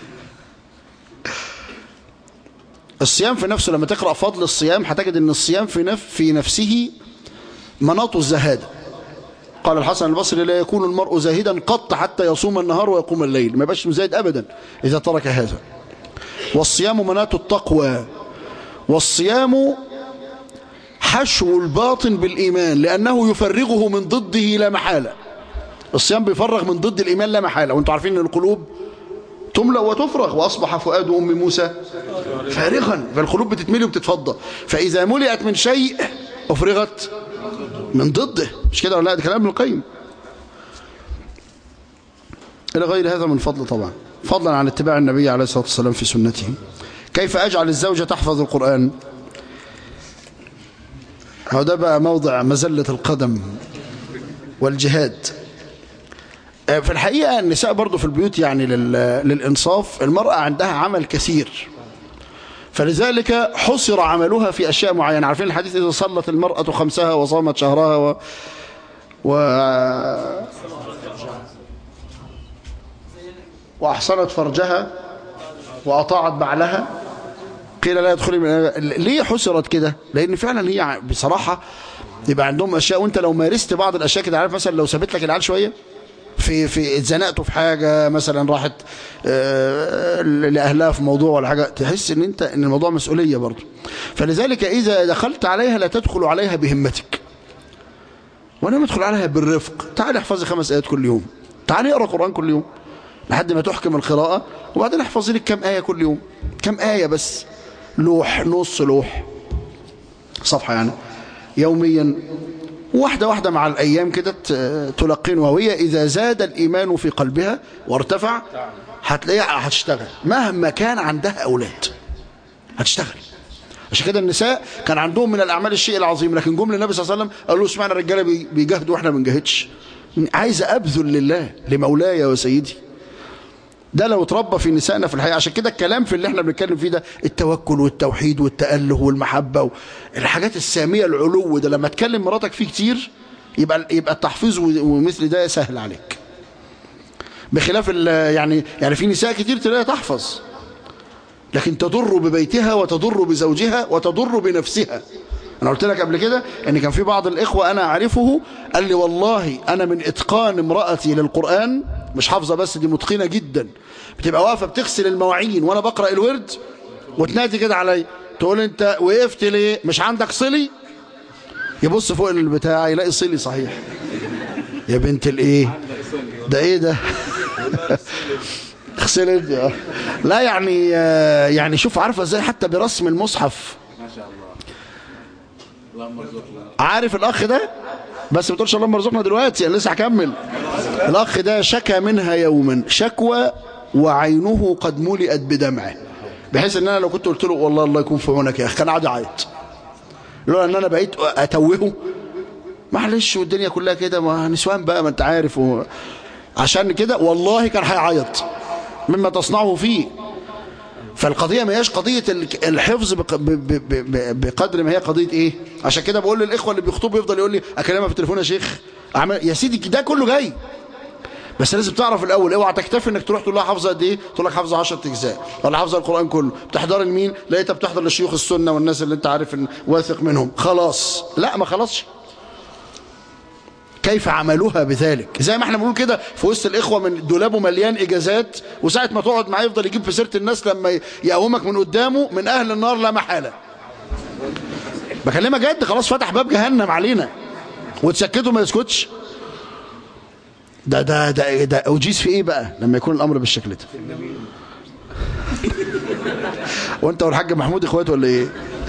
الصيام في نفسه لما تقرأ فضل الصيام هتجد ان الصيام في نف في نفسه مناط الزهادة قال الحسن البصري لا يكون المرء زاهدا قط حتى يصوم النهار ويقوم الليل ما يبقاش مزاهد ابدا اذا ترك هذا والصيام مناط التقوى والصيام حشو الباطن بالإيمان لأنه يفرغه من ضده لا محالة الصيام بيفرغ من ضد الإيمان لا محالة وانتم عارفين ان القلوب تملأ وتفرغ وأصبح فؤاد أم موسى فارغا فالقلوب بتتملي وبتتفضى فإذا ملئت من شيء أفرغت من ضده مش كده ولا لا ده كلام ابن القيم إلى غير هذا من فضل طبعا فضلا عن اتباع النبي عليه الصلاة والسلام في سنته كيف أجعل الزوجة تحفظ القرآن هو ده بقى موضع مزلة القدم والجهاد في الحقيقة النساء برضو في البيوت يعني لل- للإنصاف المرأة عندها عمل كثير فلذلك حصر عملها في أشياء معينة عارفين الحديث إذا صلت المرأة خمسها وصامت شهرها و... و... وأحصنت فرجها وأطاعت بعلها قيل لا يدخل من ليه حصرت كده لان فعلا هي بصراحه يبقى عندهم اشياء وانت لو مارست بعض الاشياء كده عارف مثلا لو سابت لك العيال شويه في في اتزنقتوا في حاجه مثلا راحت آه، لاهلها في موضوع ولا حاجه تحس ان انت ان الموضوع مسؤوليه برضه فلذلك اذا دخلت عليها لا تدخل عليها بهمتك وانما ادخل عليها بالرفق تعالي احفظي خمس ايات كل يوم تعالي اقرا قران كل يوم لحد ما تحكم القراءه وبعدين احفظي لك كم ايه كل يوم كم ايه بس لوح نص لوح صفحه يعني يوميا واحدة واحدة مع الأيام كده ت- تلقنها وهي إذا زاد الإيمان في قلبها وارتفع هتلاقيها هتشتغل مهما كان عندها أولاد هتشتغل عشان كده النساء كان عندهم من الأعمال الشيء العظيم لكن جم للنبي صلى الله عليه وسلم قالوا له اسمعنا الرجالة بي- بيجاهدوا واحنا ما بنجاهدش عايز أبذل لله لمولاي وسيدي ده لو اتربى في نسائنا في الحقيقة عشان كده الكلام في اللي احنا بنتكلم فيه ده التوكل والتوحيد والتأله والمحبة الحاجات السامية العلو ده لما تكلم مراتك فيه كتير يبقى يبقى التحفيظ ومثل ده سهل عليك بخلاف ال- يعني يعني في نساء كتير تلاقيها تحفظ لكن تضر ببيتها وتضر بزوجها وتضر بنفسها انا قلت لك قبل كده ان كان في بعض الاخوه انا اعرفه قال لي والله انا من اتقان امراتي للقران مش حافظه بس دي متقنه جدا بتبقى واقفه بتغسل المواعين وانا بقرا الورد وتنادي كده عليا تقول انت وقفت ليه مش عندك صلي يبص فوق البتاع يلاقي صلي صحيح يا بنت الايه ده ايه ده اغسل انت آه. لا يعني آه، يعني شوف عارفه ازاي حتى برسم المصحف عارف الاخ ده بس ما تقولش اللهم ارزقنا دلوقتي انا لسه هكمل الاخ ده شكى منها يوما شكوى وعينه قد ملئت بدمعه بحيث ان انا لو كنت قلت له والله الله يكون في عونك يا اخي كان قاعد يعيط لولا ان انا بقيت اتوهه معلش والدنيا كلها كده ما نسوان بقى ما انت عارف و... عشان كده والله كان هيعيط مما تصنعه فيه فالقضية ما هياش قضية ال- الحفظ بق- ب- ب- ب- بقدر ما هي قضية ايه عشان كده بقول للإخوة اللي بيخطبوا يفضل يقول لي اكلمها في التليفون يا شيخ أعمل يا سيدي ده كله جاي بس لازم تعرف الاول اوعى تكتفي انك تروح تقول لها حافظه قد ايه تقول لك حافظه 10 اجزاء ولا حافظه القران كله بتحضر لمين لقيتها بتحضر لشيوخ السنه والناس اللي انت عارف ان واثق منهم خلاص لا ما خلاصش كيف عملوها بذلك زي ما احنا بنقول كده في وسط الاخوه من دولابه مليان اجازات وساعه ما تقعد معاه يفضل يجيب في سيره الناس لما يقومك من قدامه من اهل النار لا محاله بكلمك جد خلاص فتح باب جهنم علينا وتسكته ما يسكتش ده ده ده ده اوجيز في ايه بقى لما يكون الامر بالشكل ده وانت والحاج محمود اخوات ولا ايه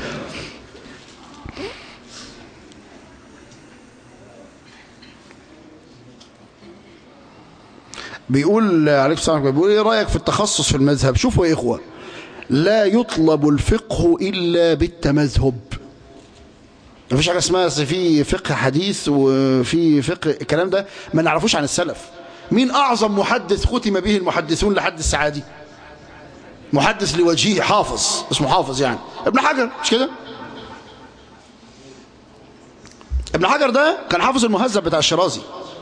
بيقول عليك السلام عليكم بيقول ايه رايك في التخصص في المذهب شوفوا يا اخوه لا يطلب الفقه الا بالتمذهب مفيش حاجه اسمها أصل في فقه حديث وفي فقه الكلام ده ما نعرفوش عن السلف مين اعظم محدث ختم به المحدثون لحد الساعه دي محدث لوجهه حافظ اسمه حافظ يعني ابن حجر مش كده ابن حجر ده كان حافظ المهذب بتاع الشرازي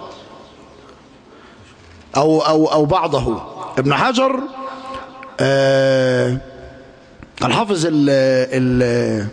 او او او بعضه ابن حجر آه كان حافظ ال ال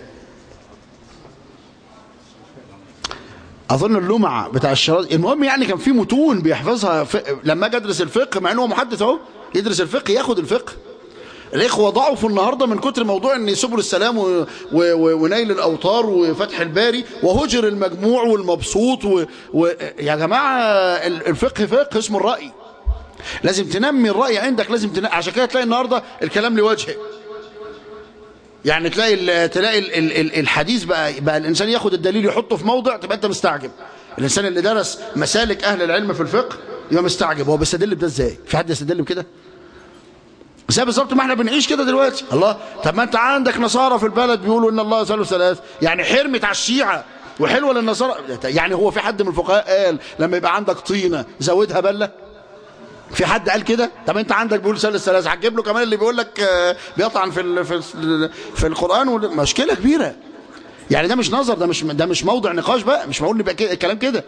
اظن اللمع بتاع الشرازي المهم يعني كان في متون بيحفظها ف... لما اجي ادرس الفقه مع انه هو محدث اهو يدرس الفقه ياخد الفقه الاخوه ضعفوا النهارده من كتر موضوع ان سبل السلام و... و... و... ونيل الاوطار وفتح الباري وهجر المجموع والمبسوط و... و... يا جماعه ال- الفقه فقه اسمه الراي لازم تنمي الراي عندك لازم تنمي عشان كده تلاقي النهارده الكلام لوجهه يعني تلاقي ال تلاقي ال ال ال الحديث بقى بقى الانسان ياخد الدليل يحطه في موضع تبقى انت مستعجب الانسان اللي درس مسالك اهل العلم في الفقه يبقى مستعجب هو بيستدل بده ازاي في حد يستدل بكده زي بالظبط ما احنا بنعيش كده دلوقتي الله طب ما انت عندك نصارى في البلد بيقولوا ان الله ثالث ثلاث يعني حرمت على الشيعه وحلوه للنصارى يعني هو في حد من الفقهاء قال لما يبقى عندك طينه زودها بله في حد قال كده طب انت عندك بيقول ثالث ثلاث هتجيب له كمان اللي بيقول لك آه، بيطعن في ال في ال في القران وال- مشكله كبيره يعني ده مش نظر ده مش ده مش موضع نقاش بقى مش معقول يبقى كده- الكلام كده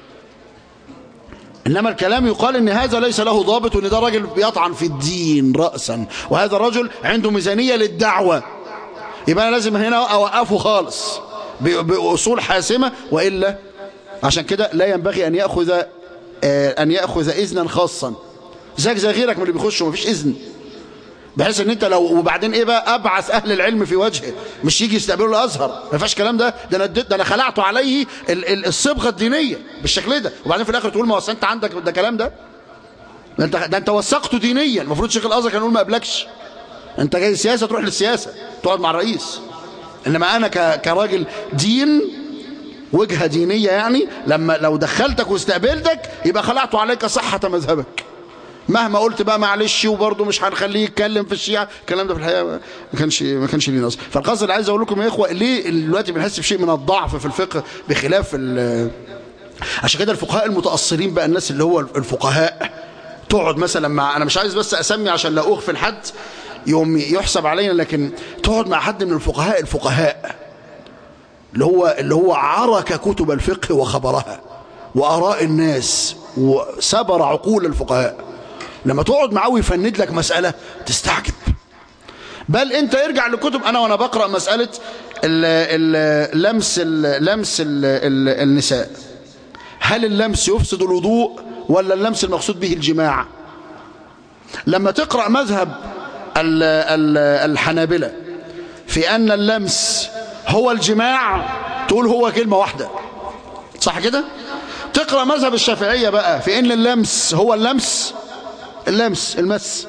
انما الكلام يقال ان هذا ليس له ضابط وان ده راجل بيطعن في الدين راسا وهذا الرجل عنده ميزانيه للدعوه يبقى انا لازم هنا اوقفه خالص ب- باصول حاسمه والا عشان كده لا ينبغي ان ياخذ آه، ان ياخذ اذنا خاصا زيك زي غيرك من اللي بيخشوا مفيش اذن بحيث ان انت لو وبعدين ايه بقى ابعث اهل العلم في وجهه مش يجي يستقبلوا الازهر ما فيهاش كلام ده ده انا اديت- ده انا خلعت عليه ال- ال- الصبغه الدينيه بالشكل ده وبعدين في الاخر تقول ما هو أصل انت عندك ده كلام ده ده انت ده انت وثقته دينيا المفروض شيخ الازهر كان يقول ما قبلكش انت جاي سياسه تروح للسياسه تقعد مع الرئيس انما انا ك- كراجل دين وجهه دينيه يعني لما لو دخلتك واستقبلتك يبقى خلعت عليك صحه مذهبك مهما قلت بقى معلش وبرضه مش هنخليه يتكلم في الشيعة الكلام ده في الحقيقة ما كانش ما كانش ليه نص فالقصد اللي عايز اقول لكم يا اخوه ليه دلوقتي بنحس بشيء من الضعف في الفقه بخلاف ال- عشان كده الفقهاء المتأصلين بقى الناس اللي هو الفقهاء تقعد مثلا مع انا مش عايز بس اسمي عشان لا اغفل حد يوم يحسب علينا لكن تقعد مع حد من الفقهاء الفقهاء اللي هو اللي هو عرك كتب الفقه وخبرها وآراء الناس وسبر عقول الفقهاء لما تقعد معاه ويفند لك مسألة تستعجب بل انت ارجع لكتب انا وانا بقرأ مسألة ال ال لمس ال لمس ال ال النساء هل اللمس يفسد الوضوء ولا اللمس المقصود به الجماع لما تقرأ مذهب ال ال الحنابلة في أن اللمس هو الجماع تقول هو كلمة واحدة صح كده تقرأ مذهب الشافعية بقى في أن اللمس هو اللمس اللمس المس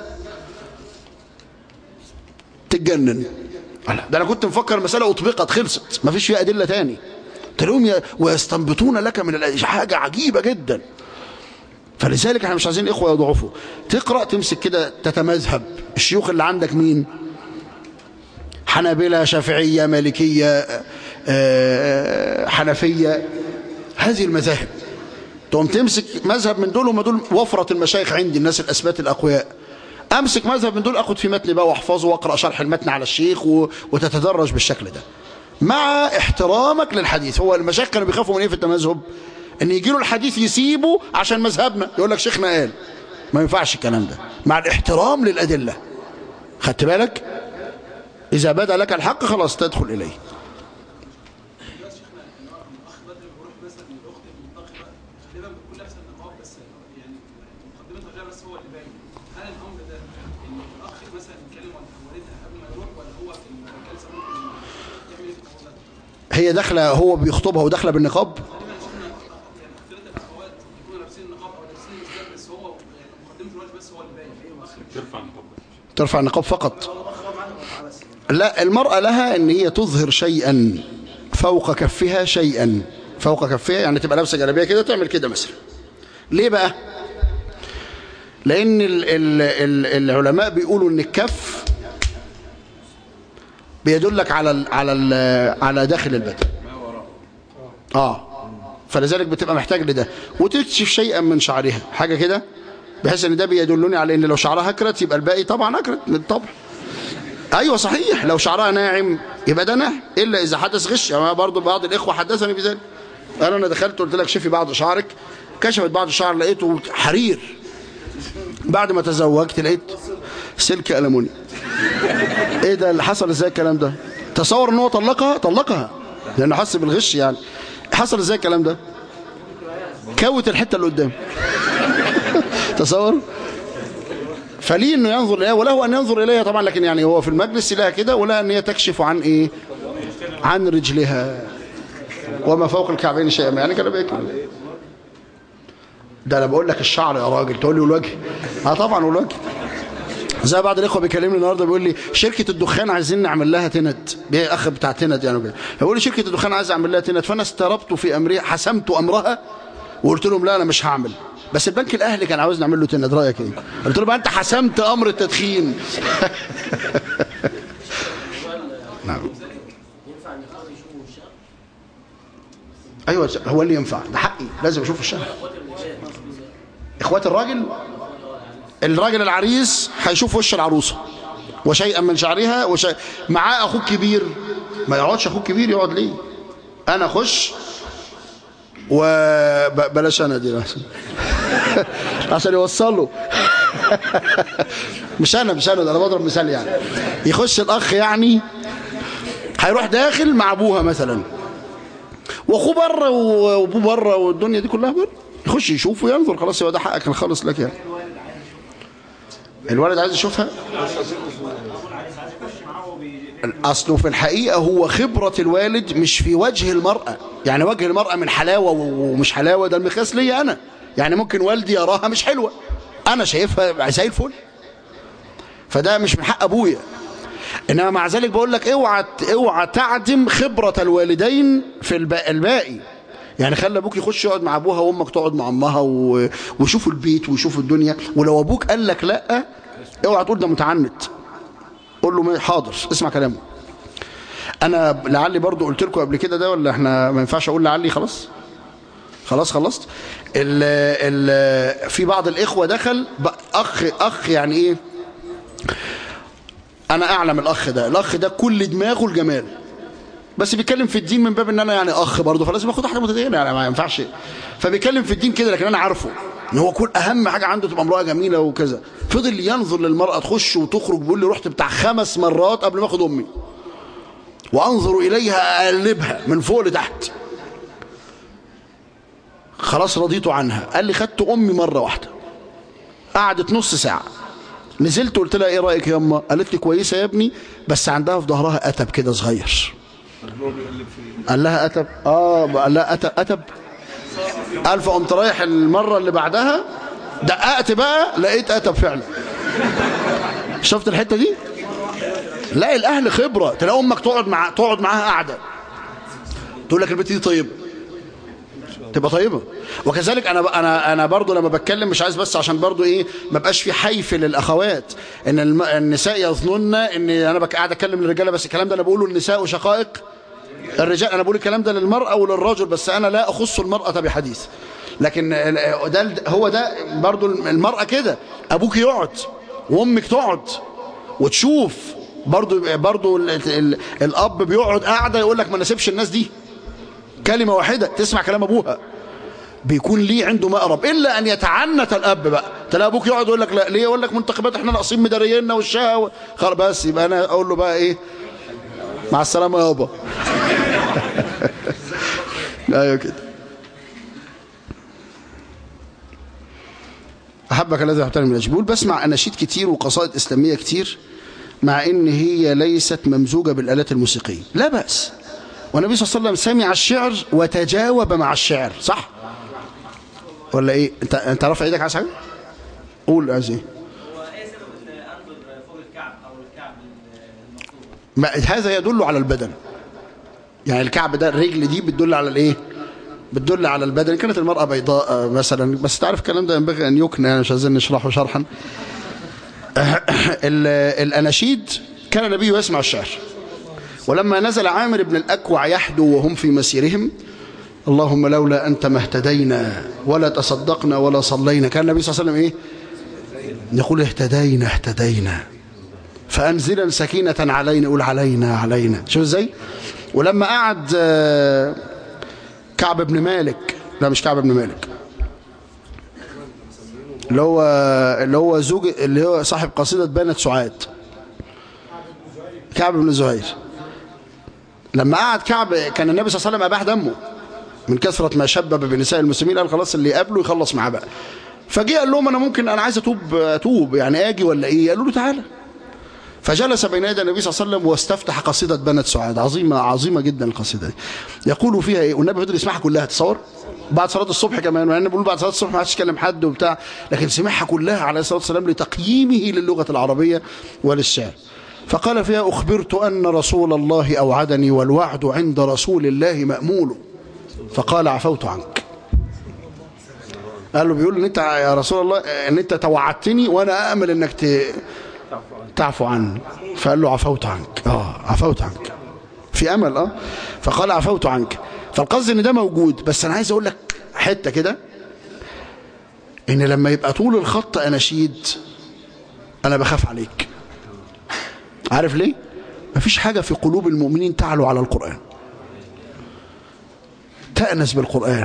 تتجنن ده أنا كنت مفكر المسألة أطبقت خلصت مفيش فيها أدلة تاني تلاقيهم ي- ويستنبطون لك من الأ- حاجة عجيبة جدا فلذلك احنا مش عايزين إخوة يضعفوا تقرأ تمسك كده تتمذهب الشيوخ اللي عندك مين حنابلة شافعية مالكية آه، حنفية هذه المذاهب تقوم تمسك مذهب من دول وما دول وفرة المشايخ عندي الناس الأثبات الأقوياء أمسك مذهب من دول أخد في متن بقى واحفظه وأقرأ شرح المتن على الشيخ و... وتتدرج بالشكل ده مع احترامك للحديث هو المشايخ كانوا بيخافوا من ايه في التمذهب ان يجي له الحديث يسيبه عشان مذهبنا يقول لك شيخنا قال ما ينفعش الكلام ده مع الاحترام للأدلة خدت بالك إذا بدا لك الحق خلاص تدخل إليه هي داخله هو بيخطبها وداخله بالنقاب ترفع النقاب فقط لا المرأة لها ان هي تظهر شيئا فوق كفها شيئا فوق كفها يعني تبقى لابسه جلابيه كده تعمل كده مثلا ليه بقى لان ال ال ال العلماء بيقولوا ان الكف بيدلك على ال على ال على داخل البدن اه فلذلك بتبقى محتاج لده وتكشف شيئا من شعرها حاجه كده بحيث ان ده بيدلني على ان لو شعرها اكرت يبقى الباقي طبعا اكرت بالطبع ايوه صحيح لو شعرها ناعم يبقى ده ناعم الا اذا حدث غش يعني برضه بعض الاخوه حدثني بذلك انا انا دخلت قلت لك شوفي بعض شعرك كشفت بعض الشعر لقيته حرير بعد ما تزوجت لقيت سلك ألموني ايه ده اللي حصل ازاي الكلام ده تصور ان هو طلقها طلقها لانه حس بالغش يعني حصل ازاي الكلام ده كوت الحته اللي قدام تصور فليه انه ينظر اليها وله ان ينظر اليها طبعا لكن يعني هو في المجلس لها كده ولا ان هي تكشف عن ايه عن رجلها وما فوق الكعبين شيئا ما يعني كده بيكمل ده انا بقول لك الشعر يا راجل تقول لي والوجه اه طبعا والوجه زي بعض الاخوه بيكلمني النهارده بيقول لي شركه الدخان عايزين نعمل لها تند بيه اخ بتاع تند يعني كده بيقول لي شركه الدخان عايز اعمل لها تند فانا استربت في امرها حسمت امرها وقلت لهم لا انا مش هعمل بس البنك الاهلي كان عاوز نعمل له تند رايك ايه قلت له بقى انت حسمت امر التدخين نعم ايوه هو اللي ينفع ده حقي لازم اشوف الشهر اخوات الراجل الراجل العريس هيشوف وش العروسه وشيئا من شعرها وشيء معاه اخوك كبير ما يقعدش اخوك كبير يقعد ليه انا اخش وبلاش انا دي عشان عشان يوصله مش انا مش انا ده انا بضرب مثال يعني يخش الاخ يعني هيروح داخل مع ابوها مثلا واخوه بره وابوه بره والدنيا دي كلها بره يخش يشوف وينظر خلاص هو ده حقك الخالص لك يعني الولد عايز يشوفها اصله في الحقيقه هو خبره الوالد مش في وجه المراه يعني وجه المراه من حلاوه ومش حلاوه ده المقياس ليا انا يعني ممكن والدي يراها مش حلوه انا شايفها زي الفل فده مش من حق ابويا انما مع ذلك بقول لك اوعى اوعى تعدم خبره الوالدين في الب- الباقي يعني خلي ابوك يخش يقعد مع ابوها وامك تقعد مع امها و... ويشوفوا البيت ويشوفوا الدنيا ولو ابوك قال لك لا اوعى تقول ده متعنت قول له حاضر اسمع كلامه انا لعلي برضو قلت لكم قبل كده ده ولا احنا ما ينفعش اقول لعلي خلاص خلاص خلصت ال ال في بعض الاخوه دخل ب- اخ اخ يعني ايه انا اعلم الاخ ده الاخ ده كل دماغه الجمال بس بيتكلم في الدين من باب ان انا يعني اخ برضه فلازم اخد حاجه متدينه يعني ما ينفعش فبيتكلم في الدين كده لكن انا عارفه ان هو كل اهم حاجه عنده تبقى امراه جميله وكذا فضل ينظر للمراه تخش وتخرج بيقول لي رحت بتاع خمس مرات قبل ما اخد امي وانظر اليها اقلبها من فوق لتحت خلاص رضيت عنها قال لي خدت امي مره واحده قعدت نص ساعه نزلت قلت لها ايه رايك يا اما قالت لي كويسه يا ابني بس عندها في ظهرها اتب كده صغير قال لها اتب اه قال لها اتب اتب قال فقمت رايح المره اللي بعدها دققت بقى لقيت اتب فعلا شفت الحته دي لا الاهل خبره تلاقي امك تقعد مع تقعد معاها قاعده تقول لك البنت دي طيبه تبقى طيبه وكذلك انا انا انا برضو لما بتكلم مش عايز بس عشان برضو ايه ما بقاش في حيف للاخوات ان الم... النساء يظنن ان انا بك قاعد اتكلم للرجاله بس الكلام ده انا بقوله النساء شقائق الرجال انا بقول الكلام ده للمراه وللرجل بس انا لا اخص المراه بحديث لكن ال- ده هو ده برضو المراه كده ابوك يقعد وامك تقعد وتشوف برضو برضو ال... ال... الاب بيقعد قاعده يقول لك ما نسيبش الناس دي كلمة واحدة تسمع كلام أبوها بيكون ليه عنده مقرب إلا أن يتعنت الأب بقى تلاقي أبوك يقعد يقول لك لا ليه يقول لك منتخبات إحنا ناقصين مدارينا والشقة و... خلاص بس يبقى أنا أقول له بقى إيه مع السلامة يابا أيوه كده أحبك الذي أحبتني من الأجبول بسمع أناشيد كتير وقصائد إسلامية كتير مع إن هي ليست ممزوجة بالآلات الموسيقية لا بأس والنبي صلى الله عليه وسلم سمع الشعر وتجاوب مع الشعر صح ولا ايه انت انت رافع ايدك عايز حاجه قول عايز ايه هو ايه سبب ان انظر فوق الكعب او الكعب المقصود ما هذا يدل على البدن يعني الكعب ده الرجل دي بتدل على الايه بتدل على البدن كانت المرأة بيضاء آه، مثلا بس تعرف الكلام ده ينبغي أن يكنى يعني مش عايزين نشرحه شرحا ال- الأناشيد كان النبي يسمع الشعر ولما نزل عامر بن الأكوع يحدو وهم في مسيرهم اللهم لولا أنت ما اهتدينا ولا تصدقنا ولا صلينا كان النبي صلى الله عليه وسلم إيه يقول اهتدينا اهتدينا فأنزلا سكينة علينا يقول علينا علينا شوف ازاي ولما قعد آه، كعب بن مالك لا مش كعب بن مالك اللي هو اللي هو زوج اللي هو صاحب قصيدة بنت سعاد كعب بن زهير لما قعد كعب كان النبي صلى الله عليه وسلم أباح دمه من كثرة ما شبب بنساء المسلمين قال خلاص اللي يقابله يخلص معاه بقى فجاء قال لهم انا ممكن انا عايز اتوب اتوب يعني اجي ولا ايه قالوا له تعالى فجلس بين يدي النبي صلى الله عليه وسلم واستفتح قصيدة بنت سعاد عظيمة عظيمة جدا القصيدة دي يقول فيها ايه والنبي فضل يسمعها كلها تصور بعد صلاة الصبح كمان يعني بقول بعد صلاة الصبح ما حدش يكلم حد وبتاع لكن سمعها كلها عليه الصلاة والسلام لتقييمه للغة العربية وللشعر فقال فيها أخبرت أن رسول الله أوعدني والوعد عند رسول الله مأمول فقال عفوت عنك قال له بيقول ان انت يا رسول الله ان انت توعدتني وانا امل انك ت... تعفو عني فقال له عفوت عنك اه عفوت عنك في امل اه فقال عفوت عنك فالقصد ان ده موجود بس انا عايز اقول لك حته كده ان لما يبقى طول الخط اناشيد انا بخاف عليك عارف ليه مفيش حاجه في قلوب المؤمنين تعلو على القران تأنس بالقرآن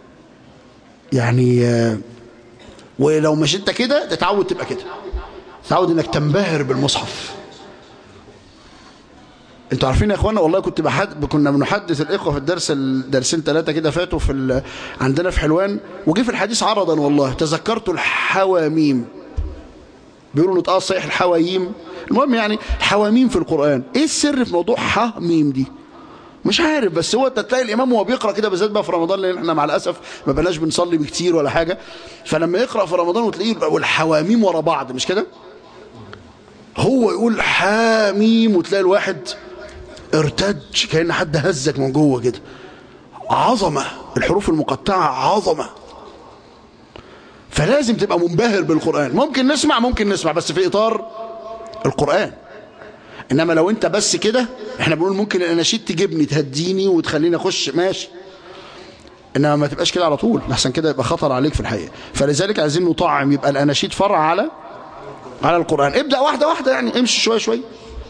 يعني آه، ولو مش انت كده تتعود تبقى كده تتعود انك تنبهر بالمصحف انتوا عارفين يا اخوانا والله كنت بحد كنا بنحدث الاخوه في الدرس الدرسين ثلاثه كده فاتوا في ال... عندنا في حلوان وجي في الحديث عرضا والله تذكرت الحواميم بيقولوا نطقها صحيح الحوايم المهم يعني حواميم في القران ايه السر في موضوع حميم دي مش عارف بس هو انت تلاقي الامام وهو بيقرا كده بالذات بقى في رمضان لان احنا مع الاسف ما بقناش بنصلي بكتير ولا حاجه فلما يقرا في رمضان وتلاقيه والحواميم ورا بعض مش كده هو يقول حاميم وتلاقي الواحد ارتج كأن حد هزك من جوه كده عظمة الحروف المقطعة عظمة فلازم تبقى منبهر بالقرآن ممكن نسمع ممكن نسمع بس في إطار القرآن إنما لو أنت بس كده إحنا بنقول ممكن الأناشيد تجيبني تهديني وتخليني أخش ماشي إنما ما تبقاش كده على طول لحسن كده يبقى خطر عليك في الحقيقة فلذلك عايزين نطعم يبقى الأناشيد فرع على على القرآن ابدأ واحدة واحدة يعني امشي شوية شوية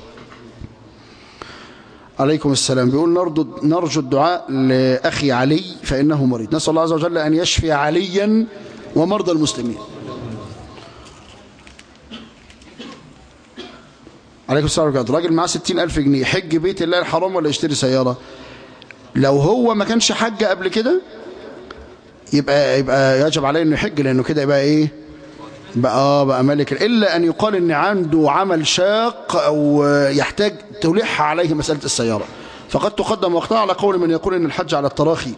عليكم السلام بيقول نرجو, نرجو الدعاء لأخي علي فإنه مريض نسأل الله عز وجل أن يشفي عليا ومرضى المسلمين عليكم السلام ورحمة الله راجل معاه ستين ألف جنيه حج بيت الله الحرام ولا يشتري سيارة لو هو ما كانش حج قبل كده يبقى يبقى يجب عليه انه يحج لانه كده يبقى ايه بقى اه بقى ملك الا ان يقال ان عنده عمل شاق او يحتاج تلح عليه مساله السياره فقد تقدم وقتها على قول من يقول ان الحج على التراخي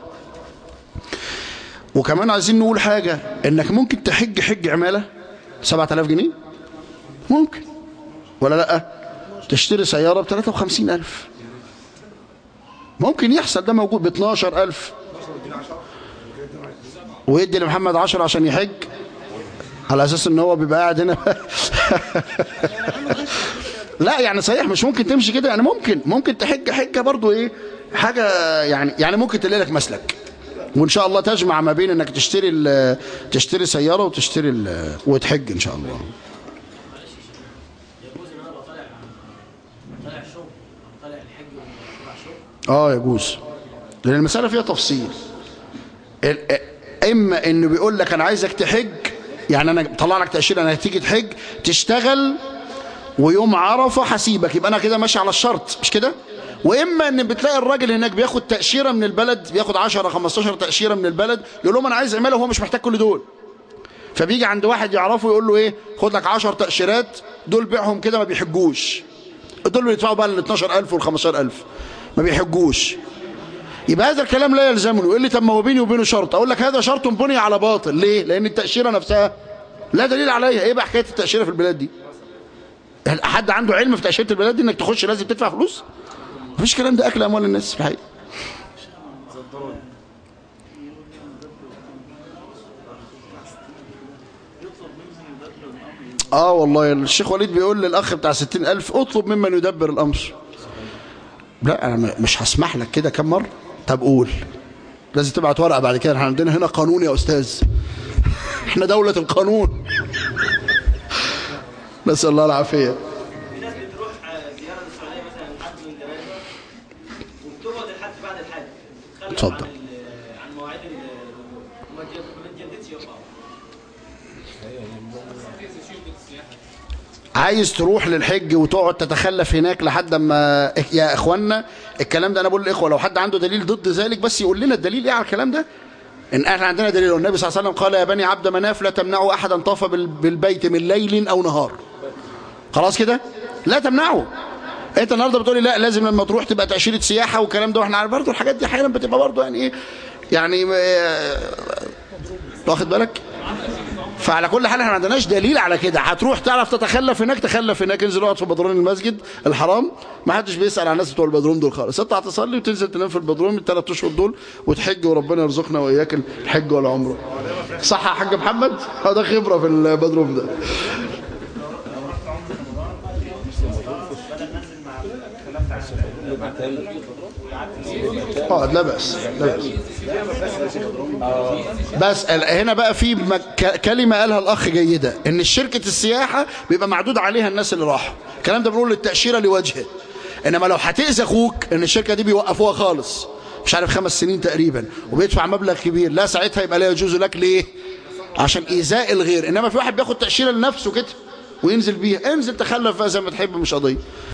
وكمان عايزين نقول حاجه انك ممكن تحج حج عماله 7000 جنيه ممكن ولا لا تشتري سياره ب 53000 ممكن يحصل ده موجود ب 12000 ويدي لمحمد 10 عشان يحج على اساس ان هو بيبقى قاعد هنا لا يعني صحيح مش ممكن تمشي كده يعني ممكن ممكن تحج حجه برضو ايه حاجه يعني يعني ممكن تلاقي لك مسلك وان شاء الله تجمع ما بين انك تشتري تشتري سياره وتشتري وتحج ان شاء الله اه يجوز لان المساله فيها تفصيل اما انه بيقول لك انا عايزك تحج يعني انا طلع لك تاشيره انا هتيجي تحج تشتغل ويوم عرفه حسيبك يبقى انا كده ماشي على الشرط مش كده واما ان بتلاقي الراجل هناك بياخد تاشيره من البلد بياخد 10 15 تاشيره من البلد يقول لهم انا عايز عماله وهو مش محتاج كل دول فبيجي عند واحد يعرفه يقول له ايه خد لك 10 تاشيرات دول بيعهم كده ما بيحجوش دول بيدفعوا بقى ال 12000 وال 15000 ما بيحجوش يبقى هذا الكلام لا يلزمني ويقول لي طب ما هو بيني وبينه شرط اقول لك هذا شرط بني على باطل ليه لان التاشيره نفسها لا دليل عليها ايه بقى حكايه التاشيره في البلاد دي حد عنده علم في تاشيره البلاد دي انك تخش لازم تدفع فلوس مفيش كلام ده اكل اموال الناس في الحقيقه اه والله الشيخ وليد بيقول للاخ بتاع 60000 اطلب ممن يدبر الامر لا انا مش هسمح لك كده كم مره طب قول لازم تبعت ورقه بعد كده احنا عندنا هنا قانون يا استاذ احنا دوله القانون نسال الله العافيه في ناس بتروح زياره للسعوديه مثلا لحد من زمان وبتقعد لحد بعد الحج بتتخلف اتفضل. عن ال- عن مواعيد الوضوء وما تجد- ما تجددش يقطع عايز تروح للحج وتقعد تتخلف هناك لحد ما يا اخوانا الكلام ده انا بقول للاخوه لو حد عنده دليل ضد ذلك بس يقول لنا الدليل ايه على الكلام ده ان احنا عندنا دليل والنبي صلى الله عليه وسلم قال يا بني عبد مناف لا تمنعوا احدا طاف بال- بالبيت من ليل او نهار خلاص كده لا تمنعه انت النهارده بتقولي لا لازم لما تروح تبقى تاشيره سياحه والكلام ده واحنا عارف برضه الحاجات دي احيانا بتبقى برضه يعني ايه يعني آه، واخد بالك فعلى كل حال احنا ما عندناش دليل على كده هتروح تعرف تتخلف هناك تخلف هناك انزل اقعد في بدرون المسجد الحرام ما حدش بيسال على الناس بتوع البدروم دول خالص اطلع تصلي وتنزل تنام في البدروم الثلاث اشهر دول وتحج وربنا يرزقنا واياك الحج والعمره صح يا حاج محمد اه ده خبره في البدروم ده اه لا بأس لا بأس بس ال- هنا بقى في مك- ك- كلمة قالها الأخ جيدة إن شركة السياحة بيبقى معدود عليها الناس اللي راحوا الكلام ده بنقول للتأشيرة لوجهه إنما لو هتأذي أخوك إن الشركة دي بيوقفوها خالص مش عارف خمس سنين تقريبا وبيدفع مبلغ كبير لا ساعتها يبقى لا يجوز لك ليه عشان إيذاء الغير إنما في واحد بياخد تأشيرة لنفسه كده وينزل بيها انزل تخلف بقى زي ما تحب مش قضية